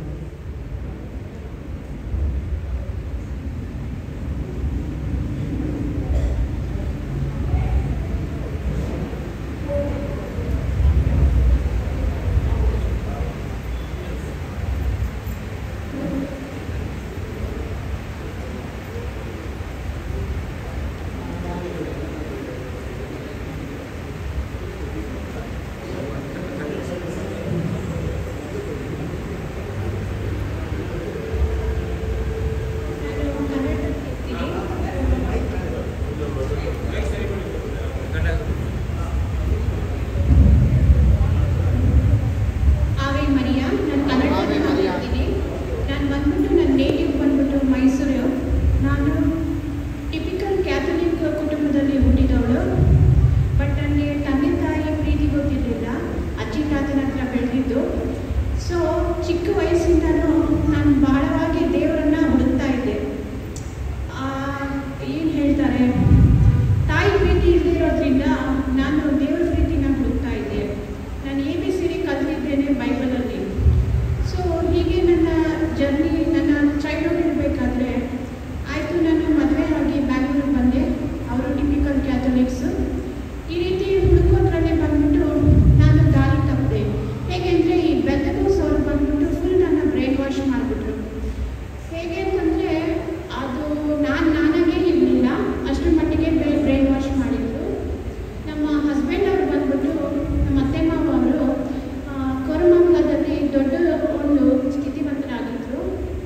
K: ಆವೆ ಮರಿಯಾ ನಾನು ಕನ್ನಡ ಮಾತಾಡ್ತೀನಿ ನಾನು ಬಂದ್ಬಿಟ್ಟು ನನ್ನ ನೇಟಿವ್ ಬಂದ್ಬಿಟ್ಟು ಮೈಸೂರು ನಾನು ಟಿಪಿಕಲ್ ಕ್ಯಾಥಲಿಕ್ ಕುಟುಂಬದಲ್ಲಿ ಹುಟ್ಟಿದವಳು ಬಟ್ ನನಗೆ ತಂದೆ ತಾಯಿ ಪ್ರೀತಿ ಗೊತ್ತಿರಲಿಲ್ಲ ಅಜ್ಜಿ ತಾತನ ಹತ್ರ ಬೆಳೆದಿದ್ದು ಸೊ ಚಿಕ್ಕ ವಯಸ್ಸಿಂದನೂ ನಾನು ಭಾಳವಾಗಿ ದೇವರನ್ನ ಹುಡುಕ್ತಾ ಇದ್ದೆ ಏನು ಹೇಳ್ತಾರೆ ತಾಯಿ ಪ್ರೀತಿ ಇಲ್ಲದೆ ಇರೋದ್ರಿಂದ ನಾನು ದೇವರ ಪ್ರೀತಿನ ಹುಡುಕ್ತಾ ಇದ್ದೆ ನಾನು ಎ ಬಿ ಸಿ ಡಿ ಕಲ್ತಿದ್ದೇನೆ ಬೈಬಲಲ್ಲಿ ಸೊ ಹೀಗೆ ನನ್ನ ಜರ್ನಿ ನನ್ನ ಚೈಲ್ಡ್ಹುಡ್ ಇರಬೇಕಾದ್ರೆ ಆಯಿತು ನಾನು ಮದುವೆ ಆಗಿ ಬ್ಯಾಂಗ್ಳೂರಿಗೆ ಬಂದೆ ಅವರು ಟಿಪಿಕಲ್ ಕ್ಯಾಥಲಿಕ್ಸ್ ಈ ರೀತಿ ಹುಡುಕೋದ್ರಲ್ಲೇ ಬಂದ್ಬಿಟ್ಟು ನಾನು ದಾರಿ ತಪ್ಪಿದೆ ಹೇಗೆಂದರೆ ಈ ಬೆತ್ತಕೋಸ್ ಅವ್ರು ಬಂದ್ಬಿಟ್ಟು ಫುಲ್ ನನ್ನ ಬ್ರೈನ್ ವಾಶ್ ಮಾಡಿಬಿಟ್ರು ಹೇಗೆ ಅಂತಂದರೆ ಅದು ನಾನು ನಾನಾಗೇ ಇರಲಿಲ್ಲ ಅಷ್ಟರ ಮಟ್ಟಿಗೆ ಬ್ರೈನ್ ವಾಶ್ ಮಾಡಿದ್ರು ನಮ್ಮ ಹಸ್ಬೆಂಡ್ ಅವರು ಬಂದ್ಬಿಟ್ಟು ನಮ್ಮ ಅತ್ತೆ ಮಾವ ಅವರು ಕೊರಮಂಗಲದಲ್ಲಿ ದೊಡ್ಡ ಒಂದು ಸ್ಥಿತಿವಂತರಾಗಿದ್ದರು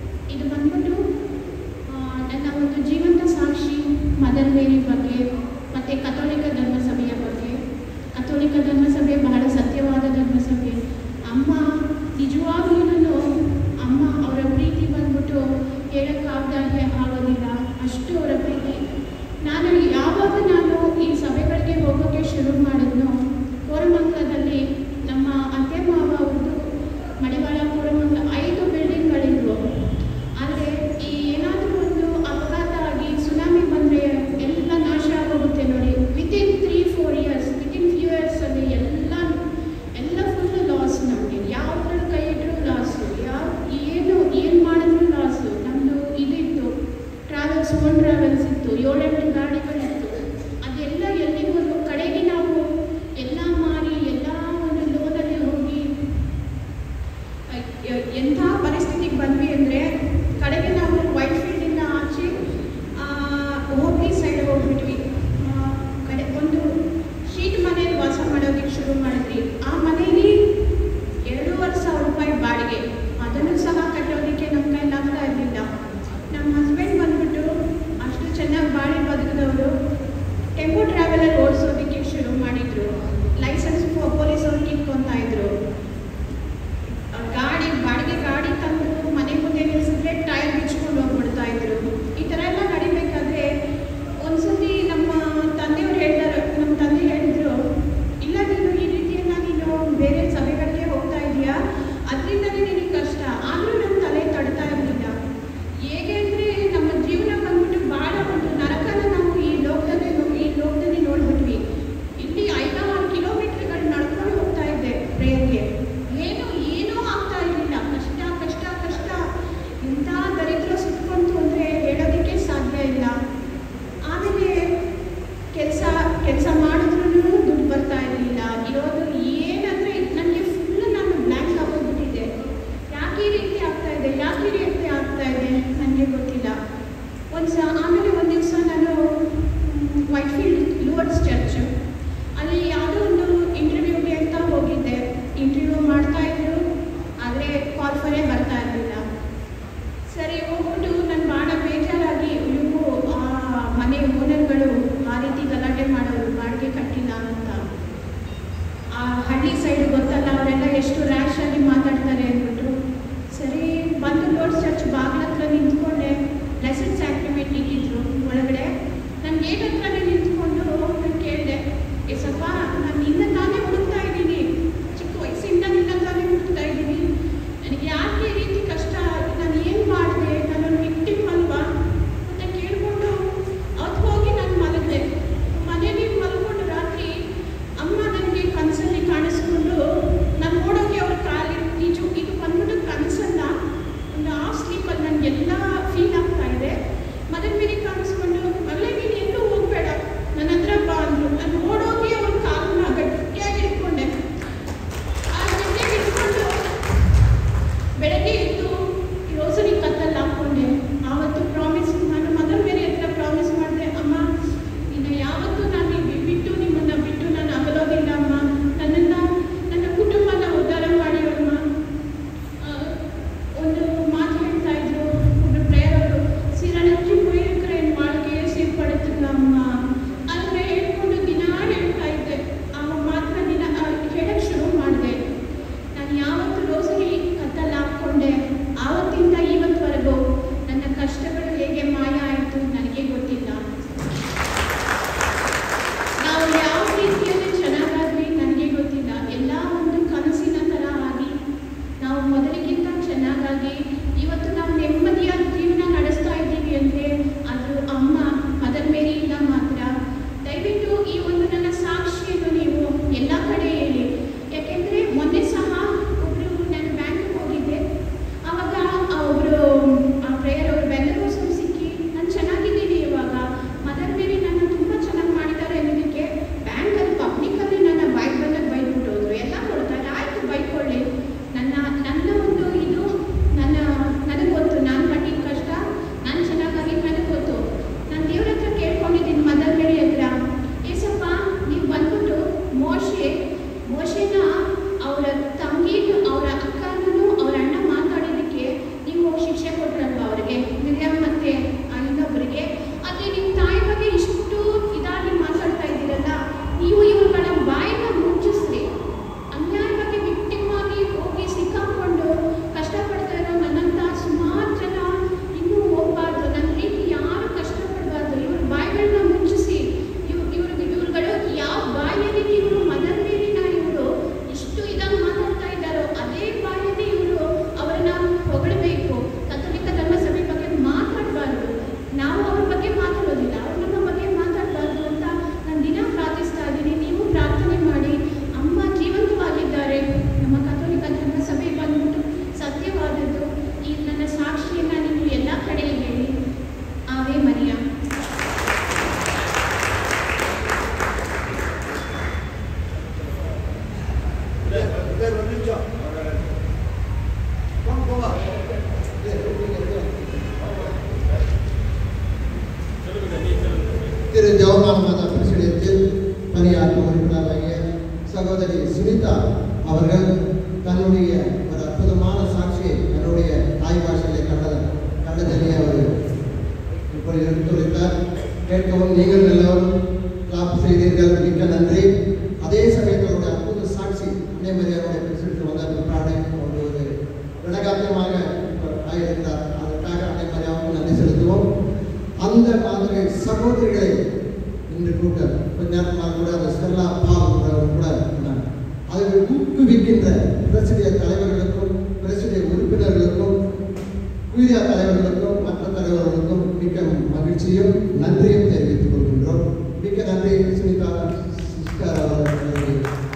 A: கேட்கவும் நீங்கள் எல்லோரும் கிளாப் செய்தீர்கள் மிக்க நன்றி அதே சமயத்தில் ஒரு அற்புத சாட்சி அன்னைமரியாருடைய பிரசிடத்தில் வந்த பிற்பாடு அவர் ஒரு விடகாத்தியமாக ஆயிருக்கிறார் அதற்காக அன்னைமரியாவுக்கு நன்றி செலுத்துவோம் அந்த மாதிரி சகோதரிகளை இன்று கூட்ட கொஞ்ச நேரத்தில் கூட அந்த ஸ்டெல்லா பால் கூட இருந்தாங்க. அதை ஊக்குவிக்கின்ற பிரசிடிய தலைவர்களுக்கும் பிரசிடிய உறுப்பினர்களுக்கும் குயிரியா தலைவர்களுக்கும் மற்ற தலைவர்களுக்கும் மிக்க மகிழ்ச்சியும் நன்றியும் தெரிவித்துக் கொள்கின்றோம் மிக்க நன்றி சுனிதா சிஸ்டர் அவர்களுக்கு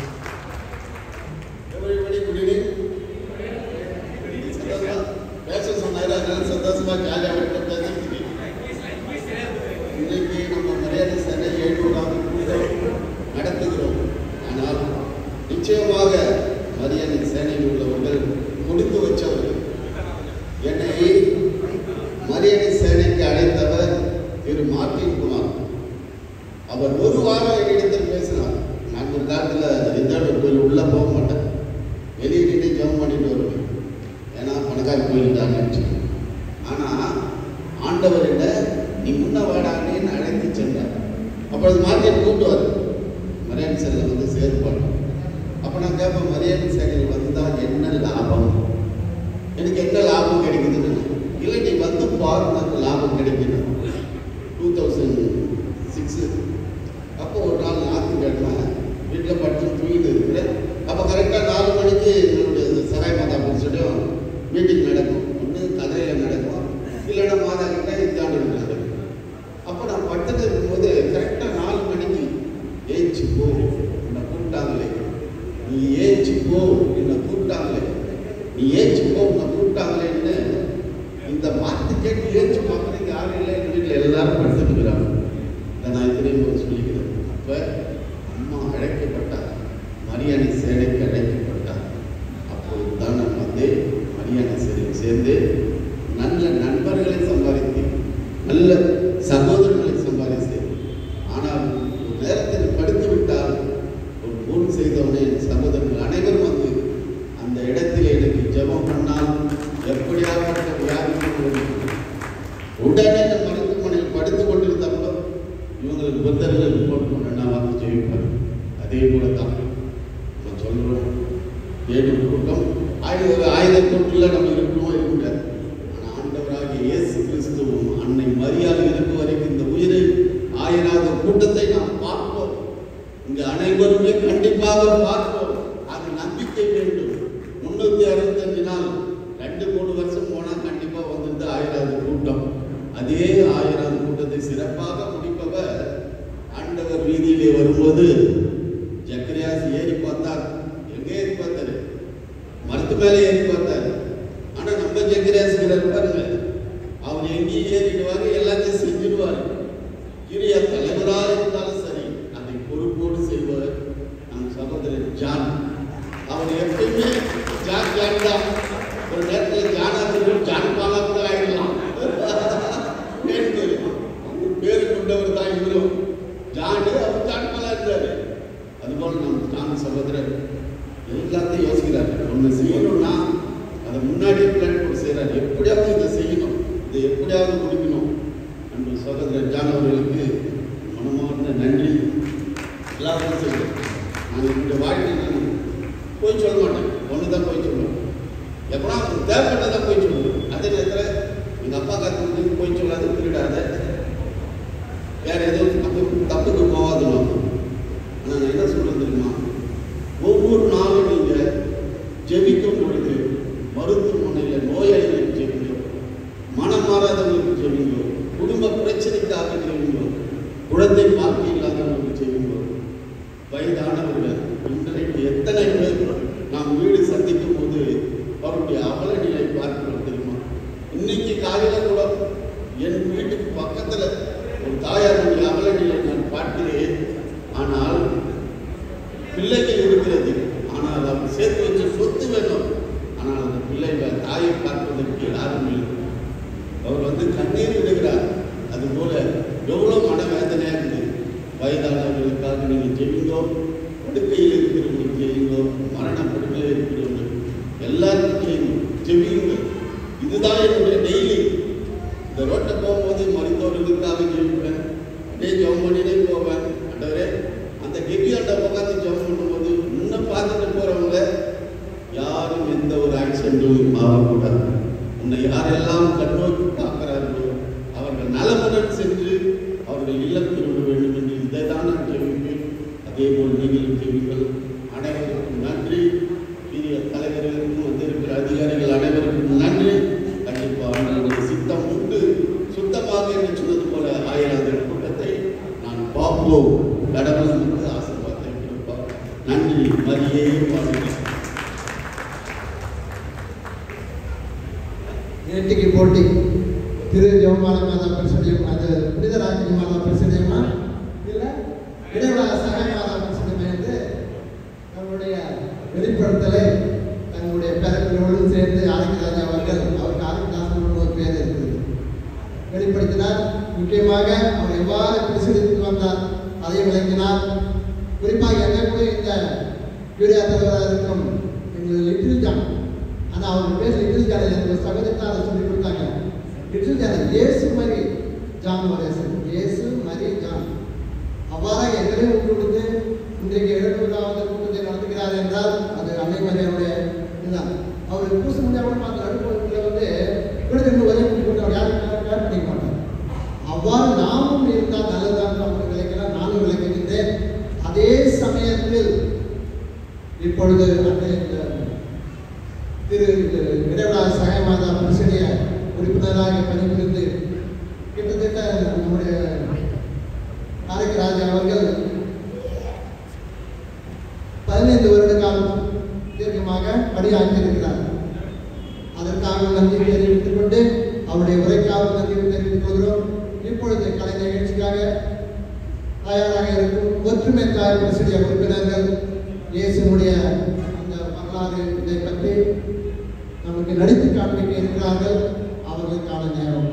L: Everybody good evening. சந்தோஷமா பேச சொன்னாரு அதனால சந்தோஷமா ஜாலியாக விட்டு பேசிட்டு இன்னைக்கு நம்ம மரியாதை சேனை எழுநூறாவது கூட்டம் நடத்துகிறோம் ஆனால் நிச்சயமாக மரியாதை சேனையில் உள்ளவர்கள் கொடுத்து வச்சவர்கள் என்னை மரியாதை சேனைக்கு அழைத்தவர் திரு மார்ட்டின் குமார் அவர் ஒரு வாரம் என்னிடத்தில் பேசினார் நான் ஒரு காலத்தில் எந்த கோயில் உள்ளே போக மாட்டேன் வெளியே நின்று ஜெபம் பண்ணிட்டு வருவேன் ஏன்னா பணக்கார கோயில் தான் நினச்சி ஆனால் ஆண்டவர் என்ன நீ முன்ன வாடான்னு அழைத்து சென்றார் அப்பொழுது மார்க்கெட் கூப்பிடுவார் மரியாதை சேனையில் வந்து சேர்ப்பாடு அப்போ நான் கேட்பேன் மரியாதை சேனையில் வந்தால் என்ன லாபம் எனக்கு என்ன லாபம் கிடைக்குதுன்னு இல்லை நீ வந்து பாரு உனக்கு லாபம் கிடைக்கணும் டூ தௌசண்ட் சிக்ஸு அப்போ ஒரு நாள் ஞாயிற்றுக்கிழமை வீட்டில் படுத்து தூங்கிட்டு இருக்கிறேன் அப்போ கரெக்டாக நாலு மணிக்கு என்னுடைய சகாய் மாதா புரிச்சிட்டும் மீட்டிங் நடக்கும் ஒன்று கதையில் நடக்கும் இல்லைன்னா மாதா கிட்ட இந்தாண்டு நடக்கும் அப்போ நான் படுத்துட்டு இருக்கும்போது கரெக்டாக நாலு மணிக்கு ஏஞ்சி போ என்னை கூப்பிட்டாங்களே நீ ஏஞ்சி போ என்னை கூப்பிட்டாங்களே நீ ஏஞ்சி போ உன்னை கூப்பிட்டாங்களேன்னு இந்த வார்த்தை கேட்டு ஏஞ்சி பார்க்குறதுக்கு யாரும் இல்லை எங்கள் வீட்டில் எல்லாரும் படுத்துட்டு இருக்கிறாங்க இதை நான் இத்தனையும் போது சொல்லிக்கிறேன் அப்போ அம்மா அழைக்கப்பட்டார் மரியாதை சேனைக்கு அழைக்கப்பட்டார் அப்போது தான் நான் வந்து மரியாதை சேனைக்கு சேர்ந்து நல்ல நண்பர்களை சம்பாதித்தேன் நல்ல சகோதரர்களை சம்பாதித்தேன் ஆனால் ஒரு நேரத்தில் படுத்து விட்டால் ஒரு போன் செய்தவனே என் சகோதரர்கள் அனைவரும் வந்து அந்த இடத்தில் எனக்கு ஜெபம் பண்ணால் எப்படியாப்பட்ட வியாதிக்கு போகும். உடனே நான் மருத்துவமனையில் படுத்து கொண்டிருந்தப்போ இவங்களுக்கு புத்தர்கள் ரிப்போர்ட் பண்ண நான் வந்து ஜெயிப்பார் அதே போல தான் நம்ம சொல்கிறோம் ஏழு கூட்டம் ஆயுத ஆயுத கூட்டில் நம்ம இருக்கணும் இருக்க முடியாது ஆனால் ஆண்டவராகிய இயேசு கிறிஸ்துவும் அன்னை மரியாதை இருக்கும் வரைக்கும் இந்த உயிரை ஆயிராத கூட்டத்தை நாம் பார்ப்போம் இங்கு அனைவருமே கண்டிப்பாக பார்ப்போம் அது நம்பிக்கை வேண்டும் முன்னூத்தி அறுபத்தஞ்சு நாள் ரெண்டு மூணு வருஷம் போனா கண்டிப்பா வந்துட்டு ஆயிராவது கூட்டம் அதே ஆயிராவது கூட்டத்தை சிறப்பாக முடிப்பவர் ஆண்டவர் வீதியிலே வரும்போது ஜக்கரியாஸ் ஏறி பார்த்தார் எங்க ஏறி பார்த்தாரு மரத்து மேலே ஏறி பார்த்தாரு ஆனா நம்ம ஜக்கரியாஸ் பாருங்க அவர் எங்கேயும் ஏறிடுவாரு எல்லாத்தையும் செஞ்சிடுவாரு இளைய தலைவராக இருந்தாலும் சரி அதை பொறுப்போடு செய்வார் நம் சகோதரர் ஜான் அவர் எப்பயுமே ஜான் ஜான் தான் ஒரு நேரத்தில் ஜானா தெரியும் ஜான் பாலா கூட ஆயிடலாம் பேர் தெரியும் அவர் பேரு கொண்டவர் தான் இவரும் ஜான் அவர் ஜான் பாலா இருந்தாரு அதுபோல் நம் ஜான் சகோதரர் எல்லாத்தையும் யோசிக்கிறார் ஒன்று செய்யணும்னா அதை முன்னாடியே பிளான் போட்டு செய்கிறார் எப்படியாவது இதை செய்யணும் இதை எப்படியாவது முடிக்கணும் அன்பு சகோதரர் ஜான் அவர்களுக்கு மனமார்ந்த நன்றி எல்லாருக்கும் செய்கிறேன் நான் என்னுடைய வாழ்க்கையில் நான் போய் சொல்ல மாட்டேன் ஒன்று தான் போய் சொல்லுவேன் எப்படா தேவைப்பட்டதான் போய் சொல்லுவேன் அதே நேரத்தில் எங்கள் அப்பா கற்றுக்கிட்டு போய் சொல்லாத திருடாத வேற ஏதோ தப்பு தப்புக்கு போகாதுமா ஆனால் நான் என்ன சொல்றது தெரியுமா ஒவ்வொரு நாளும் நீங்கள் ஜெபிக்கும் பொழுது மருத்துவமனையில் நோயாளிகளுக்கு ஜெபிங்க மனம் மாறாதவங்களுக்கு ஜெபிங்க குடும்ப பிரச்சனைக்காக ஜெபிங்க குழந்தை பாக்கி இல்லாதவங்களுக்கு ஜெபிங்க வயதானவர்கள் இன்றைக்கு எத்தனை பேர் நாம் வீடு சந்திக்கும் போது அவருடைய அவல நிலை பார்க்கிறோம் தெரியுமா இன்னைக்கு காலையில கூட என் வீட்டுக்கு பக்கத்துல ஒரு தாயாருடைய அவல நிலை நான் பார்க்கிறேன் ஆனால் பிள்ளைகள் இருக்கிறது ஆனால் அவர் சேர்த்து வச்ச சொத்து வேணும் ஆனால் அந்த பிள்ளைகள் தாயை பார்ப்பதற்கு யாரும் இல்லை அவர் வந்து கண்ணீர் விடுகிறார் அதுபோல எவ்வளோ மனவேதனையாக இருக்குது வயதானவர்களுக்காக நீங்கள் ஜெபிங்கோ படுக்கையில் இருக்கிறவங்களுக்கு ஜெயிங்கோ மரண படுக்கையில் இருக்கிறவங்க எல்லாருக்கும் ஜெயிங்க ஜெபியுங்க இதுதான் என்னுடைய டெய்லி இந்த ரோட்டை போகும்போது மருத்துவர்களுக்காக ஜெபிப்பேன் அப்படியே ஜெபம் பண்ணிட்டே போவேன் ஆண்டவரே அந்த கெட்டியாண்ட உட்காந்து ஜெபம் பண்ணும்போது முன்ன பார்த்துட்டு போறவங்க யாரும் எந்த ஒரு ஆக்சிடென்ட்டும் ஆகக்கூடாது உன்னை யாரெல்லாம் கண்ணோக்கி பார்க்கிறார்களோ அவர்கள் நலமுடன் சென்று அவர்கள் இல்லம் திரும்ப வேண்டும் என்று இதை தான் நான் ஜெபிப்பேன் அதே போல் நீங்களும் ஜெபிங்கள் அனைவருக்கும் நன்றி பெரிய தலைவர்களுக்கும் வந்திருக்கிற அதிகாரிகள் அனைவருக்கும் நன்றி கண்டிப்பாக ஆண்டவருடைய சித்தம் உண்டு சுத்தமாக என்று சொன்னது போல ஆயிரம் கூட்டத்தை நான் பார்ப்போம் கடவுள் நமக்கு ஆசீர்வாதத்தை கொடுப்பார் நன்றி மரியே வாழ்க
A: நேற்றுக்கு போட்டி திரு ஜெவமால மாதா பிரசடியம் அது புனிதராஜி மாதா பிரசடியமா இல்லை இடைவிழா சகாய மாதா பிரசடியம் என்று நம்முடைய வெளிப்படுத்தலை தங்களுடைய பிறப்பினோடு சேர்ந்து ஆதிக்கராஜா அவர்கள் அவருக்கு ஆதிக்கராசன் ஒரு பேர் இருக்குது வெளிப்படுத்தினார் முக்கியமாக அவர் எவ்வாறு பிரசித்தித்து வந்தார் அதை விளங்கினார் குறிப்பாக என்ன கூட இந்த யூரியா தலைவராக இருக்கும் எங்கள் லிட்டில் ஜான் ஆனால் அவங்க பேர் லிட்டில் ஜான் எனக்கு ஒரு சகோதரத்தை அதை சொல்லி கொடுத்தாங்க லிட்டில் ஜான் இயேசு மாதிரி ஜான் வரேசன் இயேசு மாதிரி ஜான் அவ்வாறாக எங்களையும் விட்டு கொடுத்து இன்றைக்கு எழுநூறாவது கூட்டத்தை நடத்துகிறார் என்றால் அது அன்னை மரியாவுடைய இதுதான் அவர் பூச முடியாமல் பார்த்த நடுப்புறத்தில் வந்து விடுதலை ஒரே கூட்டி கொண்டு அவர் யாரும் கேர் பண்ணிக்க மாட்டார் அவ்வாறு நாமும் இருந்தால் நல்லதான் அவர் விளக்கிறார் நானும் விளக்குகின்றேன் அதே சமயத்தில் இப்பொழுது அன்னை இந்த திரு இடைவிழா சகாயமாதா பிரசிடைய உறுப்பினராக பணிபுரிந்து கிட்டத்தட்ட நம்முடைய ராஜா அவர்கள் பதினைந்து வருட காலம் தீர்க்கமாக பணியாற்றியிருக்கிறார் அதற்காக நன்றி தெரிவித்துக் கொண்டு அவருடைய உரைக்காக நன்றி தெரிவித்துக் கொள்கிறோம் இப்பொழுது கலை நிகழ்ச்சிக்காக தயாராக இருக்கும் ஒற்றுமை தாய் பிரசிடிய உறுப்பினர்கள் இயேசுனுடைய அந்த வரலாறு இதை பற்றி நமக்கு நடித்து காண்பிக்க இருக்கிறார்கள் அவர்களுக்கான நேரம்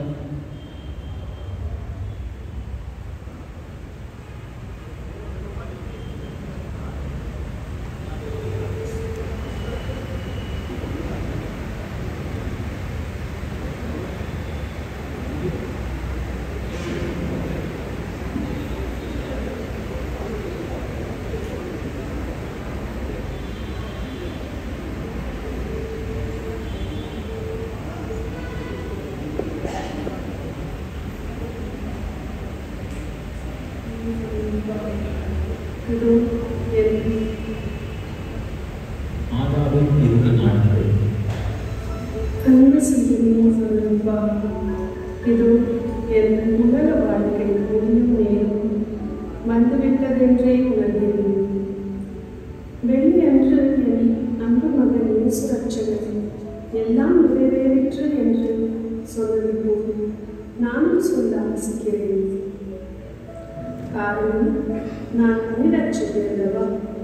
M: மாதாவின் இருந்த நாட்கள்
N: அன்பு சிந்தனையும் சொல்லும்பா இது என் உலக வாழ்க்கை முடியும் நேரம் வந்துவிட்டதென்றே உணர்கிறேன் வெள்ளி அன்று என் அன்பு மகன் இயேசு ரட்சகர் எல்லாம் நிறைவேறிற்று என்று சொன்னது போல் நானும் சொல்ல ஆசிக்கிறேன் காரணம் நான் உயிரற்றது அல்லவா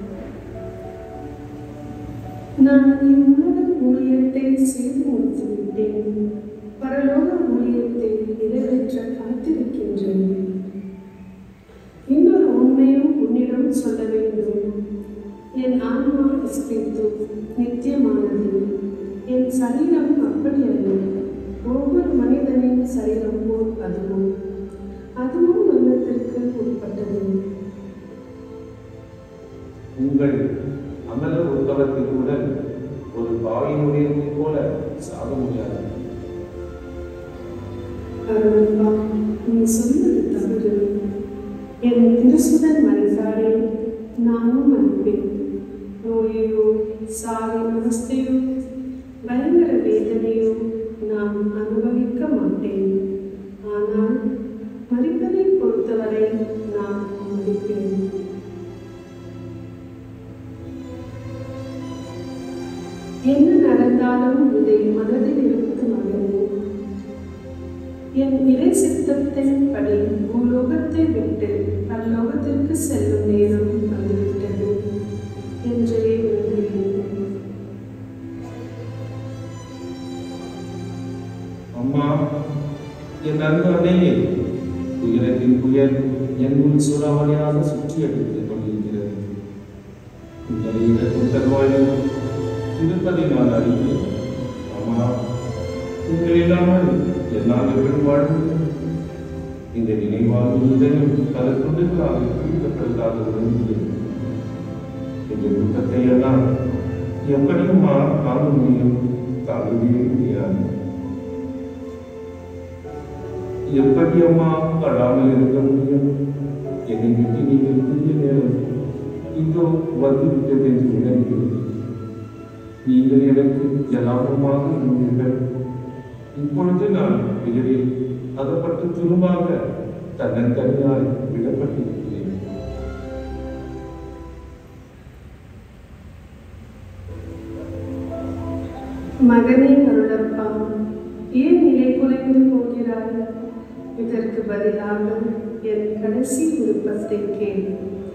N: நான் இவ்வுலக ஊழியத்தை செய்து முடித்துவிட்டேன் பரலோக ஊழியத்தை நிறைவேற்ற காத்திருக்கின்றேன் இன்னொரு உண்மையும் உன்னிடம் சொல்ல வேண்டும் என் ஆன்மா கிறிஸ்து நித்தியமானது என் சரீரம் அப்படி அல்ல ஒவ்வொரு மனிதனின் சரீரம் போல் அதுவும் அதுவும் மரணத்திற்கு உட்பட்டது
M: உங்கள் அமல உட்பவத்திற்குடன் ஒரு பாவியினுடைய போல சாக முடியாது
N: அருள்பா நீ சொன்னது தவறு என் திருசுதன் மறைந்தாரே நானும் மறுப்பேன் நோயையோ சாவின் அவஸ்தையோ பயங்கர வேதனையோ நான் அனுபவிக்க மாட்டேன் ஆனால் மறிப்பதை பொறுத்தவரை நான் மறிப்பேன் என்ன நடந்தாலும் இதை மனதில் இருக்கு மகனே என் இறை சித்தத்தின் படி பூலோகத்தை விட்டு பரலோகத்திற்கு செல்லும் நேரம் வந்துவிட்டது என்றே உணர்கிறேன்
M: அம்மா என் அன்பு அன்னையே துயரத்தின் புயல் என் உள் சூறாவளியாக சுற்றி அடித்துக் கொண்டிருக்கிறது உங்களை இழக்கும் தருவாயில் திருப்பதி நான் அறிவேன் அம்மா நீங்கள் இல்லாமல் என்னால் எப்படி வாழ முடியும் இந்த நினைவாக இதயம் பல துண்டுகளாக பிரிக்கப்பட்டதாக விரும்புகிறேன் இந்த துக்கத்தை எல்லாம் எப்படியுமா காண முடியும் காணவே முடியாது எப்படி அம்மா படாமல் இருக்க முடியும் என்னை விட்டு நீங்கள் புதிய நேரம் இதோ வந்துவிட்டது என்று உணர்கிறேன் நீங்கள் எனக்கு ஜலாபமாக இருந்தீர்கள் இப்பொழுது நான் உயிரில் அகப்பட்டு துரும்பாக தன்னந்தனியாய் விடப்பட்டிருக்கிறேன்
N: மகனே அருளப்பா ஏன் நிலை குலைந்து போகிறாய் இதற்கு பதிலாக என் கடைசி விருப்பத்தை கேள்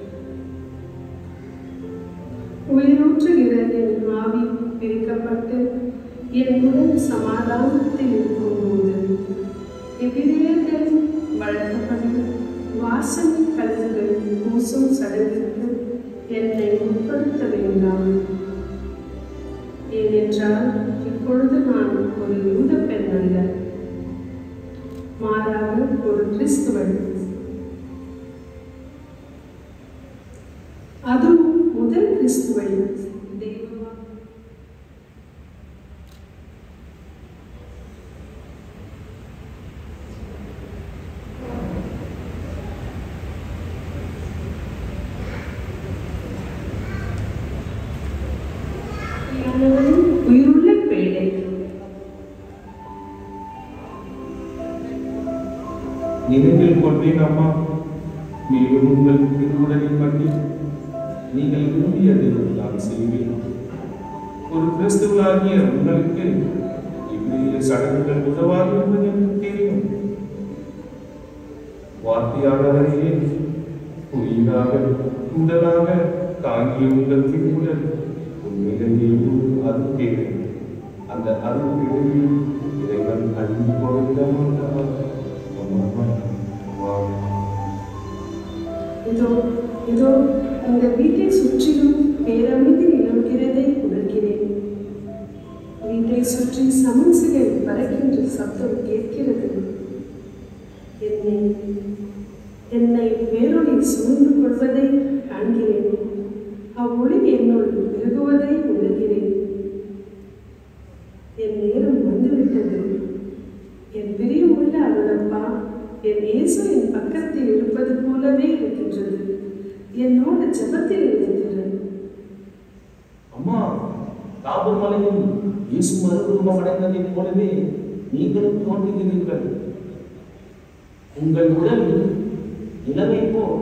N: உயிரூற்றுகிற என் ஆவி பிரிக்கப்பட்டு என் உடல் சமாதானத்தில் இருக்கும்போது எதிரேர்கள் வளர்க்கப்படி வாசனை கழுகுகள் பூசும் சடங்குக்கு என்னை உட்படுத்த வேண்டாம் ஏனென்றால் இப்பொழுது நான் ஒரு யூத பெண் அல்ல மாறாக ஒரு கிறிஸ்துவன் அதுவும் முதல் கிறிஸ்துவை தெய்வமா யானவன் உயிருள்ள பேழை
M: நினைவில் கொண்டேன் அம்மா மேலும் உங்கள் திருவுடலை பண்ணி நீங்கள் விரும்பியதை நான் செய்வேன் ஒரு கிறிஸ்துவனாகிய உங்களுக்கு இவ்விய சடங்குகள் உதவாது என்பது எனக்கு தெரியும் வார்த்தையாளரையே உயிராக உடலாக தாங்கிய உங்கள் திருவுடல் உண்மையிலேயே அது தேவை அந்த அருள் இடையில் இறைவன் அழிந்து போகிற மாட்டார்
N: இதோ இதோ இந்த வீட்டை சுற்றிலும் பேரமைதி நிலவுகிறதை உணர்கிறேன் வீட்டை சுற்றி சமன்சுகள் பறக்கின்ற சத்தம் கேட்கிறது என்னை என்னை வேரொளி சூழ்ந்து கொள்வதை காண்கிறேன் அவ்வொளி என்னுள் பெருகுவதை உணர்கிறேன் என் நேரம் வந்துவிட்டது என் பிரியமுள்ள அருளப்பா என் இயேசு என் பக்கத்தில் இருப்பது போலவே இருக்கின்றது என்னோடு ஜெபத்தில் இருக்கிறது
M: அம்மா தாபூர் மலையில் இயேசு மறுரூபம் அடைந்ததைப் போலவே நீங்களும் தோன்றுகிறீர்கள் உங்கள் உடல் நிலவை போல்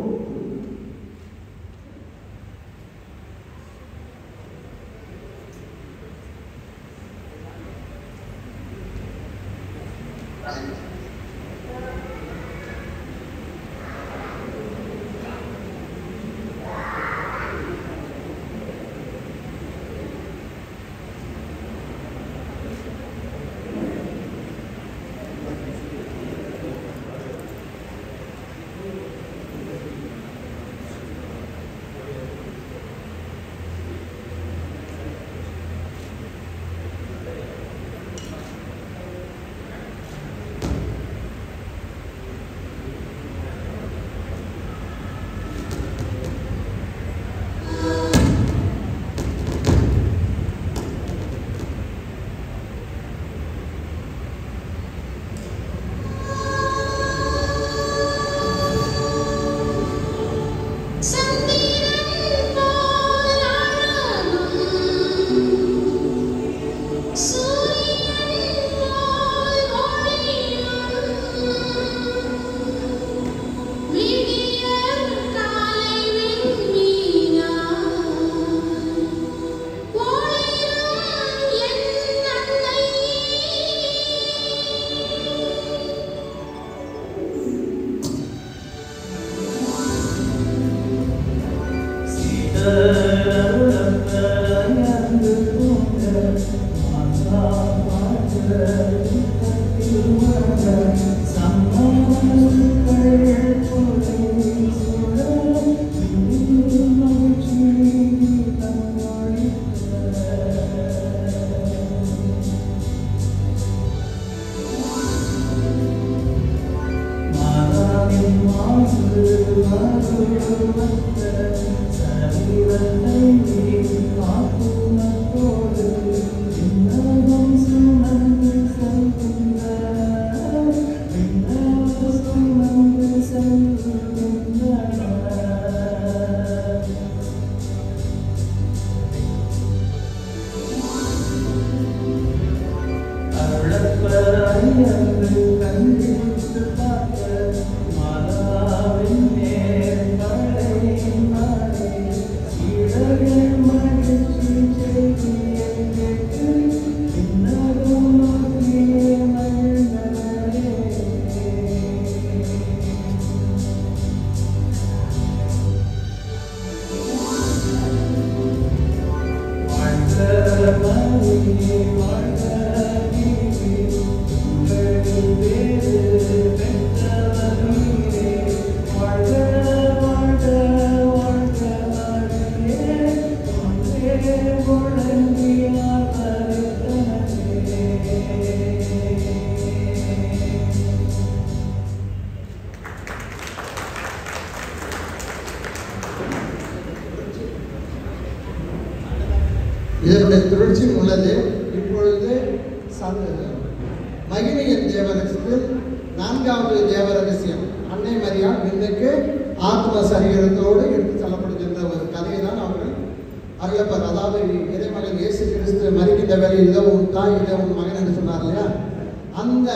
A: இதனுடைய தொடர்ச்சி உள்ளது இப்பொழுது சந்த- மகிமையின் தேவரகத்தில் நான்காவது தேவ ரகசியம் அன்னை மரியாள் விண்ணுக்கு ஆத்ம சரீரத்தோடு எடுத்து செல்லப்படுகின்ற ஒரு கதையை தான் அவர்கள் அருளப்பர் அதாவது இறைமகன் இயேசு கிறிஸ்து மறிக்கின்ற வேலையில் இதோ உன் தாய் இதோ உன் மகன் என்று சொன்னார் இல்லையா அந்த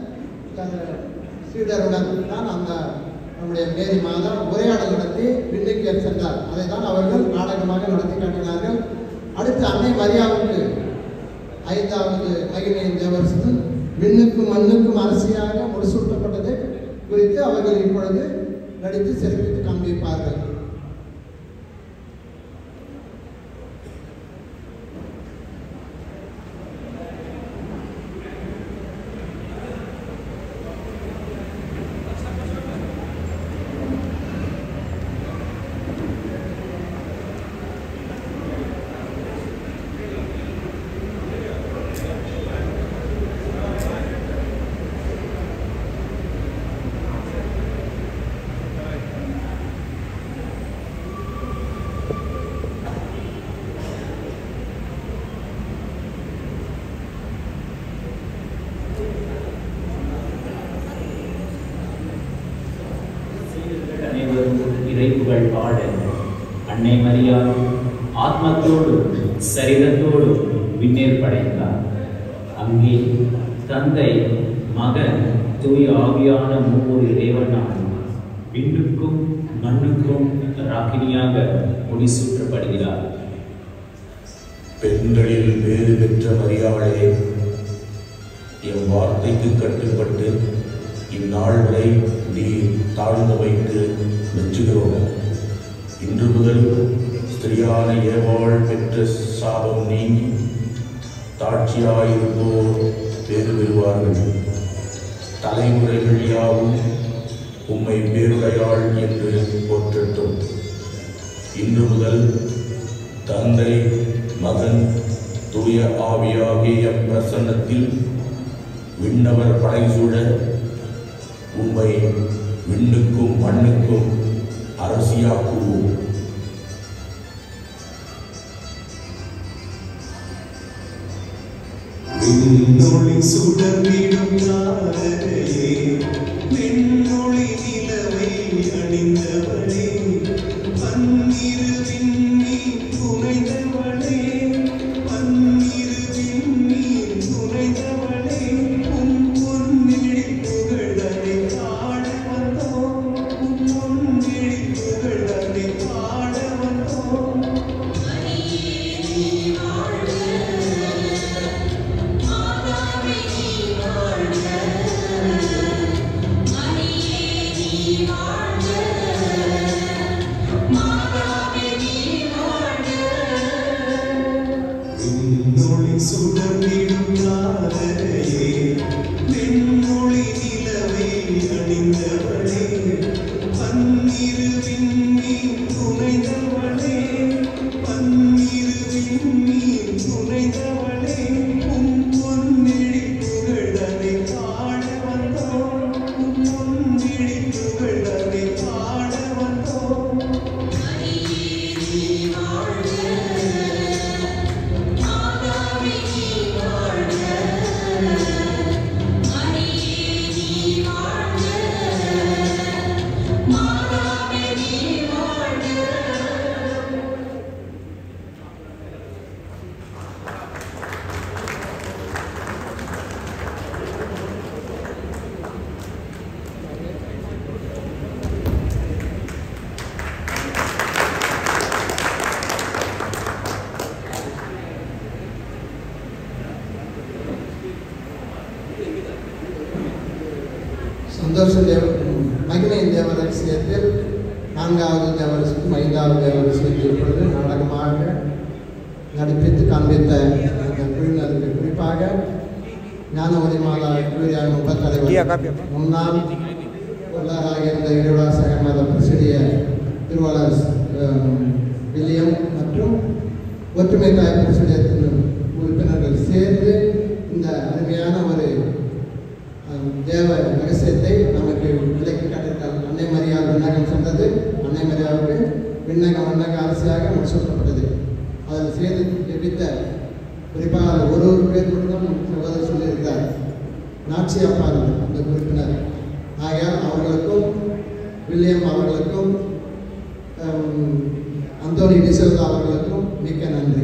A: த- சீடருடன் தான் அந்த நம்முடைய மேரி மாதா உரையாடல் நடத்தி விண்ணுக்கு சென்றார் அதை தான் அவர்கள் நாடகமாக நடத்தி காட்டினார்கள் அடுத்து அன்னை மரியாவுக்கு ஐந்தாவது மகிமையின் தேவரசு விண்ணுக்கும் மண்ணுக்கும் அரசியாக முடிசூட்டப்பட்டது குறித்து அவர்கள் இப்பொழுது நடித்து சிறப்பித்து காண்பிப்பார்கள்
O: அனைவரும் இறைப்புகள் பாட அன்னை மரியாள் ஆத்மத்தோடு சரீரத்தோடு விண்ணேர் படைத்தார் அங்கே தந்தை மகன் தூய ஆவியான மூவர் இறைவனால் விண்ணுக்கும் மண்ணுக்கும் ராக்கினியாக முடிசூட்டப்படுகிறார்
P: பெண்களில் வேறு பெற்ற மரியாளே என் வார்த்தைக்கு கட்டுப்பட்டு இந்நாள் வரை நீ தாழ்ந்து வைத்து மெச்சுகிறோம் இன்று முதல் ஸ்திரியான ஏவாள் பெற்ற சாபம் நீங்கி தாட்சியாயிருப்போர் பேறு பெறுவார்கள் தலைமுறைகள் யாவும் உம்மை பேருடையாள் என்று போற்றட்டும் இன்று முதல் தந்தை மகன் தூய ஆவியாகிய பிரசன்னத்தில் விண்ணவர் படைசூழ உம்மை விண்ணுக்கும் மண்ணுக்கும் அரசியாக்குவோம்
Q: விண்ணொளி சுடர்விடும் தாரகையே விண்ணொளி நிலவை அணிந்தவளே பன்னிரு விண்ணீர் குறைந்தவளே பன்னிரு விண்ணீர் குறைந்தவளே உன் பொன்னிழி புகழனை பாட வந்தோம் உன் பொன்னிழி புகழனை பாட வந்தோம் வாழ்க
A: சந்தோஷ தேவ மகிமை தேவ ரகசியத்தில் நான்காவது தேவ ரகசியம் ஐந்தாவது தேவ ரகசியத்தில் இப்பொழுது நாடகமாக நடிப்பித்து காண்பித்த அந்த குழுவினருக்கு குறிப்பாக ஞானவதி மாதா குழுவியான முப்பத்தலைவர் முன்னாள் பொருளாதார இருந்த இருவிழாசக மத பிரசிடிய திருவாளர் அஹ், வில்லியம் மற்றும் ஒற்றுமை தாய் பிரசிடியத்தின் உறுப்பினர்கள் சேர்ந்து இந்த அருமையான ஒரு அஹ், தேவ ரகசியத்தை நமக்கு விலக்கி காட்டியிருக்கார் அன்னை மரியாள் விண்ணகம் சென்றது அன்னை மரியாவுக்கு விண்ணக மன்னக அரசியாக முடிசூட்டப்பட்டது அதில் சேர்ந்து ஜெபித்த குறிப்பாக அதில் ஒரு ஒரு பேர் மட்டும் சகோதரர் சொல்லியிருக்கிறார் நாச்சி அப்பால் அந்த உறுப்பினர் ஆகையால் அவர்களுக்கும் வில்லியம் அவர்களுக்கும் ஹம், அந்தோனி டிசல்தா அவர்களுக்கும் மிக்க நன்றி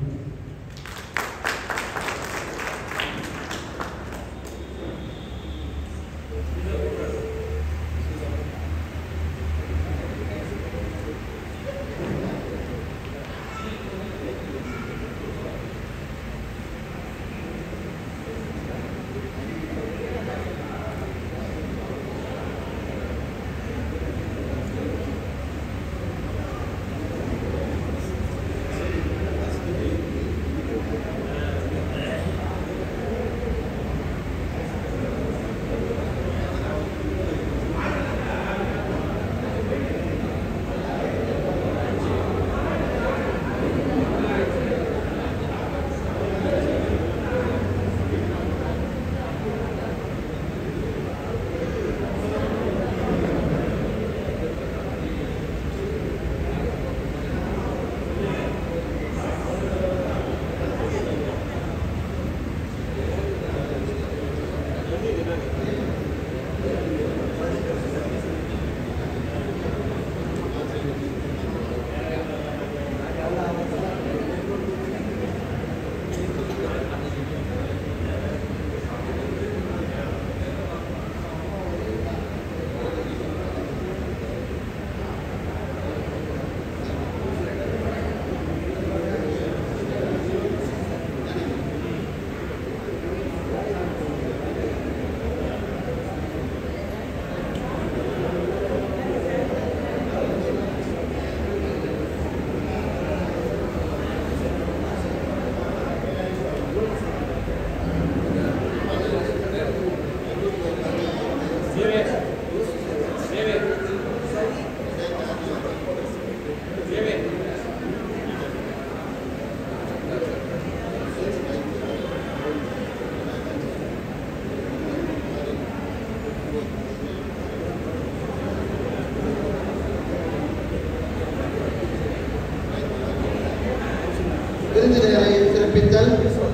A: விருந்தினரை சிறப்பித்தல்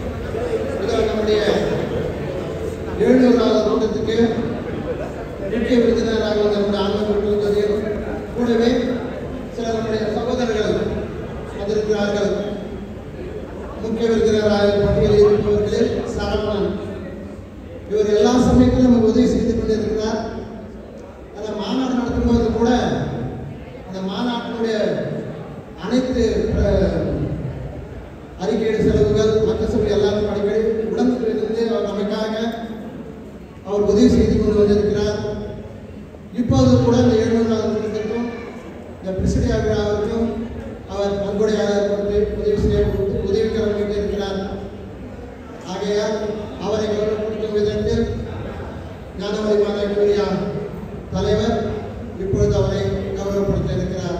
A: இதோ நம்முடைய எழுநூறாவது கூட்டத்துக்கு முக்கிய விருந்தினராக வந்த நம்முடைய ஆன்மீக கூடவே சில நம்முடைய சகோதரர்கள் வந்திருக்கிறார்கள் முக்கிய விருந்தினராக பட்டியலில் இருப்பவர்களில் சரவணன் இவர் எல்லா சமயத்திலும் நமக்கு உதவி செய்து கொண்டிருக்கிறார் அந்த மாநாடு நடத்தும்போது கூட அந்த மாநாட்டினுடைய அனைத்து அஹ், அறிக்கையிட செலவுகள் மற்ற சபை எல்லாரும் அடிக்கடி உடம்புக்கு இருந்து அவர் நமக்காக அவர் உதவி செய்து கொண்டு வந்திருக்கிறார் இப்போது கூட இந்த எழுநூறாவது கூட்டத்திற்கும் இந்த பிரசிடியா விழாவிற்கும் அவர் நன்கொடையாளர் கொடுத்து உதவி செய்ய கொடுத்து உதவிக்கரமாக இருக்கிறார் ஆகையால் அவரை கௌரவப்படுத்தும் விதத்தில் ஞானமணி மாதா கல்லூரியா தலைவர் இப்பொழுது அவரை கௌரவப்படுத்த இருக்கிறார்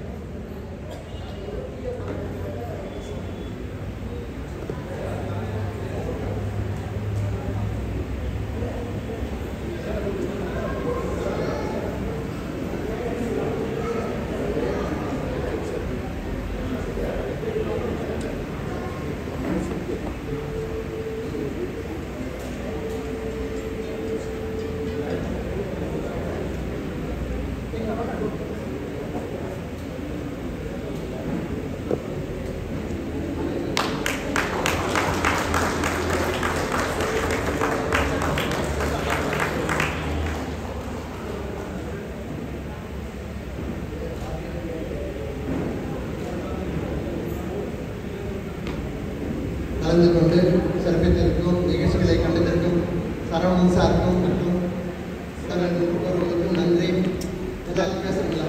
A: கலந்து கொண்டு சிறப்பித்திருக்கும் நிகழ்ச்சிகளை கண்டதற்கும் சரவணன் சாருக்கும் மற்றும் ஒவ்வொருவருக்கும் நன்றி ஏதாவது பேசுறீங்களா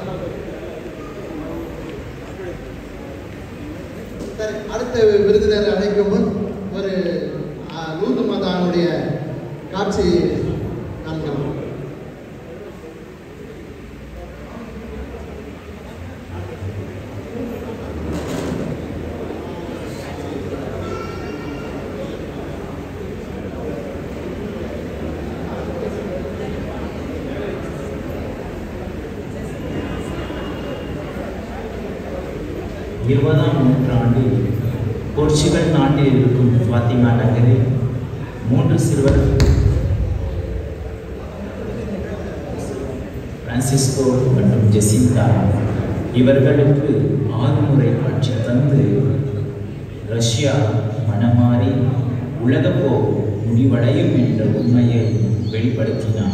A: சரி அடுத்த விருந்தினர் அழைக்கும் முன் ஒரு ஆ, லூர்து மாதானுடைய காட்சி காண்கிறோம்
O: இருபதாம் நூற்றாண்டில் போர்ச்சுகல் நாட்டில் இருக்கும் ஃபாத்திமா நகரில் மூன்று சிறுவர் பிரான்சிஸ்கோ மற்றும் ஜெசிந்தா இவர்களுக்கு ஆறு முறை காட்சி தந்து ரஷ்யா மனமாறி உலகப்போர் முடிவடையும் என்ற உண்மையை வெளிப்படுத்தினார்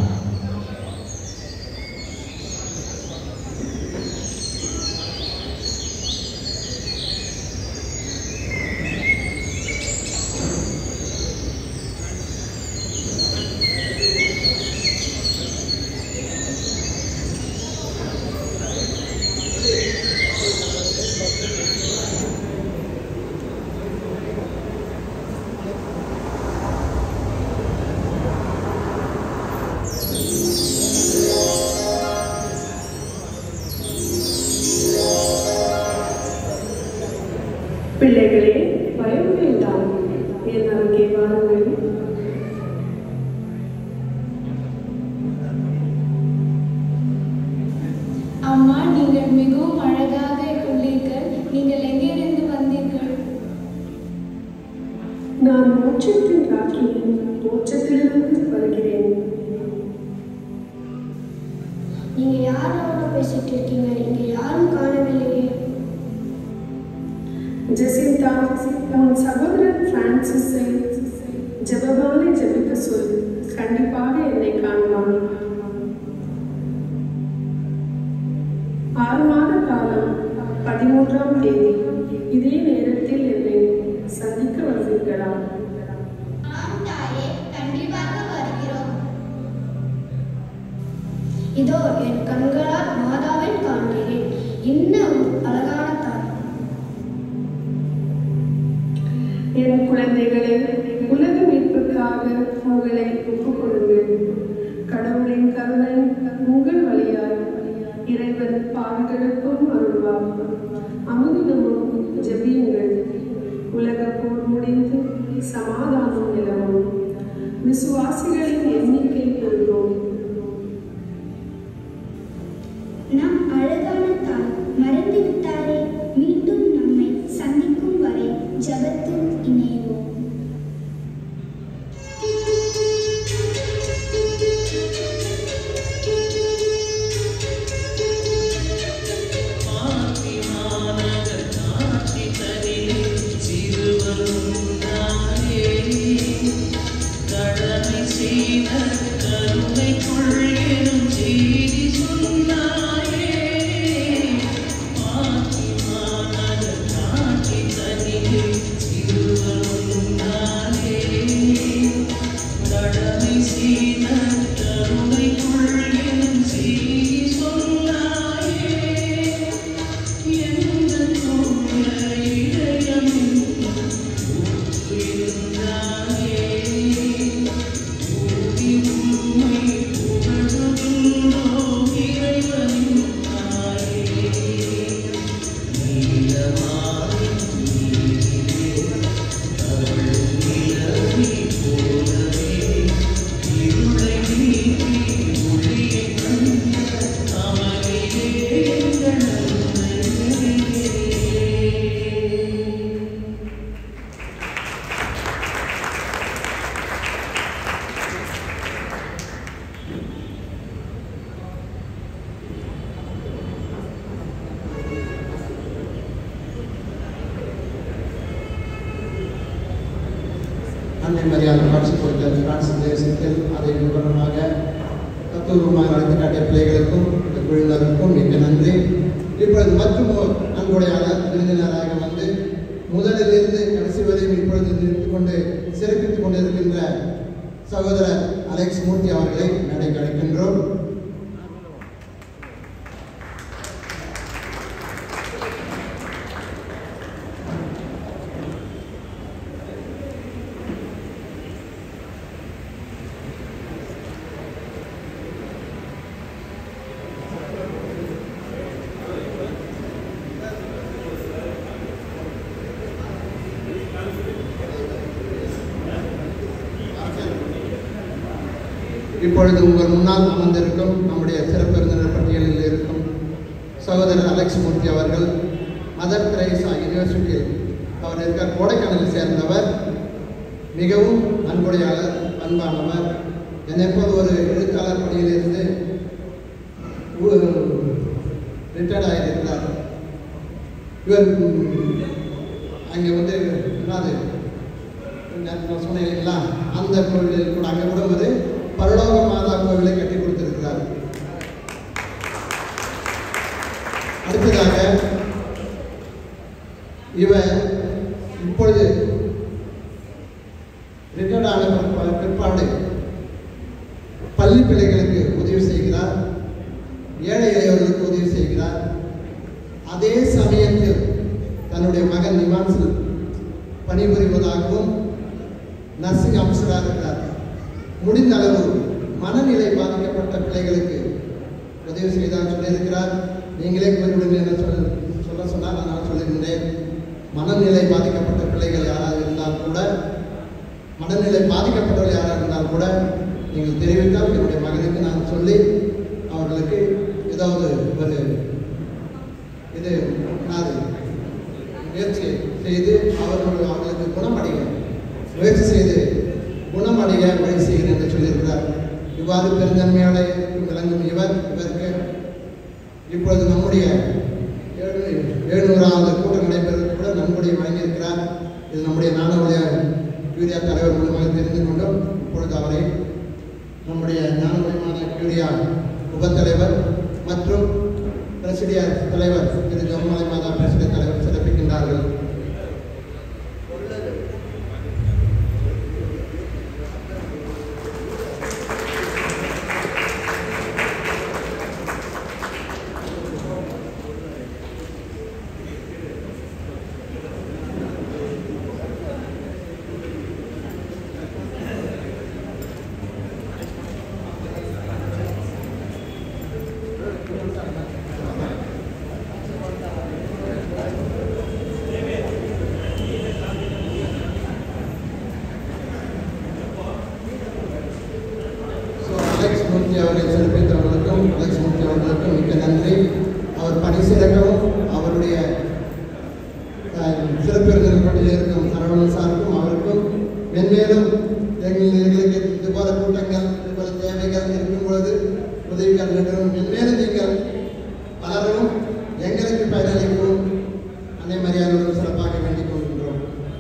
N: பிள்ளைகளே பயம் வேண்டாம் என் அருகே வாருங்கள்
R: அம்மா நீங்கள் மிகவும் அழகாக உள்ளீர்கள் நீங்கள் எங்கிருந்து வந்தீர்கள்
N: நான் மோட்சத்தின் ராக்கியின் மோட்சத்திலிருந்து வருகிறேன்
R: நீங்க யாரோட பேசிட்டு இருக்கீங்க இங்க யாரும் காணவில்லையே
N: ஜெசிந்தா உன் சகோதரன் பிரான்சிஸை ஜெபமாலை ஜெபிக்க சொல் கண்டிப்பாக என்னை காண்பான் ஆறு மாத காலம் பதிமூன்றாம் தேதி இதே நேரத்தில் என்னை சந்திக்க வருவீர்களா
R: கண்டிப்பாக வருகிறோம் இதோ என் கண்களால் மாதாவை காண்கிறேன் இன்னும் அழகான தாய்
N: என் குழந்தைகளே உலக மீட்புக்காக உங்களை ஒப்புக் கொடுங்கள் கடவுளின் கருணை உங்கள் வழியாய் இறைவன் பாவிகளுக்கும் அருள்வார் அமுதினமும் ஜெபியுங்கள் உலக போர் முடிந்து சமாதானம் நிலவும் விசுவாசிகளின் எண்ணிக்கை பெருகும்
R: நம் அழகான தாய் மறந்து விட்டாரே மீண்டும் நம்மை சந்திக்கும் வரை ஜபத்தில் இணைவோம்
A: அன்னை மரியாதை காட்சி கொடுத்த பிரான்ஸ் தேசத்தில் அதை விவரமாக தத்துவமாக நடத்தி காட்டிய பிள்ளைகளுக்கும் இந்த குழுவினருக்கும் மிக்க நன்றி இப்பொழுது மற்றும் ஓர் அன்புடையாளர் விருந்தினராக வந்து முதலிலிருந்து கடைசி வரையும் இப்பொழுது நிறுத்திக் கொண்டு சிறப்பித்துக் கொண்டிருக்கின்ற சகோதரர் அலெக்ஸ் மூர்த்தி அவர்களை மேடைக்கு அழைக்கின்றோம் இப்பொழுது உங்கள் முன்னால் அமர்ந்திருக்கும் நம்முடைய சிறப்பு விருந்தினர் பட்டியலில் இருக்கும் சகோதரர் அலெக்ஸ் மூர்த்தி அவர்கள் மதர் தெரேசா யூனிவர்சிட்டியில் அவர் இருக்க கோடைக்கானலை சேர்ந்தவர் மிகவும் அன்புடையாளர் அன்பானவர் என்னை போல் ஒரு எழுத்தாளர் பணியிலிருந்து ரிட்டையர்ட் ஆகியிருக்கிறார் இவர் ம், அங்கே வந்து என்னது நேத்து நான் சொன்னேன் இல்லைங்களா அந்த கோவிலில் கூட அங்கே கூட ஒரு பரலோக மாதா கோவிலை கட்டி கொடுத்திருக்கிறார் அடுத்ததாக இவர் இப்பொழுது ரிட்டையர்ட் ஆன பிற்பா- பிற்பாடு பள்ளி பிள்ளைகளுக்கு உதவி செய்கிறார் ஏழை எளியவர்களுக்கு உதவி செய்கிறார் அதே சமயத்தில் தன்னுடைய மகன் நிவான்சில் பணிபுரிவதாகவும் நர்சிங் ஆஃபீஸராக இருக்கிறார் முடிந்த அளவு மனநிலை பாதிக்கப்பட்ட பிள்ளைகளுக்கு உதவி செய்தார் சொல்லியிருக்கிறார் நீங்களே குறிப்பிடுங்க என்ன சொல்ல சொல்ல சொன்னால் நான் சொல்லுகின்றேன் மனநிலை பாதிக்கப்பட்ட பிள்ளைகள் யாராவது இருந்தால் கூட மனநிலை பாதிக்கப்பட்டவர்கள் யாராக இருந்தால் கூட நீங்கள் தெரிவித்தால் என்னுடைய மகனுக்கு நான் சொல்லி அவர்களுக்கு ஏதாவது ஒரு இது என்னது முயற்சி செய்து அவர்கள் அவர்களுக்கு குணமடைய முயற்சி செய்து குணமடைய வழி செய்கிறேன் என்று சொல்லியிருக்கிறார் இவ்வாறு பெருந்தன்மையாள விளங்கும் இவர் இவருக்கு இப்பொழுது நம்முடைய ஏழு எழுநூறாவது கூட்டம் நடைபெறுவது கூட நன்கொடை வழங்கியிருக்கிறார் இது நம்முடைய ஞானவழிய யூரியா தலைவர் மூலமாக தெரிந்து கொண்டும் இப்பொழுது அவரை நம்முடைய ஞானமயமான யூரியா உபத்தலைவர் மற்றும் பிரசிடியர் தலைவர் திரு ஜம்மலை மாதா பிரசிடர் தலைவர் சிறப்பிக்கின்றார்கள் ஸோ அலெக்ஸ் மூர்த்தி அவரை சிறப்பித்தவர்களுக்கும் அலெக்ஸ் மூர்த்தி அவர்களுக்கும் மிக்க நன்றி அவர் பணி சிறக்கவும் அவருடைய அஹ், சிறப்பு விருந்தினர் பட்டியலில் இருக்கும் சரவணன் சாருக்கும் அவருக்கும் மென்மேலும் எங்கள் எங்களுக்கு இது போல கூட்டங்கள் இது போல தேவைகள் இருக்கும் பொழுது உதவிகள் வேண்டும் மென்மேலும் நீங்கள் பலரும் எங்களுக்கு பயனளிக்கும் அதே மரியாதையோடு சிறப்பாக வேண்டிக் கொள்கின்றோம்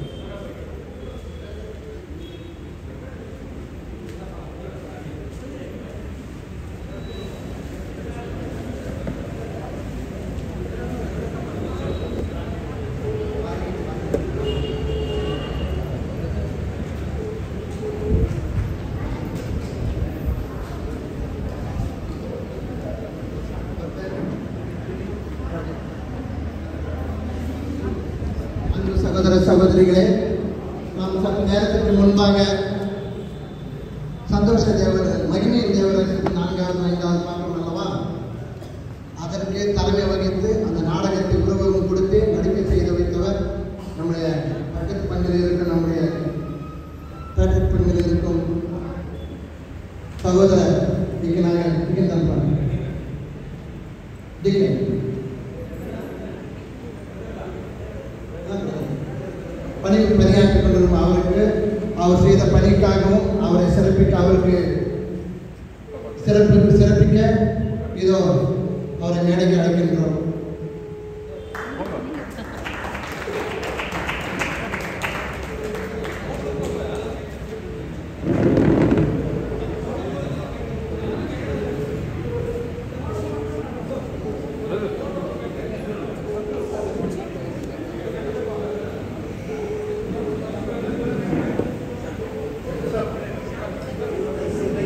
A: அன்பு சகோதர சகோதரிகளே நாம் சற்று நேரத்திற்கு முன்பாக சந்தோஷ தேவர் மகிமையின் தேவருக்கு நான்காவது ஐந்தாவது பாகம் அல்லவா அதற்கு தலைமை வகித்து அந்த நாடகத்தை உருவகம் கொடுத்து நடிக்க செய்து வைத்தவர் நம்முடைய பக்கத்து பங்கில் இருக்கும் நம்முடைய பேட்டர் பங்கில் இருக்கும் சகோதரர் டிகனாக டிகன் தம்பன் டிகன் பணியில் பணியாற்றிக் கொண்டிருக்கும் அவருக்கு அவர் செய்த பணிக்காகவும் அவரை சிறப்பிக்க அவருக்கு சிறப்பு சிறப்பிக்க இதோ அவரை மேடைக்கு அழைக்கின்றோம்
E: Yes, sir.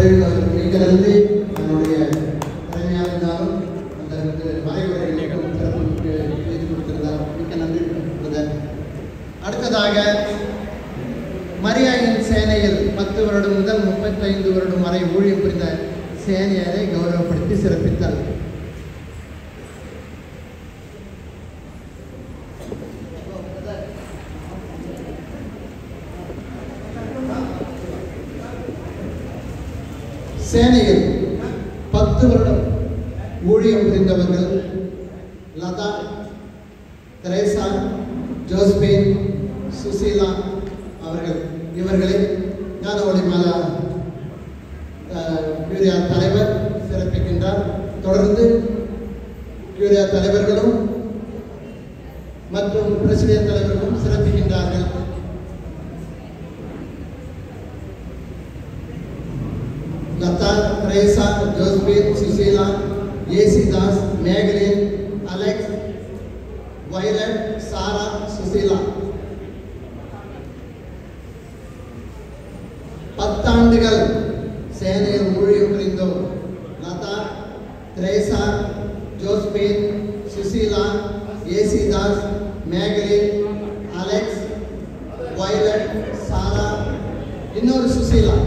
A: மிக நன்றி என்னுடைய திறமையாக இருந்தாலும் அந்த மறைவுரை மிகவும் சிறப்புக்கு செய்து கொடுத்திருந்தார் மிக்க நன்றி பிரதர் அடுத்ததாக மரியாயின் சேனையில் பத்து வருடம் முதல் முப்பத்தைந்து வருடம் வரை ஊழியம் புரிந்த சேனையரை கௌரவப்படுத்தி சிறப்பித்தார் சேனையில் பத்து வருடம் ஊழியம் புரிந்தவர்கள் லதா தெரேசா ஜோஸ்பின் சுசீலா அவர்கள் இவர்களை ஞான ஒளிமலா யூரியா தலைவர் சிறப்பிக்கின்றார் தொடர்ந்து யூரியா தலைவர்களும் மற்றும் பிரசிடென்ட் தலைவர்களும் சிறப்பிக்கின்றார்கள் லதா திரேசா ஜோஸ்பின் சுசீலா ஏசிதாஸ் மேகலின் அலெக்ஸ் வயலட் சாரா சுசீலா பத்தாண்டுகள் சேனையில் ஊழியம் புரிந்தோம் லதா திரேசா ஜோஸ்பின் சுசீலா ஏசிதாஸ் மேகலின் அலெக்ஸ் வயலட் சாரா இன்னொரு சுசீலா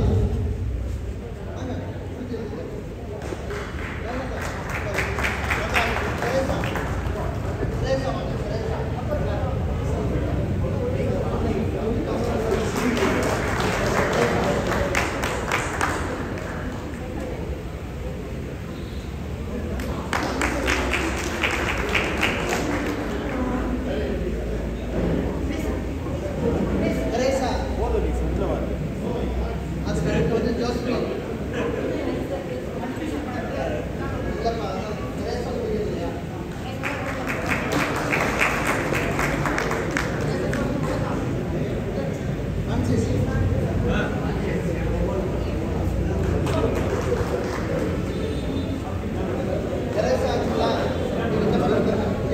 A: அது கரெக்ட் வந்து ஜோஸ்பின் இல்லப்பா திரேசா புரியுது இல்லையா ஃப்ரான்சிஸ் தெரேசா ஆக்சுவலா இந்த பக்கத்துல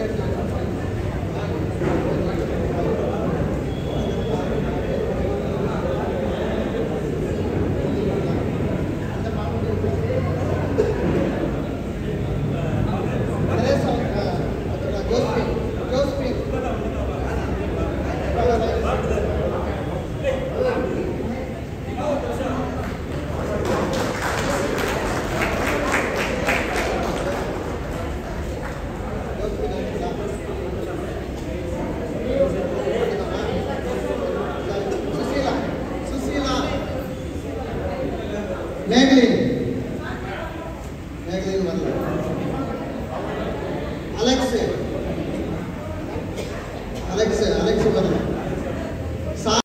A: Teresa Josephine Josephine Sushila Sushila மேகலின் மேகலின் வரல அலெக்ஸ் அலெக்ஸ் அலெக்ஸ் வரல